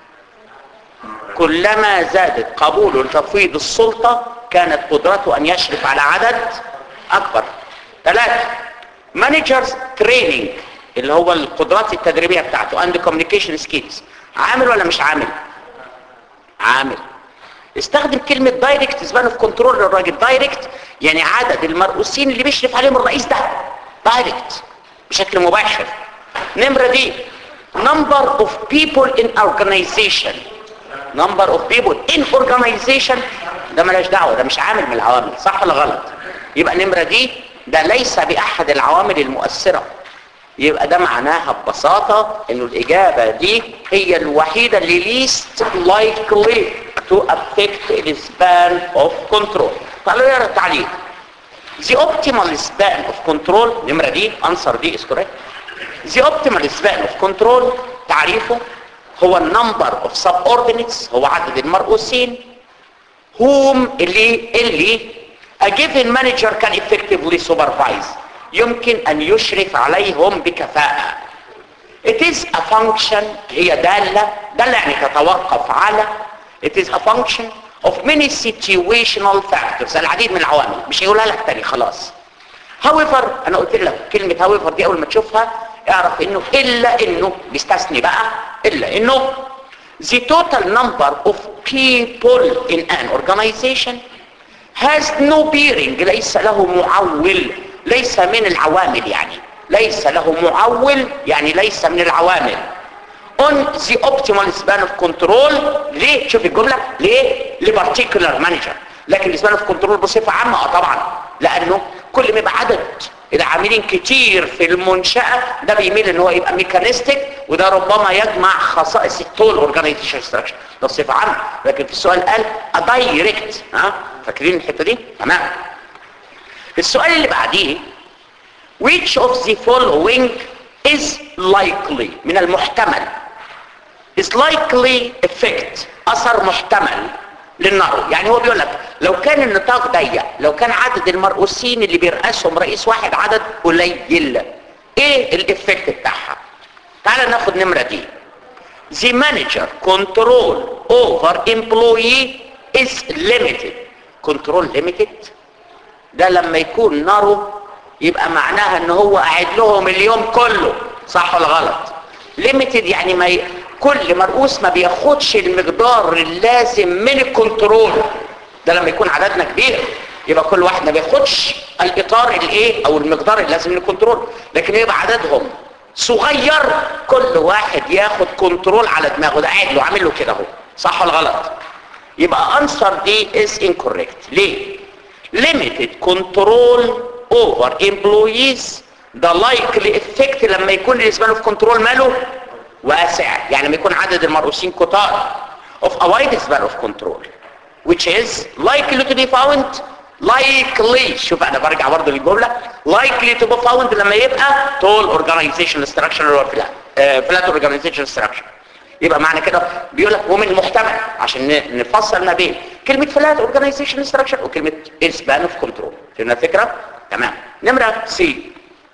كلما زادت قبوله لتفويض السلطة كانت قدرته أن يشرف على عدد أكبر ثلاثة مانجرز تريننج اللي هو القدرات التدريبية بتاعته and communication skills عامل ولا مش عامل عامل استخدم كلمة دايركت سبان اوف كنترول للراجل دايركت يعني عدد المرؤوسين اللي بيشرف عليهم الرئيس ده دايركت بشكل مباشر نمرة دي number of people in organization number of people in organization ده ملاش دعوة ده مش عامل من العوامل صح ولا غلط يبقى نمرة دي ده ليس بأحد العوامل المؤثرة يبقى ده معناها ببساطة انه الاجابة دي هي الوحيدة اللي least likely to affect the span of control تعالوا نقرا التعليق the optimal span of control نمرة دي answer دي is correct the optimal span of control تعريفه هو النمبر of subordinates هو عدد المرؤوسين whom اللي اللي a given manager can effectively supervise يمكن أن يشرف عليهم بكفاءة it is a function هي دالة دالة يعني تتوقف على it is a function of many situational factors العديد من العوامل مش هيقولها لك تاني خلاص however انا قلت لك كلمة however دي اول ما تشوفها اعرف انه الا انه بيستثني بقى الا انه the total number of people in an organization has no bearing ليس له معول ليس من العوامل يعني ليس له معول يعني ليس من العوامل on the optimal span of control ليه شوف الجملة ليه لبارتيكولار مانجر لكن السبان اوف كنترول بصفة عامة اه طبعا لانه كل ما يبقى عدد العاملين كتير في المنشأة ده بيميل ان هو يبقى ميكانيستيك وده ربما يجمع خصائص التول اورجانيزيشن ستراكشر ده بصفة عامة لكن في السؤال قال ادايركت ها فاكرين الحتة دي تمام السؤال اللي بعديه which of the following is likely من المحتمل is likely effect اثر محتمل للنار يعني هو بيقول لك لو كان النطاق ضيق لو كان عدد المرؤوسين اللي بيرأسهم رئيس واحد عدد قليل ايه الافكت بتاعها تعال ناخد نمرة دي the manager control over employee is limited control limited ده لما يكون ناره يبقى معناها ان هو قاعد لهم اليوم كله صح ولا غلط ليميتد يعني ما ي... كل مرؤوس ما بياخدش المقدار اللازم من الكنترول ده لما يكون عددنا كبير يبقى كل واحد ما بياخدش الاطار الايه او المقدار اللازم من الكنترول لكن يبقى عددهم صغير كل واحد ياخد كنترول على دماغه ده قاعد له عامل له كده اهو صح ولا غلط يبقى انسر دي از incorrect ليه limited control over employees the likely effect لما يكون الاسبان اوف كنترول ماله واسع يعني لما يكون عدد المرؤوسين كتار of a wide span of control which is likely to be found likely شوف انا برجع برضه للجمله likely to be found لما يبقى tall organization structure or flat uh, flat organization structure يبقى معنى كده بيقول لك ومن المحتمل عشان نفصل ما بين كلمه فلات اورجانيزيشن ستراكشر وكلمه سبان اوف كنترول فهمنا الفكره تمام نمره سي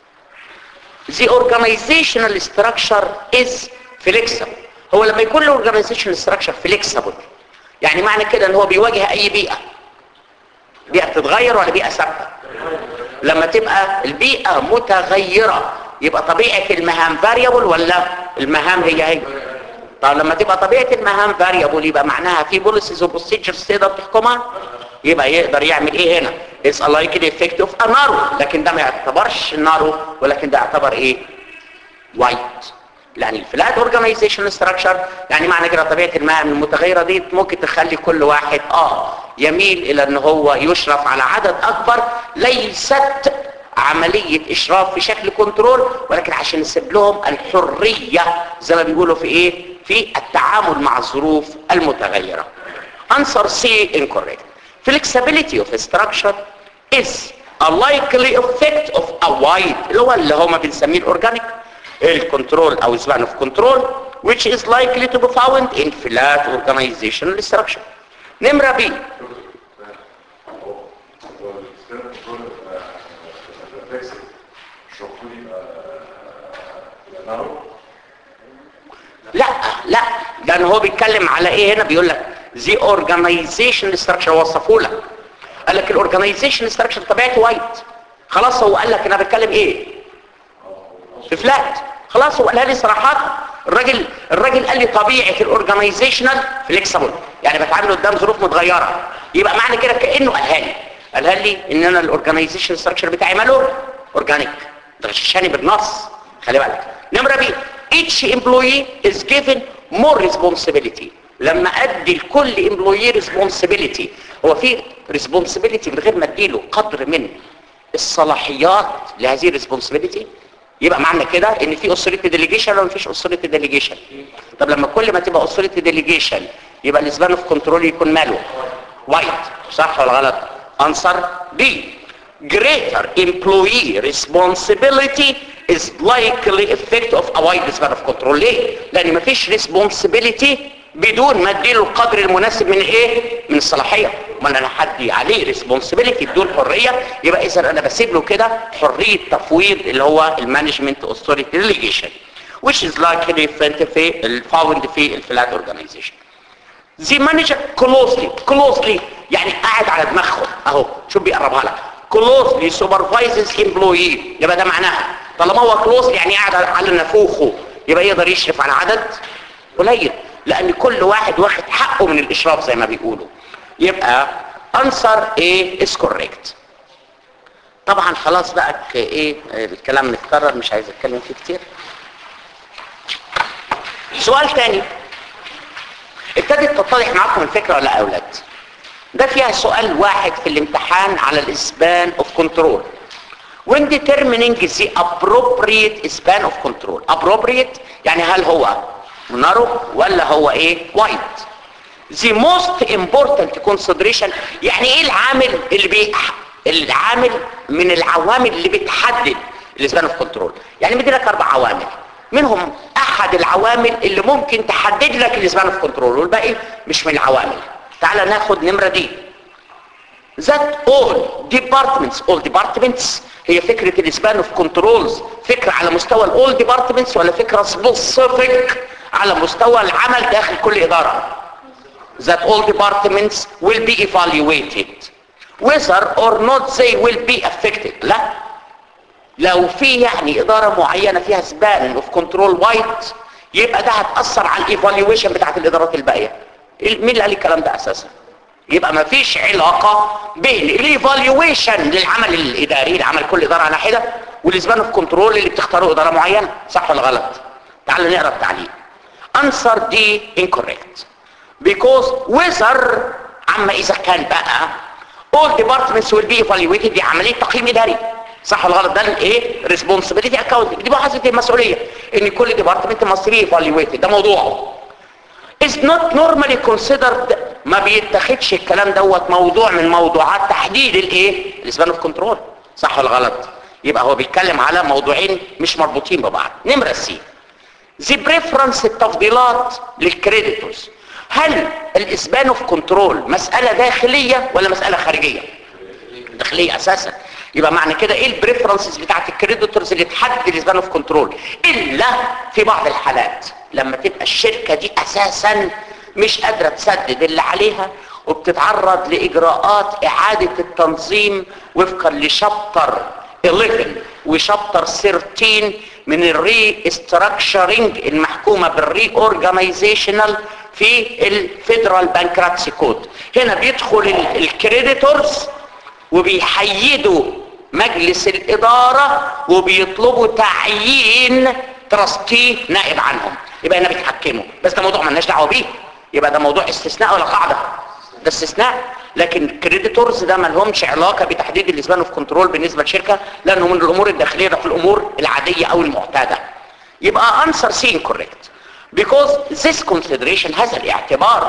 the organizational structure is flexible هو لما يكون له organizational structure flexible يعني معنى كده ان هو بيواجه اي بيئه بيئه بتتغير ولا بيئه ثابته لما تبقى البيئه متغيره يبقى طبيعه المهام variable ولا المهام هي هي طب لما تبقى طبيعة المهام فاريبل يبقى معناها في بوليسيز وبروسيجرز تقدر تحكمها يبقى يقدر يعمل ايه هنا is a likely effect of a narrow لكن ده ما يعتبرش narrow ولكن ده يعتبر ايه وايت لان الفلات اورجانيزيشن ستراكشر يعني معنى كده طبيعه المهام المتغيره دي ممكن تخلي كل واحد اه يميل الى ان هو يشرف على عدد اكبر ليست عملية اشراف في شكل كنترول ولكن عشان نسيب لهم الحرية زي ما بيقولوا في ايه في التعامل مع الظروف المتغيرة answer C incorrect flexibility of structure is a likely effect of a wide اللي هو اللي هو ما بنسميه الاورجانيك الكنترول او span of control which is likely to be found in flat organizational structure نمرة بي هو السبيرم كنترول الريفلكس مش المفروض يبقى يبقى نارو لا لا لان هو بيتكلم على ايه هنا بيقول لك the organization structure وصفه لك قال لك الاورجنايزيشن structure طبيعته وايت خلاص هو قال لك انا بتكلم ايه في فلات خلاص هو قالها لي صراحه الراجل الراجل قال لي طبيعه الاورجنايزيشنال فليكسبل يعني بتعامل قدام ظروف متغيره يبقى معنى كده كانه قالها لي قالها لي ان انا الاورجنايزيشن ستراكشر بتاعي ماله اورجانيك ده غششاني بالنص خلي بالك نمره بي each employee is given more responsibility لما ادي لكل employee responsibility هو في responsibility من غير ما اديله قدر من الصلاحيات لهذه الريسبونسبيلتي يبقى معنى كده ان في اوثوريتي ديليجيشن ولا مفيش اوثوريتي ديليجيشن طب لما كل ما تبقى اوثوريتي ديليجيشن يبقى الاسبان اوف كنترول يكون ماله وايت صح ولا غلط انسر بي greater employee responsibility is likely effect of a wide span of control ليه؟ لان مفيش responsibility بدون ما اديله القدر المناسب من ايه؟ من الصلاحيه ما انا حدي عليه responsibility بدون حريه يبقى اذا انا بسيب له كده حريه تفويض اللي هو المانجمنت authority delegation which is likely found في الفاوند في الفلات organization the manager closely closely يعني قاعد على دماغهم اهو شوف بيقربها لك closely supervises employee يبقى ده معناها طالما هو closely يعني قاعد على نفوخه يبقى يقدر يشرف على عدد قليل لان كل واحد واخد حقه من الاشراف زي ما بيقولوا يبقى answer A is correct طبعا خلاص بقى ك- ايه الكلام متكرر مش عايز اتكلم فيه كتير سؤال تاني ابتدت تتضح معاكم الفكرة ولا يا اولاد ده فيها سؤال واحد في الامتحان على الاسبان اوف كنترول when determining the appropriate span of control appropriate يعني هل هو narrow ولا هو ايه wide the most important consideration يعني ايه العامل اللي بي العامل من العوامل اللي بتحدد الاسبان اوف كنترول يعني بدي لك اربع عوامل منهم احد العوامل اللي ممكن تحدد لك الاسبان اوف كنترول والباقي مش من العوامل تعال ناخد نمرة دي that all departments all departments هي فكرة الاسبان اوف كنترولز فكرة على مستوى الاول departments ولا فكرة specific على مستوى العمل داخل كل ادارة that all departments will be evaluated whether or not they will be affected لا لو في يعني ادارة معينة فيها سبان اوف كنترول وايت يبقى ده هتأثر على الايفالويشن بتاعت الادارات الباقية مين اللي قال الكلام ده اساسا يبقى ما فيش علاقة بين الايفالويشن للعمل الاداري لعمل كل ادارة على حدة والسبان اوف كنترول اللي بتختاروا ادارة معينة صح ولا غلط تعالوا نقرا التعليق answer D incorrect because whether عما اذا كان بقى all departments will be evaluated دي عملية تقييم اداري صح ولا غلط ده الايه responsibility accounting دي محاسبة المسؤولية ان كل department must be evaluated ده موضوعه is not normally considered ما بيتخدش الكلام دوت موضوع من موضوعات تحديد الايه الاسبان اوف كنترول صح ولا غلط يبقى هو بيتكلم على موضوعين مش مربوطين ببعض نمرة سي the preference التفضيلات للكريديتورز هل الاسبان اوف كنترول مسألة داخلية ولا مسألة خارجية داخلية اساسا يبقى معنى كده ايه البريفرنسز بتاعت الكريديتورز اللي تحدد الاسبان اوف كنترول الا في بعض الحالات لما تبقى الشركة دي اساسا مش قادرة تسدد اللي عليها وبتتعرض لاجراءات اعادة التنظيم وفقا لشابتر 11 وشابتر 13 من الري استراكشرنج المحكومة بالري اورجانيزيشنال في الفيدرال بانكراتسي كود هنا بيدخل الكريديتورز وبيحيدوا مجلس الإدارة وبيطلبوا تعيين ترستي نائب عنهم يبقى هنا بيتحكموا بس ده موضوع مالناش دعوه بيه يبقى ده موضوع استثناء ولا قاعده ده استثناء لكن الكريديتورز ده ما لهمش علاقه بتحديد الاسبان اوف كنترول بالنسبه للشركه لانه من الامور الداخليه ده في الامور العاديه او المعتاده يبقى answer C incorrect because this consideration هذا الاعتبار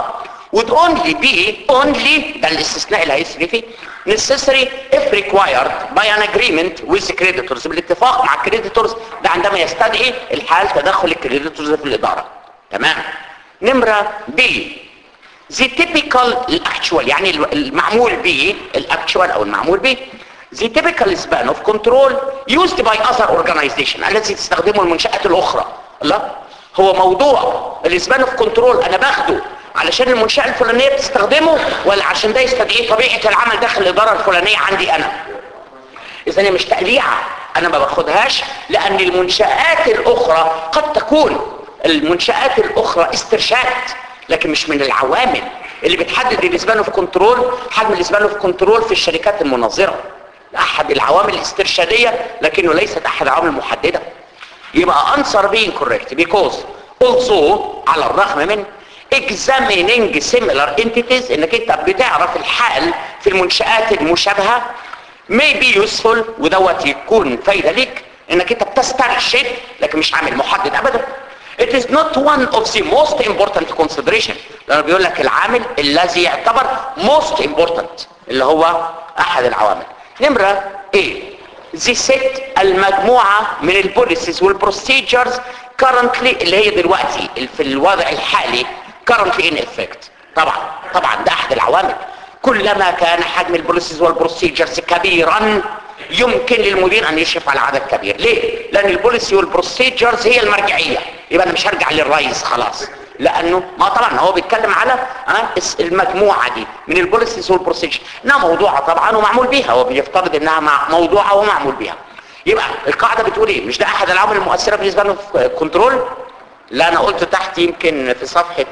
would only be only ده الاستثناء اللي هيسري فيه necessary if required by an agreement with the creditors بالاتفاق مع الكريديتورز ده عندما يستدعي الحال تدخل الكريديتورز في الإدارة تمام نمرة B the typical الاكتوال يعني المعمول به الاكتوال او المعمول به the typical span of control used by other organization التي تستخدمه المنشآت الأخرى لا هو موضوع الاسبان اوف كنترول انا باخده علشان المنشأة الفلانية بتستخدمه ولا عشان ده يستدعيه طبيعة العمل داخل الإدارة الفلانية عندي أنا إذا هي مش تقليعة أنا ما باخدهاش لأن المنشآت الأخرى قد تكون المنشآت الأخرى استرشاد لكن مش من العوامل اللي بتحدد الاسبان اوف كنترول حجم الاسبان اوف كنترول في الشركات المنظرة أحد العوامل الاسترشادية لكنه ليست أحد العوامل المحددة يبقى answer being correct because also على الرغم من examining similar entities انك انت بتعرف الحال في المنشآت المشابهة may be useful ودوت يكون فايدة ليك انك انت بتسترشد لكن مش عامل محدد ابدا it is not one of the most important consideration لانه بيقول لك العامل الذي يعتبر most important اللي هو احد العوامل نمرة ايه the set المجموعة من البوليسيز والبروسيجرز currently اللي هي دلوقتي في الوضع الحالي currently in effect طبعا طبعا ده احد العوامل كلما كان حجم البوليسيز والبروسيجرز كبيرا يمكن للمدير ان يشرف على عدد كبير ليه لان البوليسي والبروسيجرز هي المرجعيه يبقى انا مش هرجع للرئيس خلاص لانه ما طبعا هو بيتكلم على المجموعه دي من البوليسيز والبروسيجر انها موضوعه طبعا ومعمول بيها هو بيفترض انها موضوعه ومعمول بيها يبقى القاعده بتقول ايه مش ده احد العوامل المؤثره بالنسبه له في كنترول لا انا قلت تحت يمكن في صفحه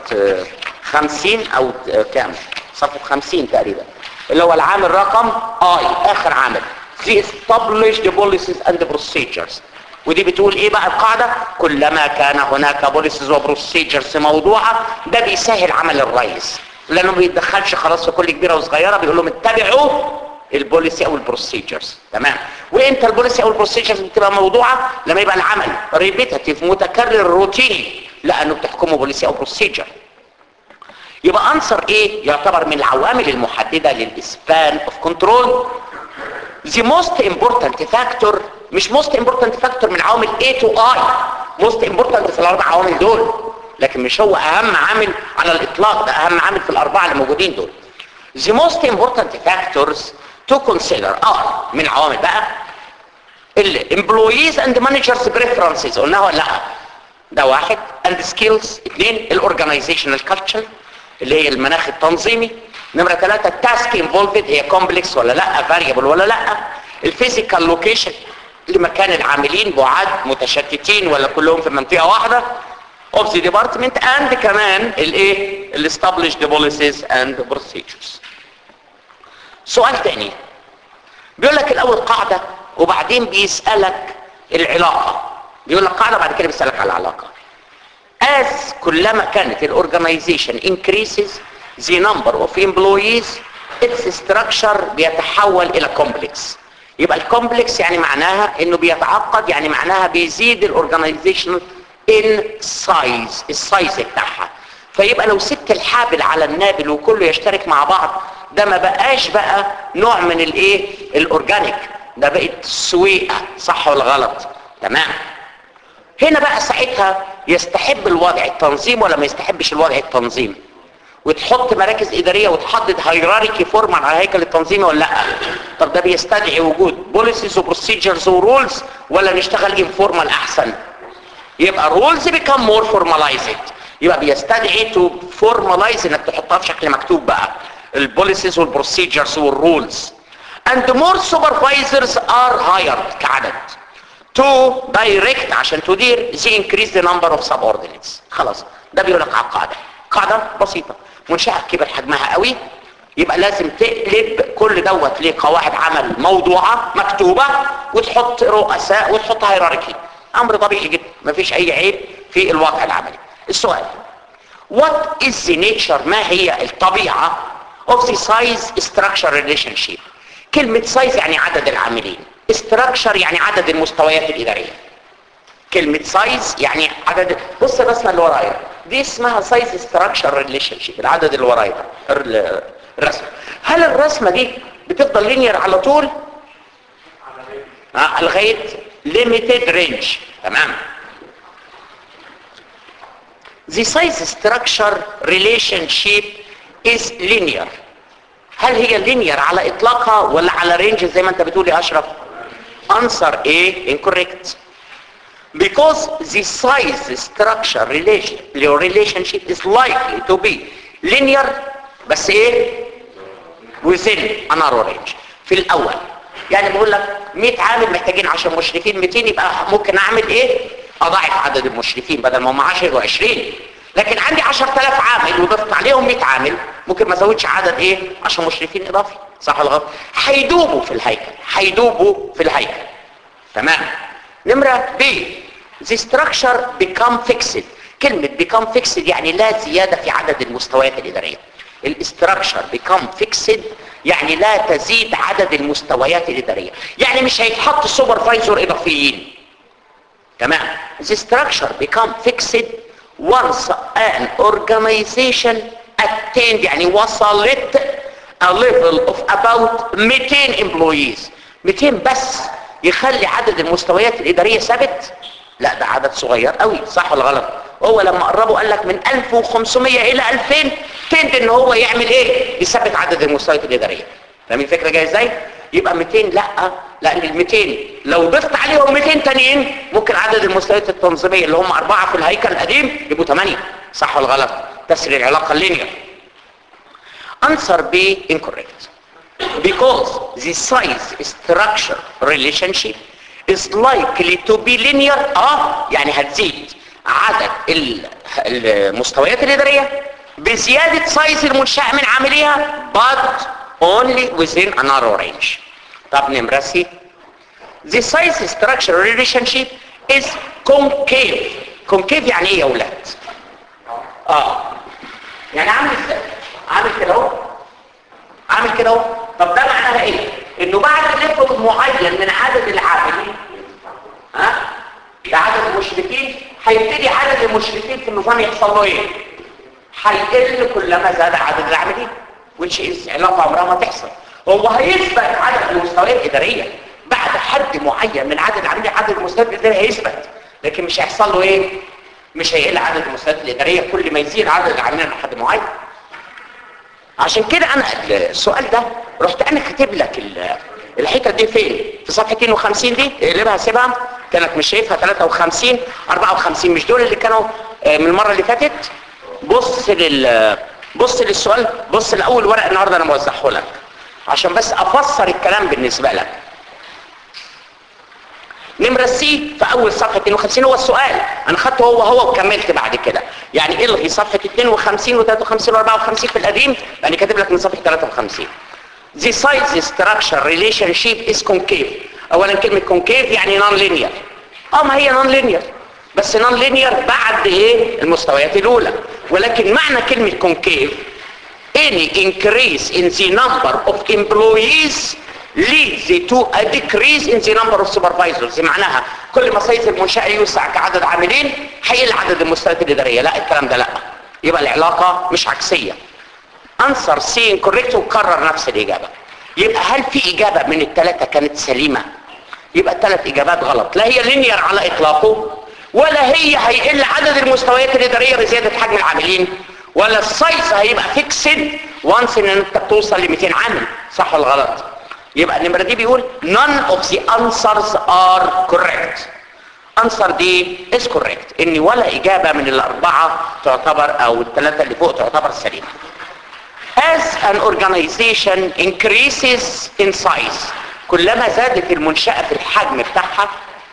50 او كام صفحه 50 تقريبا اللي هو العامل رقم اي اخر عامل في established policies and procedures ودي بتقول ايه بقى القاعدة كلما كان هناك بوليسز وبروسيجرز موضوعة ده بيسهل عمل الرئيس لانه ما بيتدخلش خلاص في كل كبيرة وصغيرة بيقول لهم اتبعوا البوليسي او البروسيجرز تمام وامتى البوليسي او البروسيجرز بتبقى موضوعة لما يبقى العمل ريبيتاتيف متكرر روتيني لانه بتحكمه بوليسي او بروسيجر يبقى انصر ايه يعتبر من العوامل المحددة للاسبان اوف كنترول the most important factor مش most important factor من عوامل A to I most important في الاربع عوامل دول لكن مش هو اهم عامل على الاطلاق ده اهم عامل في الاربعه اللي موجودين دول the most important factors to consider are من العوامل بقى ال employees and managers preferences قلناها ولا لا ده واحد and skills اثنين الاورجنايزيشنال culture اللي هي المناخ التنظيمي نمرة ثلاثة التاسك انفولفد هي كومبلكس ولا لا فاريبل ولا لا الفيزيكال لوكيشن لمكان العاملين بعاد متشتتين ولا كلهم في منطقة واحدة of the department and كمان الايه established policies and procedures سؤال تاني بيقول لك الاول قاعدة وبعدين بيسألك العلاقة بيقول لك قاعدة بعد كده بيسألك على العلاقة as كلما كانت الاورجنايزيشن increases the number of employees its structure بيتحول الى complex يبقى الكومبلكس يعني معناها انه بيتعقد يعني معناها بيزيد الاورجنايزيشن ان سايز السايز بتاعها فيبقى لو سبت الحابل على النابل وكله يشترك مع بعض ده ما بقاش بقى نوع من الايه الاورجانيك ده بقت سويقه صح ولا غلط تمام هنا بقى ساعتها يستحب الوضع التنظيم ولا ما يستحبش الوضع التنظيم وتحط مراكز اداريه وتحدد هيراركي فورمال على هيكل التنظيمي ولا لا طب ده بيستدعي وجود بوليسيز وبروسيجرز ورولز ولا نشتغل انفورمال احسن يبقى رولز بيكام مور فورماليزد يبقى بيستدعي تو فورماليز انك تحطها في شكل مكتوب بقى البوليسيز والبروسيجرز والرولز and more supervisors are hired كعدد to direct عشان تدير the increase the number of subordinates خلاص ده بيقول لك على القاعده قاعده بسيطه منشاه كبر حجمها قوي يبقى لازم تقلب كل دوت ليه قواعد عمل موضوعه مكتوبه وتحط رؤساء وتحط هيراركي امر طبيعي جدا مفيش اي عيب في الواقع العملي السؤال what is the nature ما هي الطبيعه of the size structure relationship كلمه size يعني عدد العاملين structure يعني عدد المستويات الاداريه كلمة سايز يعني عدد بص الرسمة اللي ورايا دي اسمها سايز ستراكشر ريليشن شيب العدد اللي ورايا ده ال- الرسمة هل الرسمة دي بتفضل لينير على طول آه، لغاية limited range تمام The size structure relationship is linear هل هي linear على اطلاقها ولا على رينج زي ما انت بتقول يا اشرف answer A incorrect because the size structure relation relationship is likely to be linear بس ايه within a narrow range في الاول يعني بقول لك 100 عامل محتاجين 10 مشرفين 200 يبقى ممكن اعمل ايه اضاعف عدد المشرفين بدل ما هم 10 يبقوا 20 لكن عندي 10000 عامل وضفت عليهم 100 عامل ممكن ما ازودش عدد ايه 10 مشرفين اضافي صح ولا غلط هيدوبوا في الهيكل هيدوبوا في الهيكل تمام نمرة B the structure become fixed كلمة become fixed يعني لا زيادة في عدد المستويات الإدارية الاستراكشر become fixed يعني لا تزيد عدد المستويات الإدارية يعني مش هيتحط سوبرفايزر إضافيين تمام the structure become fixed once an organization attained يعني وصلت a level of about 200 employees 200 بس يخلي عدد المستويات الإدارية ثابت لا ده عدد صغير قوي صح ولا غلط هو لما قربوا قال لك من 1500 الى 2000 تند ان هو يعمل ايه يثبت عدد المستويات الاداريه فاهم الفكره جايه ازاي يبقى 200 لا لان ال 200 لو ضفت عليهم 200 تانيين ممكن عدد المستويات التنظيميه اللي هم اربعه في الهيكل القديم يبقوا 8 صح ولا غلط تسري العلاقه اللينير answer B incorrect because the size structure relationship is likely to be linear اه يعني هتزيد عدد ال- المستويات الإدارية بزيادة سايز المنشأة من عامليها but only within a narrow range طب نمرة سي the size structure relationship is concave concave يعني ايه يا اولاد اه يعني عامل ازاي عامل كده اهو عامل كده اهو طب ده معناها ايه انه بعد ليفل معين من عدد العاملين ها لعدد المشركين هيبتدي عدد المشركين في النظام يحصل له ايه هيقل كلما زاد عدد العاملين which is علاقه عمرها ما تحصل هو هيثبت عدد المستويات الاداريه بعد حد معين من عدد العاملين عدد المستويات الاداريه هيثبت لكن مش هيحصل له ايه مش هيقل عدد المستويات الاداريه كل ما يزيد عدد العاملين لحد معين عشان كده انا السؤال ده رحت انا كاتب لك ال- الحته دي فين في صفحه 52 دي اقلبها سيبها كانك مش شايفها 53 54 مش دول اللي كانوا آه، من المره اللي فاتت بص لل بص للسؤال بص لاول ورق النهارده انا موزعه لك عشان بس افسر الكلام بالنسبه لك نمرة سي في أول صفحة 52 هو السؤال أنا خدته هو هو وكملت بعد كده يعني الغي صفحة 52 و53 و54 في القديم لأني كاتب لك من صفحة 53 The size structure relationship is concave أولا كلمة concave يعني non linear اه ما هي non linear بس non linear بعد ايه المستويات الأولى ولكن معنى كلمة concave any increase in the number of employees leads to a decrease in the number of supervisors معناها كل ما سيز المنشأة يوسع كعدد عاملين هيقل عدد المستويات الإدارية لا الكلام ده لا يبقى العلاقة مش عكسية answer C incorrect وكرر نفس الإجابة يبقى هل في إجابة من الثلاثة كانت سليمة يبقى الثلاث إجابات غلط لا هي لينير على إطلاقه ولا هي هيقل عدد المستويات الإدارية بزيادة حجم العاملين ولا السايز هيبقى فيكسد وانس ان انت بتوصل ل 200 عامل صح ولا غلط يبقى النمرة دي بيقول none of the answers are correct answer دي is correct ان ولا اجابة من الاربعة تعتبر او الثلاثة اللي فوق تعتبر سليمة as an organization increases in size كلما زادت المنشأة في الحجم بتاعها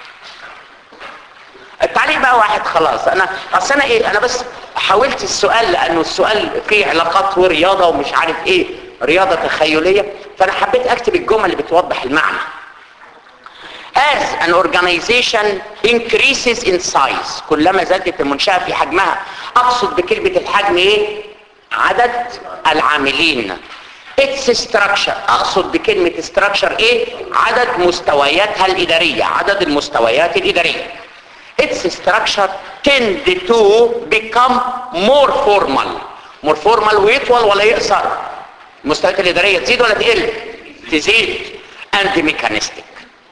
التعليق بقى واحد خلاص انا اصل انا ايه انا بس حاولت السؤال لانه السؤال فيه علاقات ورياضة ومش عارف ايه رياضة تخيلية فانا حبيت اكتب الجمل اللي بتوضح المعنى as an organization increases in size كلما زادت المنشأة في حجمها اقصد بكلمة الحجم ايه عدد العاملين its structure اقصد بكلمة structure ايه عدد مستوياتها الادارية عدد المستويات الادارية its structure tend to become more formal more formal ويطول ولا يقصر المستويات الإدارية تزيد ولا تقل تزيد and mechanistic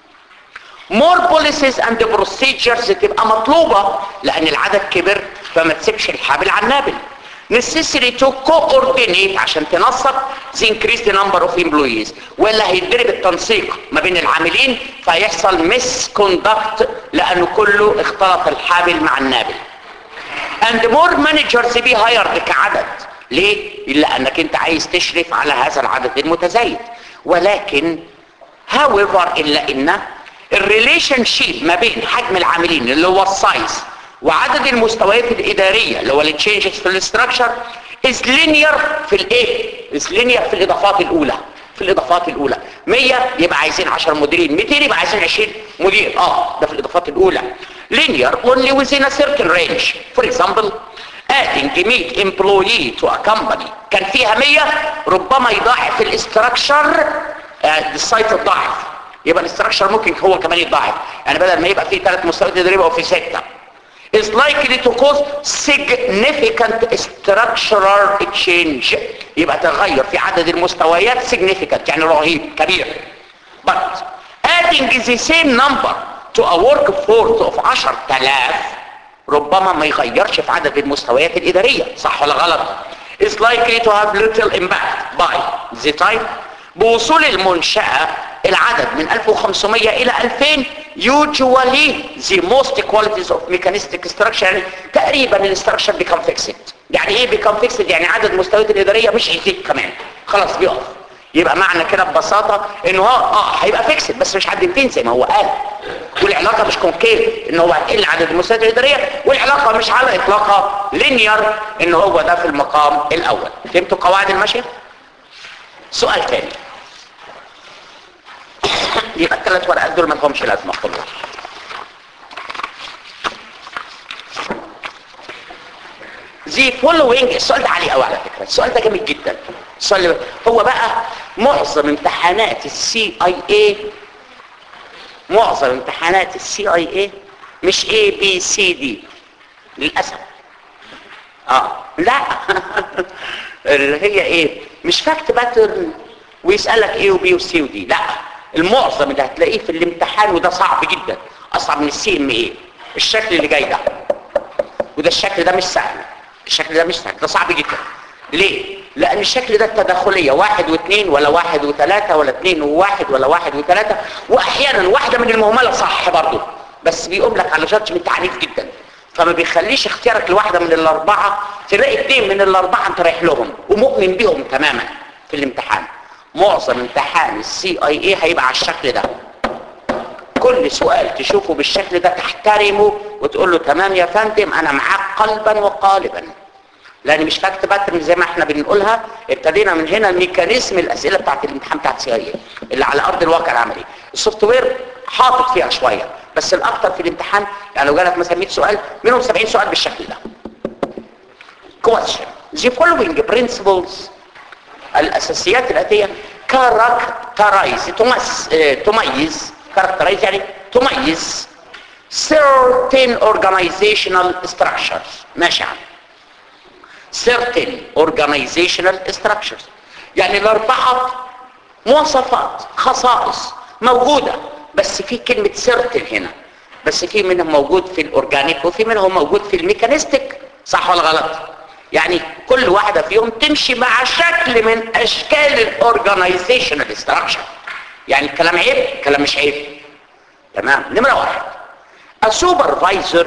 more policies and procedures تبقى مطلوبة لأن العدد كبر فما تسيبش الحابل على النابل necessary to coordinate عشان تنسق the increased number of employees ولا هيتضرب التنسيق ما بين العاملين فيحصل misconduct لأنه كله اختلط الحابل مع النابل and more managers be hired كعدد ليه؟ لأنك انت عايز تشرف على هذا العدد المتزايد ولكن however إلا إن الريليشن شيب ما بين حجم العاملين اللي هو السايز وعدد المستويات الإدارية اللي هو التشينجز في الاستراكشر is linear في الايه؟ is linear في الإضافات الأولى في الإضافات الأولى 100 يبقى عايزين 10 مديرين 200 يبقى عايزين 20 مدير اه ده في الإضافات الأولى linear only within a certain range for example adding 100 employee to a company كان فيها 100 ربما يضاعف الاستراكشر السايت الضعف يبقى الاستراكشر ممكن هو كمان يتضاعف يعني بدل ما يبقى فيه ثلاث مستويات اداريه يبقى في سته is likely to cause significant structural change يبقى تغير في عدد المستويات significant يعني رهيب كبير but adding the same number to a workforce of 10000 ربما ما يغيرش في عدد المستويات الإدارية صح ولا غلط is likely to have little impact by the time بوصول المنشأة العدد من 1500 إلى 2000 usually the most qualities of mechanistic structure يعني تقريبا الاستراكشر become fixed يعني ايه become fixed يعني عدد المستويات الإدارية مش هيزيد كمان خلاص بيقف يبقى معنى كده ببساطة انه اه اه هيبقى فيكسد بس مش عند 200 زي ما هو قال والعلاقة مش كونكيف ان هو هتقل عدد المستويات الإدارية والعلاقة مش على اطلاقها لينير ان هو ده في المقام الاول فهمتوا قواعد المشي سؤال تاني يبقى الثلاث ورقات دول ما لهمش لازمه كلهم زي فولوينج السؤال ده عالي قوي على فكره السؤال ده جامد جدا السؤال اللي هو بقى معظم امتحانات السي اي اي معظم امتحانات السي اي اي مش اي بي سي دي للاسف اه لا اللي هي ايه مش فاكت باترن ويسالك ايه وبي وسي ودي لا المعظم اللي هتلاقيه في الامتحان وده صعب جدا اصعب من السي ام ايه الشكل اللي جاي ده وده الشكل ده مش سهل الشكل ده مش سهل ده صعب جدا ليه لان الشكل ده التداخليه واحد واثنين ولا واحد وثلاثة ولا اثنين وواحد ولا واحد وثلاثة واحيانا واحدة من المهملة صح برضه بس بيقوم لك على جادجمنت عنيف جدا فما بيخليش اختيارك لواحدة من الاربعة تلاقي اثنين من الاربعة انت رايح لهم ومؤمن بيهم تماما في الامتحان معظم امتحان السي اي اي هيبقى على الشكل ده كل سؤال تشوفه بالشكل ده تحترمه وتقول له تمام يا فندم انا معاك قلبا وقالبا لان مش فاكت باترن زي ما احنا بنقولها ابتدينا من هنا ميكانيزم الاسئله بتاعت الامتحان بتاعت سي اي اللي على ارض الواقع العملي السوفت وير حاطط فيها شويه بس الاكثر في الامتحان يعني لو جالك مثلا 100 سؤال منهم 70 سؤال بالشكل ده question the following principles الاساسيات الاتيه كاركترايز تمس تميز كاركترايز يعني تميز certain organizational structures ماشي عم certain organizational structures يعني الاربعه مواصفات خصائص موجوده بس في كلمه certain هنا بس في منهم موجود في الاورجانيك وفي منهم موجود في الميكانيستيك صح ولا غلط يعني كل واحدة فيهم تمشي مع شكل من اشكال الاورجانيزيشنال ستراكشر يعني الكلام عيب الكلام مش عيب تمام نمرة واحد السوبرفايزر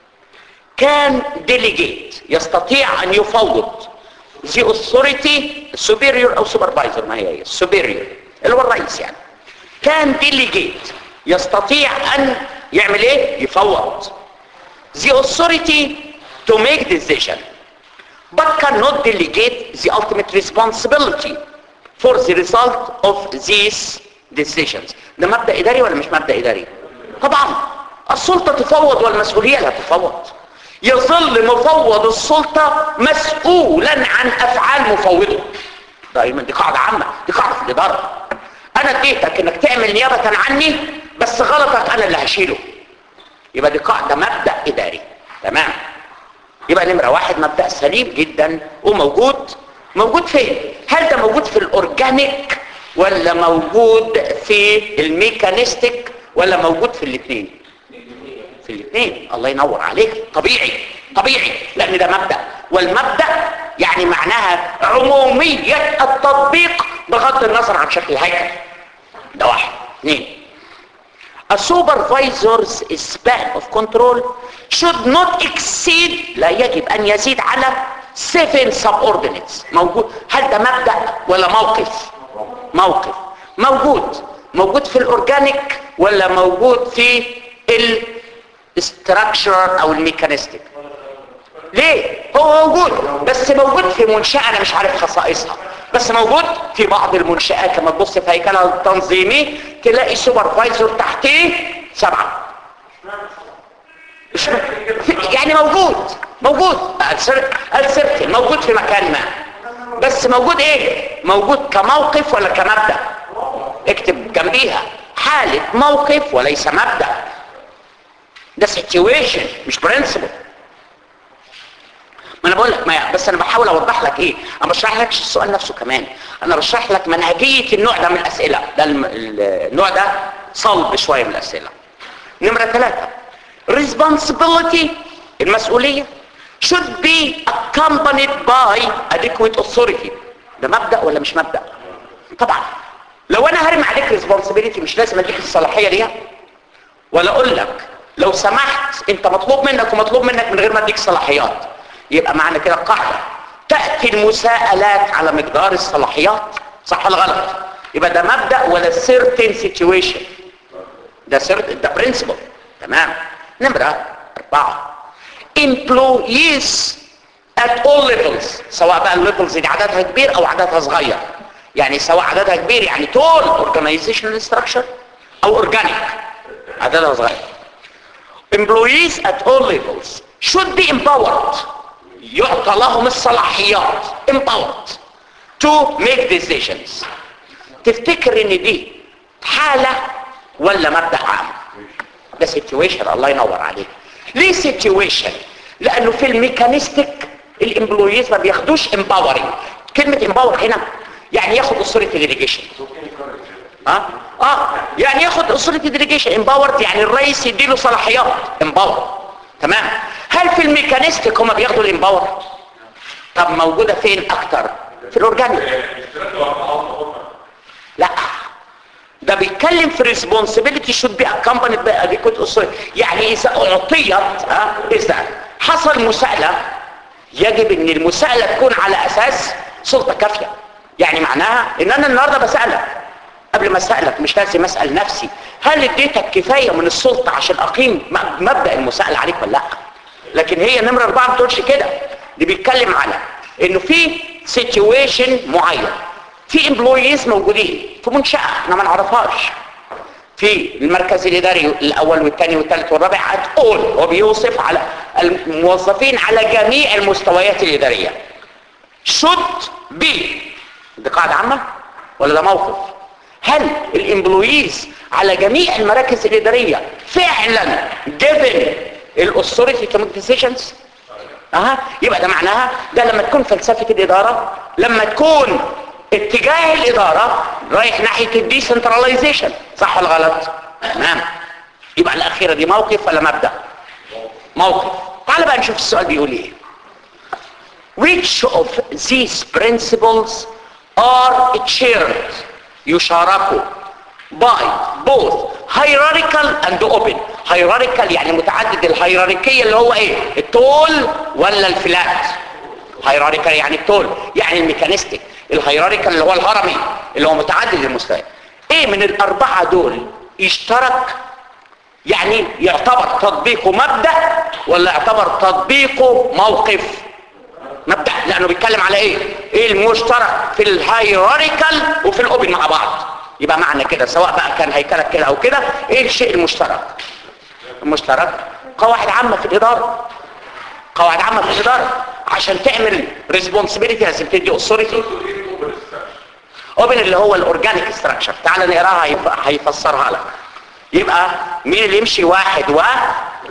كان ديليجيت يستطيع ان يفوض the authority superior او supervisor ما هي هي superior اللي هو الرئيس يعني كان ديليجيت يستطيع ان يعمل ايه يفوض the authority to make decision but cannot delegate the ultimate responsibility for the result of these decisions ده مبدأ إداري ولا مش مبدأ إداري طبعا السلطة تفوض والمسؤولية لا تفوض يظل مفوض السلطة مسؤولا عن أفعال مفوضه دائما دي قاعدة عامة دي قاعدة في الإدارة أنا اديتك إنك تعمل نيابة عني بس غلطك أنا اللي هشيله يبقى دي قاعدة مبدأ إداري تمام يبقى نمرة واحد مبدأ سليم جدا وموجود موجود فين هل ده موجود في الأورجانيك ولا موجود في الميكانيستيك ولا موجود في الاثنين في الاثنين الله ينور عليك طبيعي طبيعي لان ده مبدا والمبدا يعني معناها عموميه التطبيق بغض النظر عن شكل الهيكل ده واحد اثنين A supervisor's span of control should not exceed لا يجب ان يزيد على seven subordinates موجود هل ده مبدا ولا موقف موقف موجود موجود في الاورجانيك ولا موجود في الاستراكشر او الميكانيستيك ليه هو موجود بس موجود في منشأة انا مش عارف خصائصها بس موجود في بعض المنشآت لما تبص في هيكلها التنظيمي تلاقي سوبرفايزر تحتيه سبعة مش يعني موجود موجود السيركل موجود في مكان ما بس موجود ايه موجود كموقف ولا كمبدأ اكتب جنبيها حالة موقف وليس مبدأ ده situation مش برنسبل ما انا بقول لك ما بس انا بحاول اوضح لك ايه انا بشرح لك السؤال نفسه كمان انا بشرح لك منهجيه النوع ده من الاسئله ده الم... النوع ده صلب شويه من الاسئله نمره ثلاثة responsibility المسؤوليه should be accompanied by adequate authority ده مبدا ولا مش مبدا طبعا لو انا هرمي عليك responsibility مش لازم اديك الصلاحيه دي ولا اقول لك لو سمحت انت مطلوب منك ومطلوب منك من غير ما اديك صلاحيات يبقى معنى كده قاعدة تأتي المساءلات على مقدار الصلاحيات صح ولا غلط يبقى ده مبدأ ولا certain situation ده certain ده principle تمام نمرة أربعة employees at all levels سواء بقى الليفلز دي عددها كبير أو عددها صغير يعني سواء عددها كبير يعني طول organizational structure أو organic عددها صغير employees at all levels should be empowered يعطى لهم الصلاحيات empowered to make decisions تفتكر ان دي حالة ولا مبدأ عام ده situation الله ينور عليك ليه situation لانه في الميكانيستيك الامبلويز ما بياخدوش empowering كلمة empower هنا يعني ياخد authority delegation اه اه يعني ياخد authority delegation empowered يعني الرئيس يديله صلاحيات empowered تمام هل في الميكانيستيك هم بياخدوا الامباور طب موجودة فين اكتر في الاورجانيك لا ده بيتكلم في responsibility should be accompanied by adequate authority يعني اذا اعطيت ها اذا حصل مساءلة يجب ان المساءلة تكون على اساس سلطة كافية يعني معناها ان انا النهاردة بسألك قبل ما اسالك مش لازم اسال نفسي هل اديتك كفايه من السلطه عشان اقيم مبدا المساءله عليك ولا لا لكن هي نمره اربعه ما بتقولش كده دي بيتكلم على انه في سيتويشن معين في امبلويز موجودين في منشاه احنا ما نعرفهاش في المركز الاداري الاول والثاني والثالث والرابع هتقول هو بيوصف على الموظفين على جميع المستويات الاداريه should be دي قاعده عامه ولا ده موقف هل الامبلويز على جميع المراكز الاداريه فعلا given الاثوريتي تو ميك ديسيجنز اها يبقى ده معناها ده لما تكون فلسفه الاداره لما تكون اتجاه الاداره رايح ناحيه الديسنتراليزيشن صح ولا غلط تمام يبقى الاخيره دي موقف ولا مبدا موقف تعال بقى نشوف السؤال بيقول ايه which of these principles are shared يشاركوا by both hierarchical and open hierarchical يعني متعدد الهيراركية اللي هو ايه التول ولا الفلات hierarchical يعني التول يعني الميكانيستيك الهيراريكال اللي هو الهرمي اللي هو متعدد المستويات ايه من الاربعة دول يشترك يعني يعتبر تطبيقه مبدأ ولا يعتبر تطبيقه موقف مبدأ لانه بيتكلم على ايه ايه المشترك في الهيراريكال وفي الاوبن مع بعض يبقى معنى كده سواء بقى كان هيكلك كده او كده ايه الشيء المشترك المشترك قواعد عامة في الادارة قواعد عامة في الادارة عشان تعمل ريسبونسبيلتي لازم تدي اثوريتي اوبن اللي هو الاورجانيك ستراكشر تعال نقراها هيفسرها لك يبقى مين اللي يمشي واحد و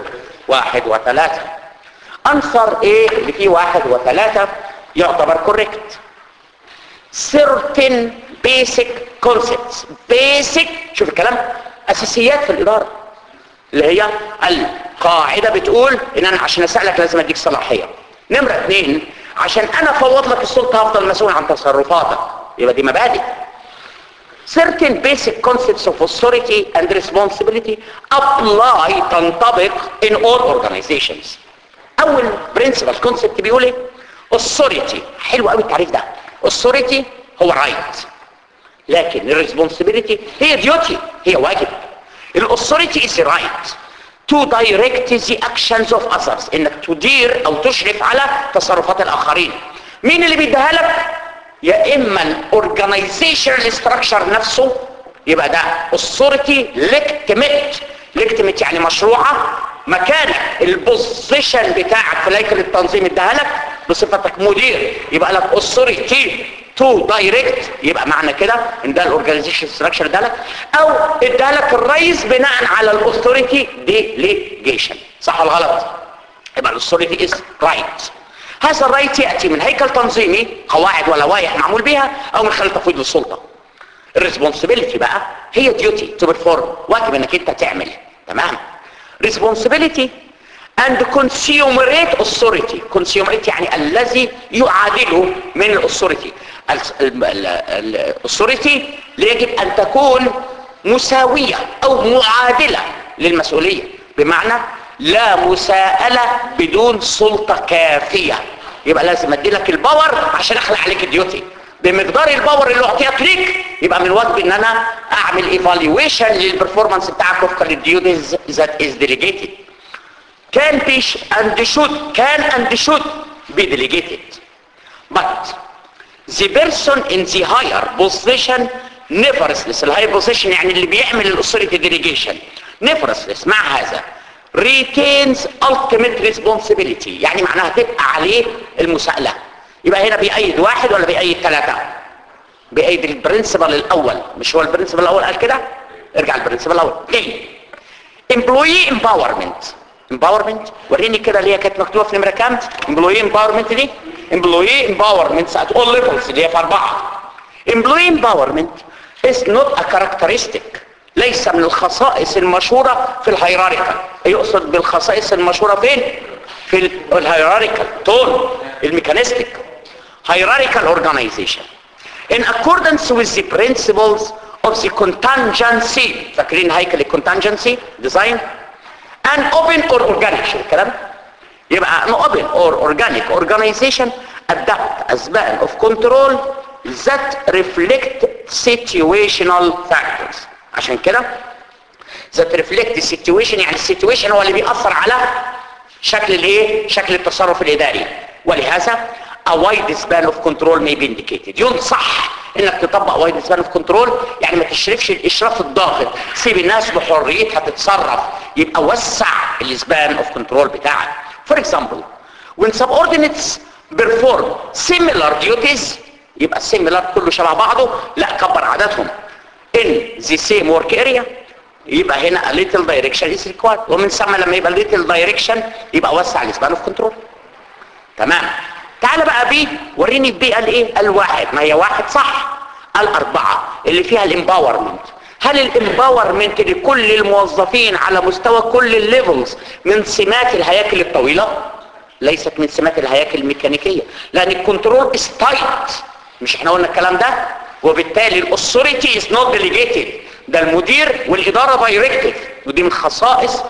واحد وثلاثة انصر ايه اللي فيه واحد وثلاثة يعتبر كوريكت certain basic concepts basic شوف الكلام اساسيات في الاداره اللي هي القاعده بتقول ان انا عشان اسالك لازم اديك صلاحيه نمره اثنين عشان انا افوض لك السلطه هفضل مسؤول عن تصرفاتك يبقى دي مبادئ certain basic concepts of authority and responsibility apply تنطبق in all organizations اول principal concept بيقول ايه authority حلو قوي التعريف ده authority هو right لكن الريسبونسبيلتي هي ديوتي هي واجب الاثوريتي is right to direct the actions of others انك تدير او تشرف على تصرفات الاخرين مين اللي بيديها لك يا اما الاورجنايزيشن ستراكشر نفسه يبقى ده authority legitimate legitimate يعني مشروعه مكانك البوزيشن بتاعك في هيكل التنظيم اداها لك بصفتك مدير يبقى لك authority تو دايركت يبقى معنى كده ان ده الاورجانيزيشن ستراكشر ده لك او ادى لك الرئيس بناء على الاثوريتي ديليجيشن صح ولا غلط يبقى الاثوريتي از رايت هذا الرايت ياتي من هيكل تنظيمي قواعد ولوائح معمول بها او من خلال تفويض السلطه الريسبونسبيلتي بقى هي ديوتي تو بيرفورم واجب انك انت تعمل تمام ريسبونسبيلتي and consumerate authority consumerate يعني الذي يعادله من الاثوريتي الاثوريتي يجب ان تكون مساوية او معادلة للمسؤولية بمعنى لا مساءلة بدون سلطة كافية يبقى لازم ادي لك الباور عشان اخلق عليك الديوتي بمقدار الباور اللي اعطيت ليك يبقى من واجبي ان انا اعمل ايفالويشن للبرفورمانس بتاعك وفقا للديوتيز ذات از ديليجيتد can be and should can and should be delegated but the person in the higher position nevertheless الهاير position يعني اللي بيعمل الاثوريتي delegation nevertheless مع هذا retains ultimate responsibility يعني معناها تبقى عليه المساءلة يبقى هنا بيأيد واحد ولا بيأيد ثلاثة بيأيد البرنسبل الاول مش هو البرنسبل الاول قال كده ارجع البرنسبل الاول ايه employee empowerment empowerment وريني كده اللي هي كانت مكتوبه في نمره كام employee empowerment دي employee empowerment at all levels اللي هي في اربعه employee empowerment is not a characteristic ليس من الخصائص المشهوره في الهيراريكال يقصد بالخصائص المشهوره فين في الهيراريكال تون الميكانيستيك hierarchical organization in accordance with the principles of the contingency فاكرين هيكل الكونتنجنسي ديزاين an open or organic شو الكلام يبقى an open or organic organization adapt a span of control that reflect situational factors عشان كده that reflect the situation يعني السيتويشن هو اللي بيأثر على شكل الايه شكل التصرف الاداري ولهذا a wide span of control may be indicated ينصح انك تطبق wide span of control يعني ما تشرفش الاشراف الضاغط سيب الناس بحريتها تتصرف يبقى وسع السبان of control بتاعك for example when subordinates perform similar duties يبقى similar كله شبه بعضه لا كبر عددهم in the same work area يبقى هنا a little direction is required ومن ثم لما يبقى little direction يبقى وسع السبان of control تمام تعال بقى بي وريني بي قال ايه قال واحد ما هي واحد صح قال اربعة اللي فيها الامباورمنت هل الامباورمنت لكل الموظفين على مستوى كل الليفلز من سمات الهياكل الطويلة ليست من سمات الهياكل الميكانيكية لان الكنترول is tight مش احنا قلنا الكلام ده وبالتالي الاثوريتي از نوت ديليجيتد ده المدير والاداره دايركتد ودي من خصائص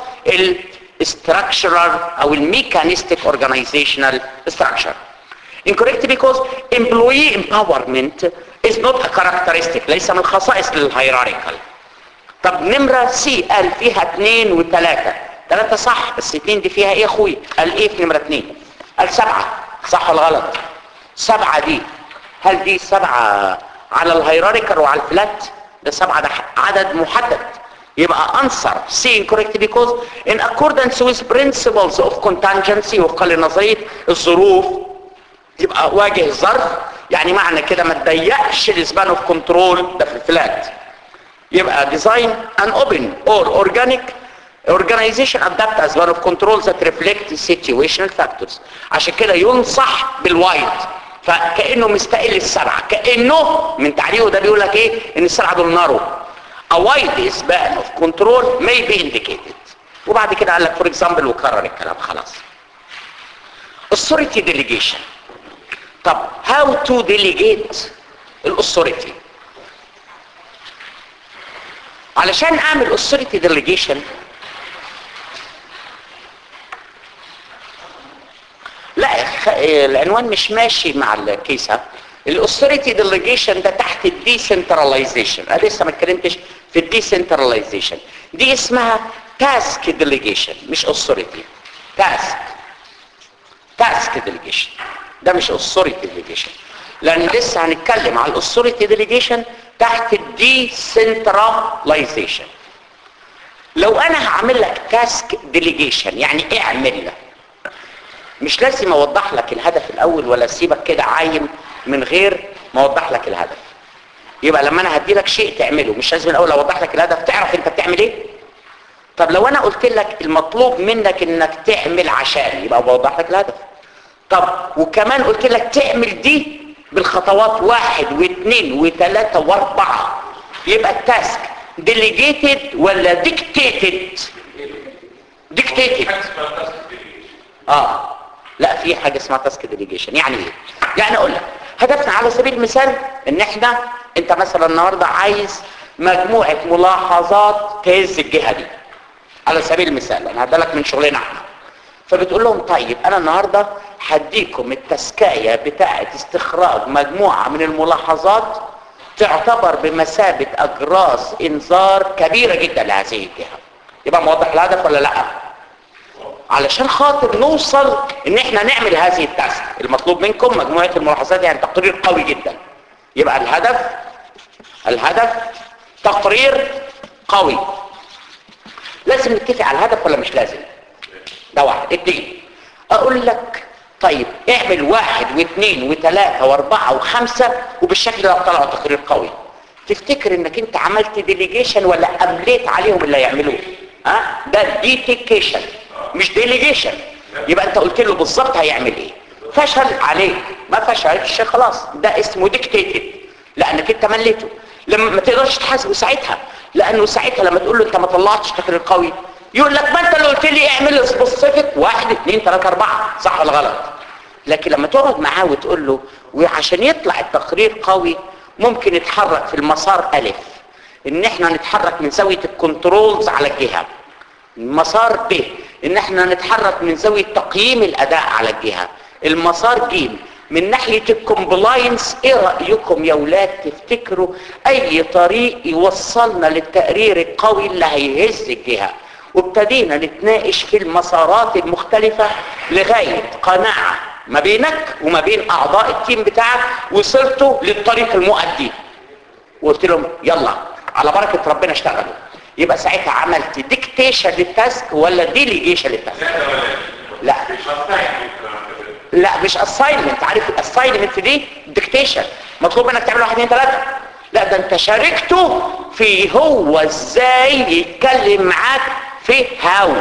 الستراكشرال او الميكانيستيك اورجانيزيشنال ستراكشر incorrect because employee empowerment is not a characteristic ليس من خصائص للهيراريكال طب نمرة سي قال فيها اثنين وثلاثة ثلاثة صح بس اثنين دي فيها ايه يا اخوي قال ايه في نمرة اثنين قال سبعة صح ولا غلط سبعة دي هل دي سبعة على الهيراريكال وعلى الفلات ده سبعة ده عدد محدد يبقى answer C incorrect because in accordance with principles of contingency وفقا لنظرية الظروف يبقى واجه الظرف يعني معنى كده ما تضيقش الاسبان اوف كنترول ده في الفلات يبقى design an open or organic organization adapt as one of controls that reflect situational factors عشان كده ينصح بالوايد فكانه مستقل السبعه كانه من تعليقه ده بيقول لك ايه ان السبعه دول نارو a wide span of control may be indicated وبعد كده قال لك فور اكزامبل وكرر الكلام خلاص authority delegation طب how to delegate الاثوريتي علشان اعمل authority delegation لا خ- العنوان مش ماشي مع الكيسة الاثوريتي ديليجيشن ده تحت الديسنتراليزيشن انا لسه ما اتكلمتش في الديسنتراليزيشن دي اسمها تاسك ديليجيشن مش اثوريتي تاسك تاسك ديليجيشن ده مش authority ديليجيشن لان لسه هنتكلم على الاثوريتي ديليجيشن تحت الديسنتراليزيشن لو انا هعمل لك تاسك ديليجيشن يعني اعمل لك مش لازم اوضح لك الهدف الاول ولا اسيبك كده عايم من غير ما اوضح لك الهدف يبقى لما انا هدي لك شيء تعمله مش لازم الاول اوضح لك الهدف تعرف انت بتعمل ايه طب لو انا قلت لك المطلوب منك انك تعمل عشان يبقى بوضح لك الهدف طب وكمان قلت لك تعمل دي بالخطوات واحد واثنين وثلاثة واربعة يبقى التاسك ديليجيتد ولا ديكتيتد ديكتيتد حاجه اسمها تاسك ديليجيشن اه لا في حاجه اسمها تاسك ديليجيشن يعني ايه يعني اقول لك هدفنا على سبيل المثال ان احنا انت مثلا النهارده عايز مجموعه ملاحظات تهز الجهه دي على سبيل المثال انا هدالك من شغلنا احنا فبتقول لهم طيب انا النهارده هديكم التسكايه بتاعه استخراج مجموعه من الملاحظات تعتبر بمثابه اجراس انذار كبيره جدا لهذه الجهه يبقى موضح الهدف ولا لا علشان خاطر نوصل ان احنا نعمل هذه التاسك المطلوب منكم مجموعة الملاحظات يعني تقرير قوي جدا يبقى الهدف الهدف تقرير قوي لازم نتفق على الهدف ولا مش لازم ده واحد اتنين اقول لك طيب اعمل واحد واثنين وثلاثة واربعة وخمسة وبالشكل ده طلعوا تقرير قوي تفتكر انك انت عملت ديليجيشن ولا امليت عليهم اللي هيعملوه ها ده ديتيكيشن مش ديليجيشن يبقى انت قلت له بالظبط هيعمل ايه فشل عليك ما فشلش خلاص ده اسمه ديكتيتد لانك انت مليته لما ما تقدرش تحاسبه ساعتها لانه ساعتها لما تقول له انت ما طلعتش تقرير قوي يقول لك ما انت اللي قلت لي اعمل سبيسيفيك واحد اثنين ثلاثة اربعة صح ولا غلط لكن لما تقعد معاه وتقول له وعشان يطلع التقرير قوي ممكن يتحرك في المسار الف ان احنا نتحرك من زاوية الكنترولز على الجهة المسار ب ان احنا نتحرك من زاوية تقييم الاداء على الجهة المسار ج من ناحية الكومبلاينس ايه رأيكم يا ولاد تفتكروا اي طريق يوصلنا للتقرير القوي اللي هيهز الجهة وابتدينا نتناقش في المسارات المختلفة لغاية قناعة ما بينك وما بين اعضاء التيم بتاعك وصلتوا للطريق المؤدي وقلت لهم يلا على بركة ربنا اشتغلوا يبقى ساعتها عملت ديكتيشن للتاسك ولا ديليجيشن للتاسك لا مش هستعمل لا مش اساينمنت عارف الاساينمنت دي ديكتيشن مطلوب منك تعمل واحد اثنين ثلاثه لا ده انت شاركته في هو ازاي يتكلم معاك في هاو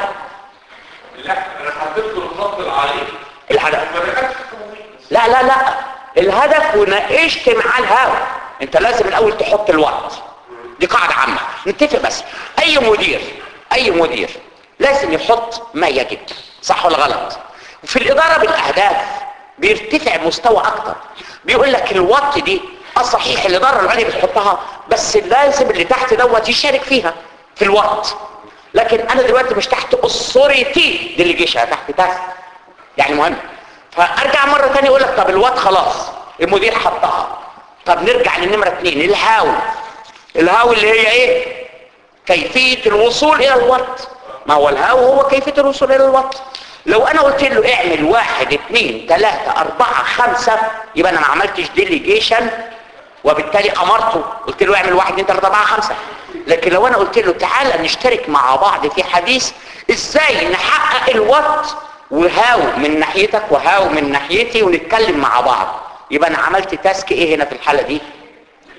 لا انا حطيت له الخط العريض الهدف ما دخلتش في التمويل. لا لا لا الهدف وناقشت معاه الهاو انت لازم الاول تحط الوقت دي قاعده عامه نتفق بس اي مدير اي مدير لازم يحط ما يجب صح ولا غلط في الاداره بالاهداف بيرتفع مستوى اكتر بيقول لك الوقت دي اه صحيح الاداره العليا بتحطها بس لازم اللي تحت دوت يشارك فيها في الوقت لكن انا دلوقتي مش تحت اثوريتي ديليجيشن تحت تاسك يعني مهم فارجع مرة تانية اقول لك طب الوات خلاص المدير حطها طب نرجع للنمرة اتنين الهاو الهاو اللي هي ايه كيفية الوصول الى الوات ما هو الهاو هو كيفية الوصول الى الوات لو انا قلت له اعمل واحد اتنين تلاتة اربعة خمسة يبقى انا ما عملتش ديليجيشن وبالتالي امرته قلت له اعمل واحد اتنين تلاتة اربعة خمسة لكن لو انا قلت له تعالى نشترك مع بعض في حديث ازاي نحقق الوات وهاو من ناحيتك وهاو من ناحيتي ونتكلم مع بعض يبقى انا عملت تاسك ايه هنا في الحالة دي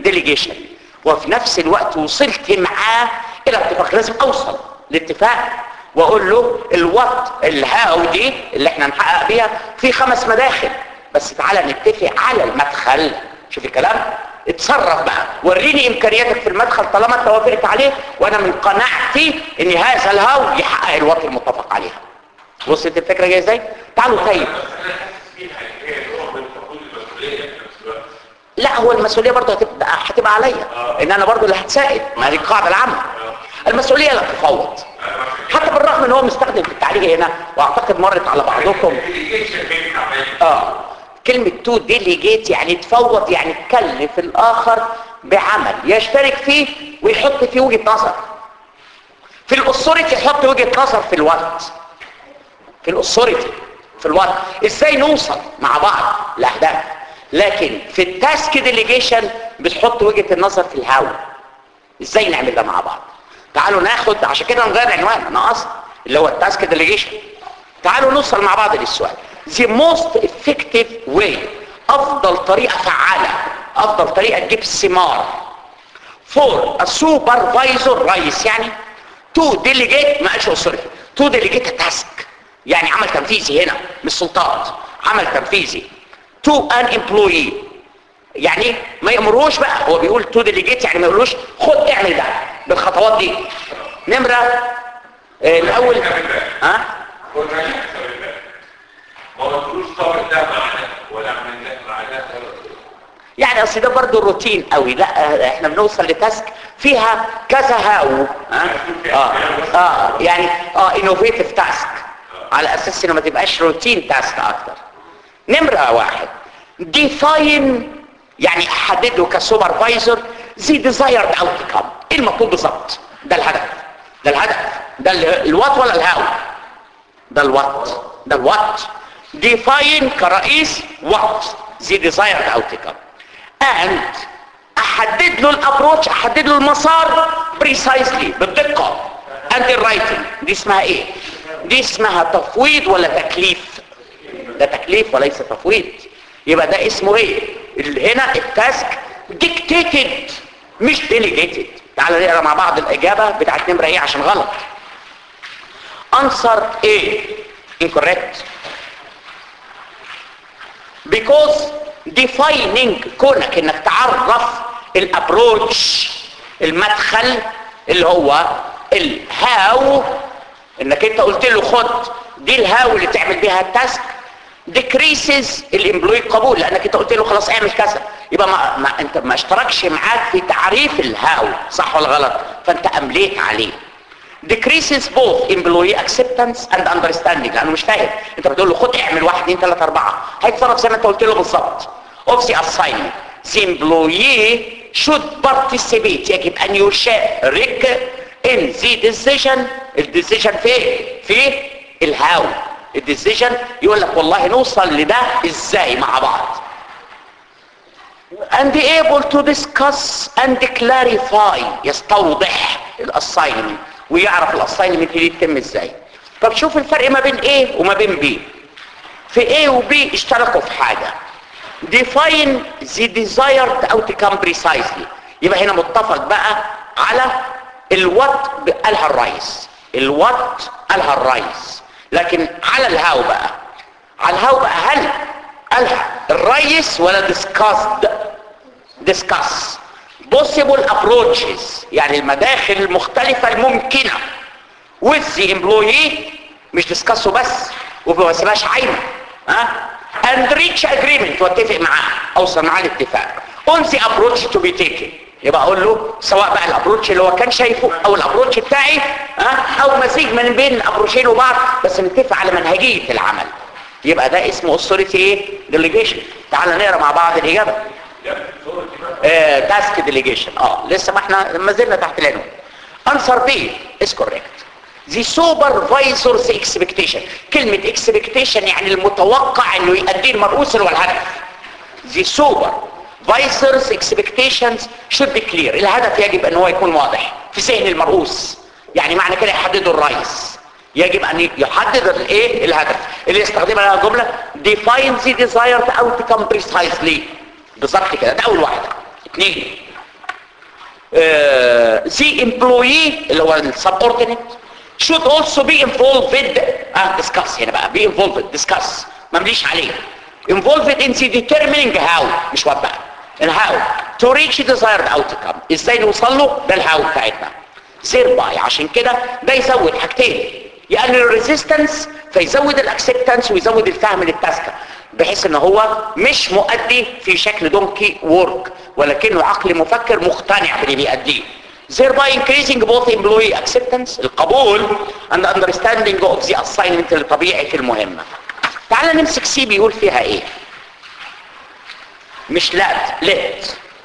ديليجيشن وفي نفس الوقت وصلت معاه الى اتفاق لازم اوصل لاتفاق واقول له الوات الهاو دي اللي احنا نحقق بيها في خمس مداخل بس تعالى نتفق على المدخل شوف الكلام اتصرف بقى وريني امكانياتك في المدخل طالما انت وافقت عليه وانا من قناعتي ان هذا الهاو يحقق الوات المتفق عليها وصلت الفكره جايه ازاي تعالوا طيب بس انا حاسس فيها الحكايه هو من تقول المسؤوليه في نفس الوقت لا هو المسؤوليه برضه هتبقى هتبقى عليا ان انا برضه اللي هتساعد ما دي القاعده العامه المسؤوليه لا تفوض حتى بالرغم ان هو مستخدم في التعليق هنا واعتقد مرت على بعضكم الديليجيشن بين عمال اه كلمة تو ديليجيت يعني تفوض يعني تكلف الآخر بعمل يشترك فيه ويحط فيه وجهة نظر في الأسوريتي يحط وجهة نظر في الوقت في الأسوريتي في الوقت ازاي نوصل مع بعض لأهداف لكن في التاسك ديليجيشن بتحط وجهة النظر في الهاو ازاي نعمل ده مع بعض تعالوا ناخد عشان كده نغير عنوان انا قصد اللي هو التاسك ديليجيشن تعالوا نوصل مع بعض للسؤال the most effective way افضل طريقة فعالة افضل طريقة تجيب ثمار for a supervisor رئيس يعني to delegate ما قالش سوري to delegate a task يعني عمل تنفيذي هنا مش سلطات عمل تنفيذي to an employee يعني ما يأمروش بقى هو بيقول تو ديليجيت يعني ما يقولوش خد اعمل ده بالخطوات دي نمرة آه، الأول ها هو ما يحصل ده ما هو الفلوس طبعا ده معنا ولا من ده معنا يعني اصل ده برضه روتين قوي لا آه، احنا بنوصل لتاسك فيها كذا هاو ها اه اه يعني اه انوفيتيف تاسك على اساس انه ما تبقاش روتين تاسك اكتر نمرة واحد ديفاين يعني احدده كسوبرفايزر زي ديزايرد اوتكم ايه المطلوب بالظبط ده الهدف ده الهدف ده ال- الوات ولا الهاو ده الوات ده الوات ديفاين كرئيس وات زي ديزايرد اوتكم and احدد له الابروتش احدد له المسار بريسايزلي بالدقه and in writing دي اسمها ايه دي اسمها تفويض ولا تكليف ده تكليف وليس تفويض يبقى ده اسمه ايه اللي هنا التاسك dictated مش delegated تعال نقرا مع بعض الاجابه بتاعت نمره ايه عشان غلط answer A incorrect because defining كونك انك تعرف الابروتش المدخل اللي هو الهاو انك انت قلت له خد دي الهاو اللي تعمل بيها التاسك decreases الامبلوي قبول لانك انت قلت له خلاص اعمل كذا يبقى ما, ما انت ما اشتركش معاك في تعريف الهاو صح ولا غلط فانت امليت عليه decreases both employee acceptance and understanding لانه مش فاهم انت بتقول له خد اعمل واحد اثنين ثلاثة اربعة هيتصرف زي ما انت قلت له بالظبط of the assignment the employee should participate يجب ان يشارك in the decision الديسيجن في ايه؟ في الهاو الديسيجن يقول لك والله نوصل لده ازاي مع بعض and be able to discuss and clarify يستوضح الاساينمنت ويعرف الاساينمنت دي تتم ازاي طب شوف الفرق ما بين A وما بين B في A و B اشتركوا في حاجة define the desired outcome precisely يبقى هنا متفق بقى على الوات قالها الرئيس الوات قالها الرئيس لكن على الهاو بقى على الهاو بقى هل قالها الرئيس ولا discussed discuss possible approaches يعني المداخل المختلفة الممكنة with the employee مش discussه بس وما سيبهاش عايمة ها and reach agreement واتفق معاه اوصل معاه الاتفاق on the approach to be taken يبقى اقول له سواء بقى الابروتش اللي هو كان شايفه او الابروتش بتاعي ها او مزيج من بين الابروتشين وبعض بس نتفق على منهجية العمل يبقى ده اسمه authority ايه delegation تعال نقرا مع بعض الاجابه تاسك ديليجيشن اه لسه ما احنا ما زلنا تحت العنوان انسر بي از كوريكت the supervisor's expectation كلمة expectation يعني المتوقع انه يؤديه المرؤوس اللي هو الهدف the supervisor's expectations should be clear الهدف يجب ان هو يكون واضح في ذهن المرؤوس يعني معنى كده يحدده الرئيس يجب ان يحدد الايه الهدف اللي يستخدمها لها جملة define the desired outcome precisely بالظبط كده ده اول واحدة اثنين uh, the employee اللي هو السبوردينيت should also be involved اه discuss هنا بقى be involved discuss ما مليش عليه involved in the determining how مش what بقى in how to reach desired outcome ازاي نوصل له ده الهاو بتاعتنا thereby عشان كده ده يزود حاجتين يقلل الريزيستنس فيزود الاكسبتنس ويزود الفهم للتاسكه بحيث ان هو مش مؤدي في شكل دونكي وورك ولكنه عقل مفكر مقتنع باللي بيأديه thereby increasing both employee acceptance القبول and understanding of the assignment لطبيعة المهمة تعال نمسك سي بيقول فيها ايه مش let let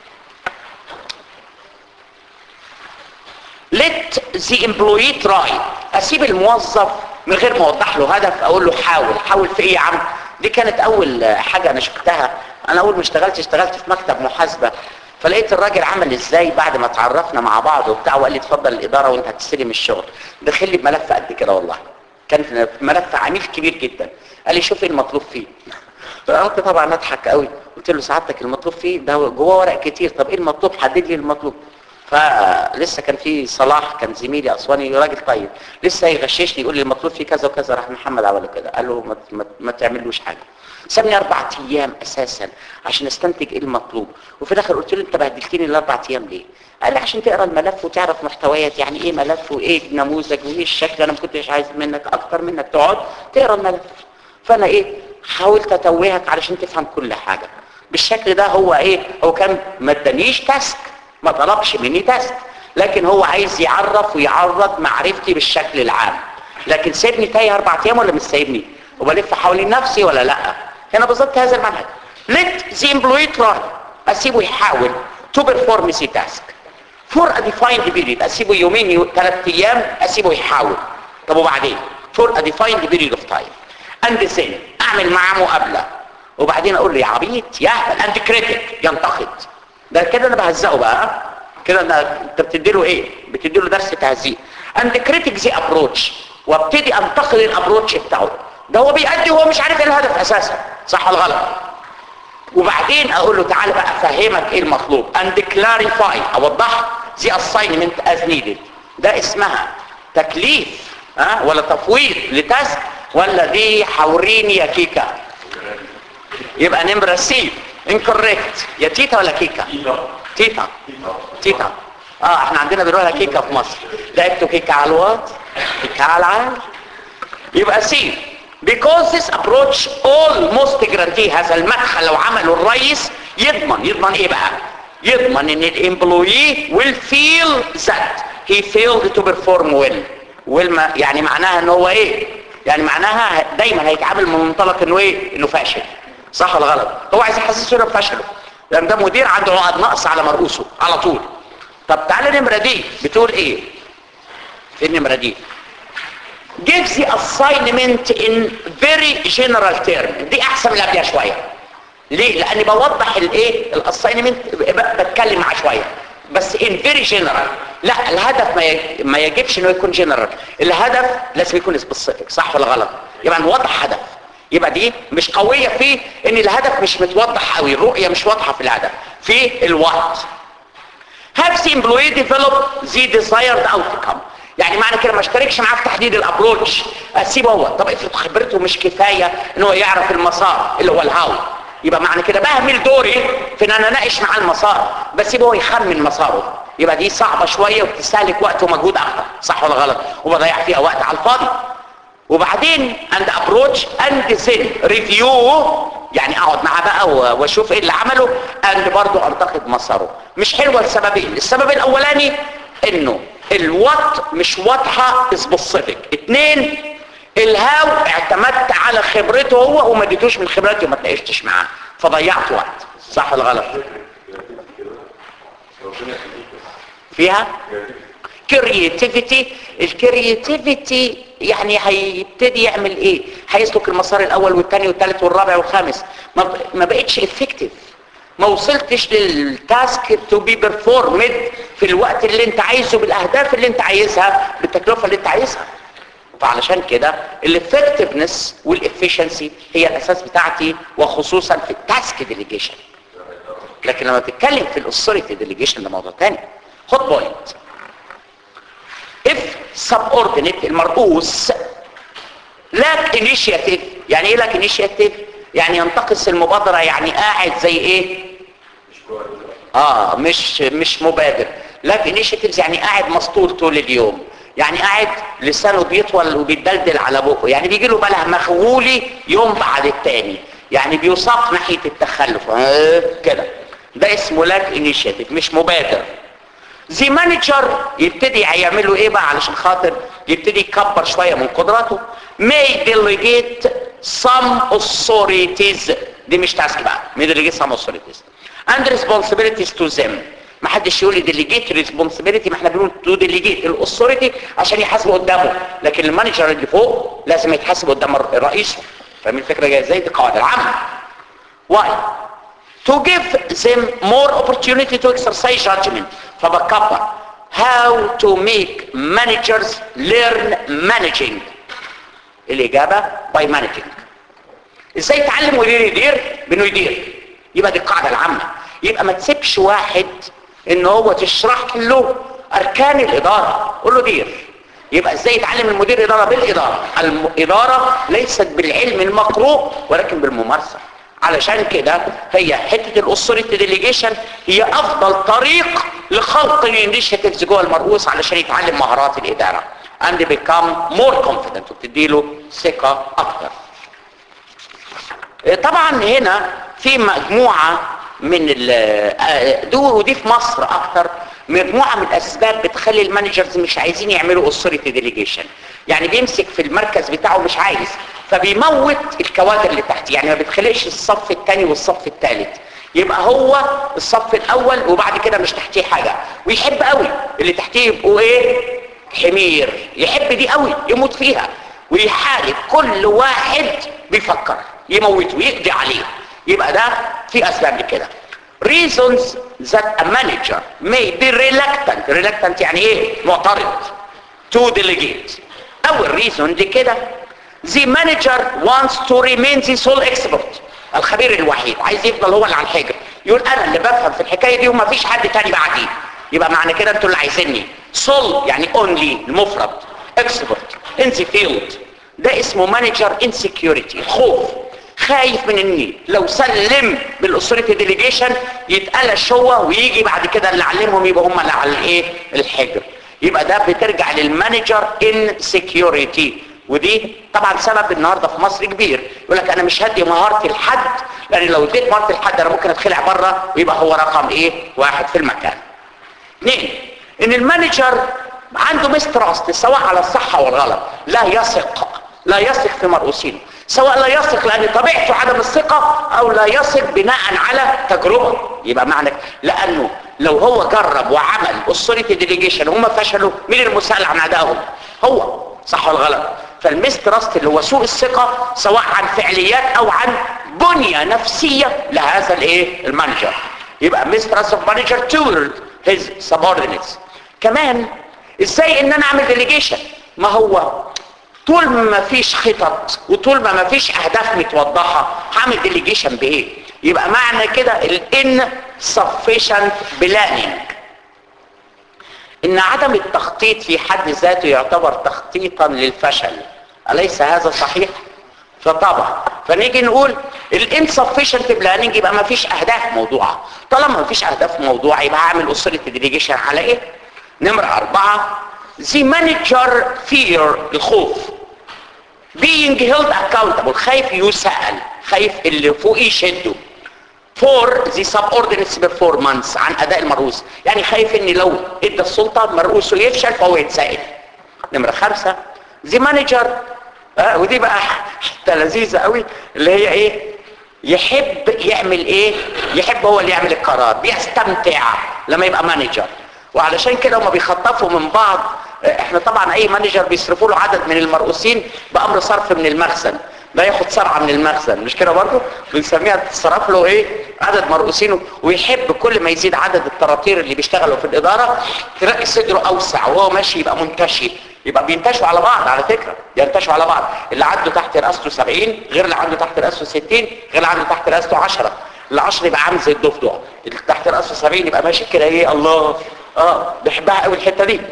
let the employee try اسيب الموظف من غير ما اوضح له هدف اقول له حاول حاول في ايه يا عم دي كانت اول حاجة انا شفتها انا اول ما اشتغلت اشتغلت في مكتب محاسبة فلقيت الراجل عمل ازاي بعد ما اتعرفنا مع بعض وبتاع وقال لي اتفضل الاداره وانت هتستلم الشغل دخل لي بملف قد كده والله كان في ملف عميل كبير جدا قال لي شوف ايه المطلوب فيه قلت طبعا اضحك قوي قلت له سعادتك المطلوب فيه ده جواه ورق كتير طب ايه المطلوب حدد لي المطلوب فلسه كان في صلاح كان زميلي اسواني راجل طيب لسه يغششني يقول لي المطلوب فيه كذا وكذا راح محمد عمل كده قال له ما, ما, ما تعملوش حاجه سابني اربع ايام اساسا عشان استنتج ايه المطلوب وفي الاخر قلت له انت بهدلتني الاربع ايام ليه قال لي عشان تقرا الملف وتعرف محتويات يعني ايه ملف وايه نموذج وايه الشكل انا ما كنتش عايز منك اكتر منك تقعد تقرا الملف فانا ايه حاولت اتوهك علشان تفهم كل حاجه بالشكل ده هو ايه هو كان ما ادانيش تاسك ما طلبش مني تاسك لكن هو عايز يعرف ويعرض معرفتي بالشكل العام لكن سيبني تايه اربع ايام ولا مش سايبني وبلف حوالين نفسي ولا لا هنا بالظبط هذا المنهج let the employee try اسيبه يحاول to perform the task for a defined period اسيبه يومين ثلاث ايام اسيبه يحاول طب وبعدين for a defined period of time and then اعمل معاه مقابله وبعدين اقول له يا عبيط يهبل and critic ينتقد ده كده انا بهزقه بقى كده انا انت بتدي له ايه بتدي له درس تهزيء and critic the approach وابتدي انتقد الابروتش بتاعه ده هو بيأدي وهو مش عارف ايه الهدف اساسا صح ولا غلط وبعدين اقول له تعالى بقى افهمك ايه المطلوب and clarify اوضح the assignment as needed ده اسمها تكليف ها أه؟ ولا تفويض لتاسك ولا دي حوريني يا كيكا يبقى نمرة سي incorrect يا تيتا ولا كيكا تيتا تيتا اه احنا عندنا بنقولها كيكا في مصر لعبتوا كيكا على الواد كيكا على العال يبقى سي because this approach almost guarantee هذا المدخل لو عمله الرئيس يضمن يضمن ايه بقى يضمن ان الامبلوي will feel that he failed to perform well well ما يعني معناها ان هو ايه يعني معناها دايما هيتعامل من منطلق انه ايه انه فاشل صح ولا غلط هو عايز يحسسه انه فشله لان ده مدير عنده عقد نقص على مرؤوسه على طول طب تعالى النمره دي بتقول ايه في النمره دي give the assignment in very general term دي احسن من اللي قبلها شويه ليه لاني بوضح الايه الاساينمنت بتكلم معاه شويه بس in very general لا الهدف ما ما يجبش انه يكون general الهدف لازم يكون specific صح ولا غلط يبقى نوضح هدف يبقى دي مش قويه في ان الهدف مش متوضح قوي الرؤيه مش واضحه في الهدف في الوقت have the employee develop the desired outcome يعني معنى كده ما اشتركش معاه في تحديد الابروتش اسيبه هو طب افرض خبرته مش كفايه ان هو يعرف المسار اللي هو الهاو يبقى معنى كده بهمل دوري في ان انا اناقش معاه المسار بسيبه هو يخمن مساره يبقى دي صعبه شويه وبتستهلك وقت ومجهود اكتر صح ولا غلط وبضيع فيها وقت على الفاضي وبعدين and approach and then review يعني اقعد معاه بقى واشوف ايه اللي عمله and برضه انتقد مساره مش حلوه السببين السبب الاولاني انه الوات مش واضحه سبيسيفيك اتنين الهاو اعتمدت على خبرته هو وما اديتوش من خبرتي وما تناقشتش معاه فضيعت وقت صح ولا غلط فيها كرياتيفيتي الكرياتيفيتي يعني هيبتدي يعمل ايه هيسلك المسار الاول والثاني والثالث والرابع والخامس ما, ما بقتش افكتيف ما وصلتش للتاسك تو بي بيرفورمد في الوقت اللي انت عايزه بالاهداف اللي انت عايزها بالتكلفه اللي انت عايزها فعلشان كده الافكتفنس والافشنسي هي الاساس بتاعتي وخصوصا في التاسك ديليجيشن لكن لما تتكلم في الاثوريتي ديليجيشن ده موضوع تاني خد بوينت if subordinate المرؤوس لاك انيشياتيف يعني ايه لاك انيشياتيف يعني ينتقص المبادره يعني قاعد زي ايه مش كويس اه مش مش مبادر لاك انيشيتيفز يعني قاعد مسطول طول اليوم يعني قاعد لسانه بيطول وبيتدلدل على بقه يعني بيجي له بلع مخولي يوم بعد التاني يعني بيساق ناحيه التخلف آه كده ده اسمه لاك انيشيتيف مش مبادر زي مانجر يبتدي يعمل له ايه بقى علشان خاطر يبتدي يكبر شويه من قدراته may delegate some authorities دي مش تاسك بقى may delegate some authorities and responsibilities to them ما حدش يقول لي delegate responsibility ما احنا بنقول to delegate الاثوريتي عشان يحاسبه قدامه لكن المانجر اللي فوق لازم يتحاسب قدام الرئيس فاهم الفكره جايه ازاي دي قواعد العامه why to give them more opportunity to exercise judgment فبكبر how to make managers learn managing الإجابة by managing ازاي يتعلم ويدير يدير بانه يدير يبقى دي القاعدة العامة يبقى ما تسيبش واحد ان هو تشرح له اركان الادارة قول له دير يبقى ازاي يتعلم المدير ادارة بالادارة الادارة ليست بالعلم المقروء ولكن بالممارسة علشان كده هي حته الاثوريتي ديليجيشن هي افضل طريق لخلق الانيشيتيفز جوه المرؤوس علشان يتعلم مهارات الاداره and become more confident وبتديله ثقه اكتر طبعا هنا في مجموعه من ال دو ودي في مصر اكتر مجموعه من الاسباب بتخلي المانجرز مش عايزين يعملوا اثوريتي ديليجيشن يعني بيمسك في المركز بتاعه مش عايز فبيموت الكوادر اللي تحت يعني ما بتخلقش الصف الثاني والصف الثالث يبقى هو الصف الاول وبعد كده مش تحتيه حاجه ويحب قوي اللي تحتيه يبقوا ايه حمير يحب دي قوي يموت فيها ويحارب كل واحد بيفكر يموته ويقضي عليه يبقى ده في اسباب لكده reasons that a manager may be reluctant reluctant يعني ايه معترض to delegate اول reason دي كده the manager wants to remain the sole expert الخبير الوحيد عايز يفضل هو اللي على الحجر يقول انا اللي بفهم في الحكايه دي وما فيش حد تاني بعدي يبقى معنى كده انتوا اللي عايزيني sole يعني only المفرد expert in the field ده اسمه manager insecurity خوف خايف من اني لو سلم بالاثوريتي ديليجيشن يتقلش هو ويجي بعد كده اللي علمهم يبقى هم اللي على الايه الحجر يبقى ده بترجع للمانجر ان سكيورتي ودي طبعا سبب النهارده في مصر كبير يقول لك انا مش هدي مهارتي لحد لان لو اديت مهارتي لحد انا ممكن اتخلع بره ويبقى هو رقم ايه واحد في المكان اثنين ان المانجر عنده مستراست سواء على الصحه والغلط لا يثق لا يثق في مرؤوسينه سواء لا يثق لان طبيعته عدم الثقه او لا يثق بناء على تجربه يبقى معنى لانه لو هو جرب وعمل اثوريتي ديليجيشن وهم فشلوا مين المسؤول عن ادائهم هو صح ولا غلط فالمسترست اللي هو سوء الثقه سواء عن فعليات او عن بنيه نفسيه لهذا الايه المانجر يبقى mistrust of manager toward his subordinates كمان ازاي ان انا اعمل ديليجيشن ما هو طول ما فيش خطط وطول ما ما فيش اهداف متوضحه هعمل ديليجيشن بايه يبقى معنى كده الان sufficient planning ان عدم التخطيط في حد ذاته يعتبر تخطيطا للفشل اليس هذا صحيح فطبعا فنيجي نقول الانسفيشنت بلاننج يبقى ما فيش اهداف موضوعه طالما ما فيش اهداف موضوعه يبقى هعمل اسره ديليجيشن على ايه نمره اربعه the manager fear الخوف being held accountable خايف يسأل خايف اللي فوق يشده for the subordinates performance عن اداء المرؤوس يعني خايف ان لو ادى السلطه مرؤوسه يفشل فهو يتسائل نمره خمسه the manager آه ودي بقى حته لذيذه قوي اللي هي ايه يحب يعمل ايه يحب هو اللي يعمل القرار بيستمتع لما يبقى مانجر وعلشان كده هما بيخطفوا من بعض احنا طبعا اي مانجر بيصرفوا له عدد من المرؤوسين بامر صرف من المخزن لا ياخد سرعه من المخزن مش كده برضه بنسميها تصرف له ايه عدد مرؤوسينه ويحب كل ما يزيد عدد الطراطير اللي بيشتغلوا في الاداره تلاقي صدره اوسع وهو ماشي يبقى منتشي يبقى بينتشوا على بعض على فكره ينتشوا على بعض اللي عنده تحت راسه 70 غير اللي عنده تحت راسه 60 غير اللي عنده تحت راسه 10 العشر يبقى عامل زي الضفدع اللي تحت راسه 70 يبقى ماشي كده ايه الله اه بيحبها قوي الحته دي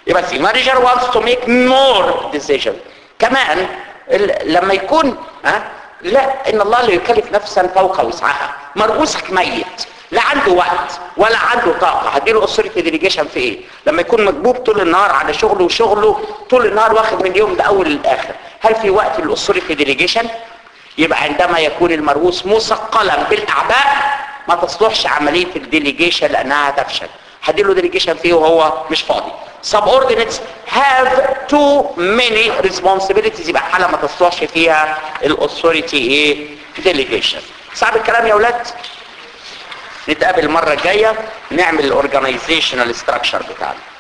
يبقى the manager wants to make more decision كمان ال- لما يكون ها لا ان الله لا يكلف نفسا فوق وسعها مرؤوسك ميت لا عنده وقت ولا عنده طاقه هديله اسرتي ديليجيشن في ايه لما يكون مكبوب طول النهار على شغله وشغله طول النهار واخد من اليوم ده اول للاخر هل في وقت للاسرتي ديليجيشن يبقى عندما يكون المرؤوس مثقلا بالاعباء ما تصلحش عمليه الديليجيشن لانها هتفشل هديله ديليجيشن فيه وهو مش فاضي subordinates have too many responsibilities يبقى حالة ما تصلحش فيها الاثوريتي ايه delegation صعب الكلام يا ولاد نتقابل المرة الجاية نعمل الاورجانيزيشنال ستراكشر بتاعنا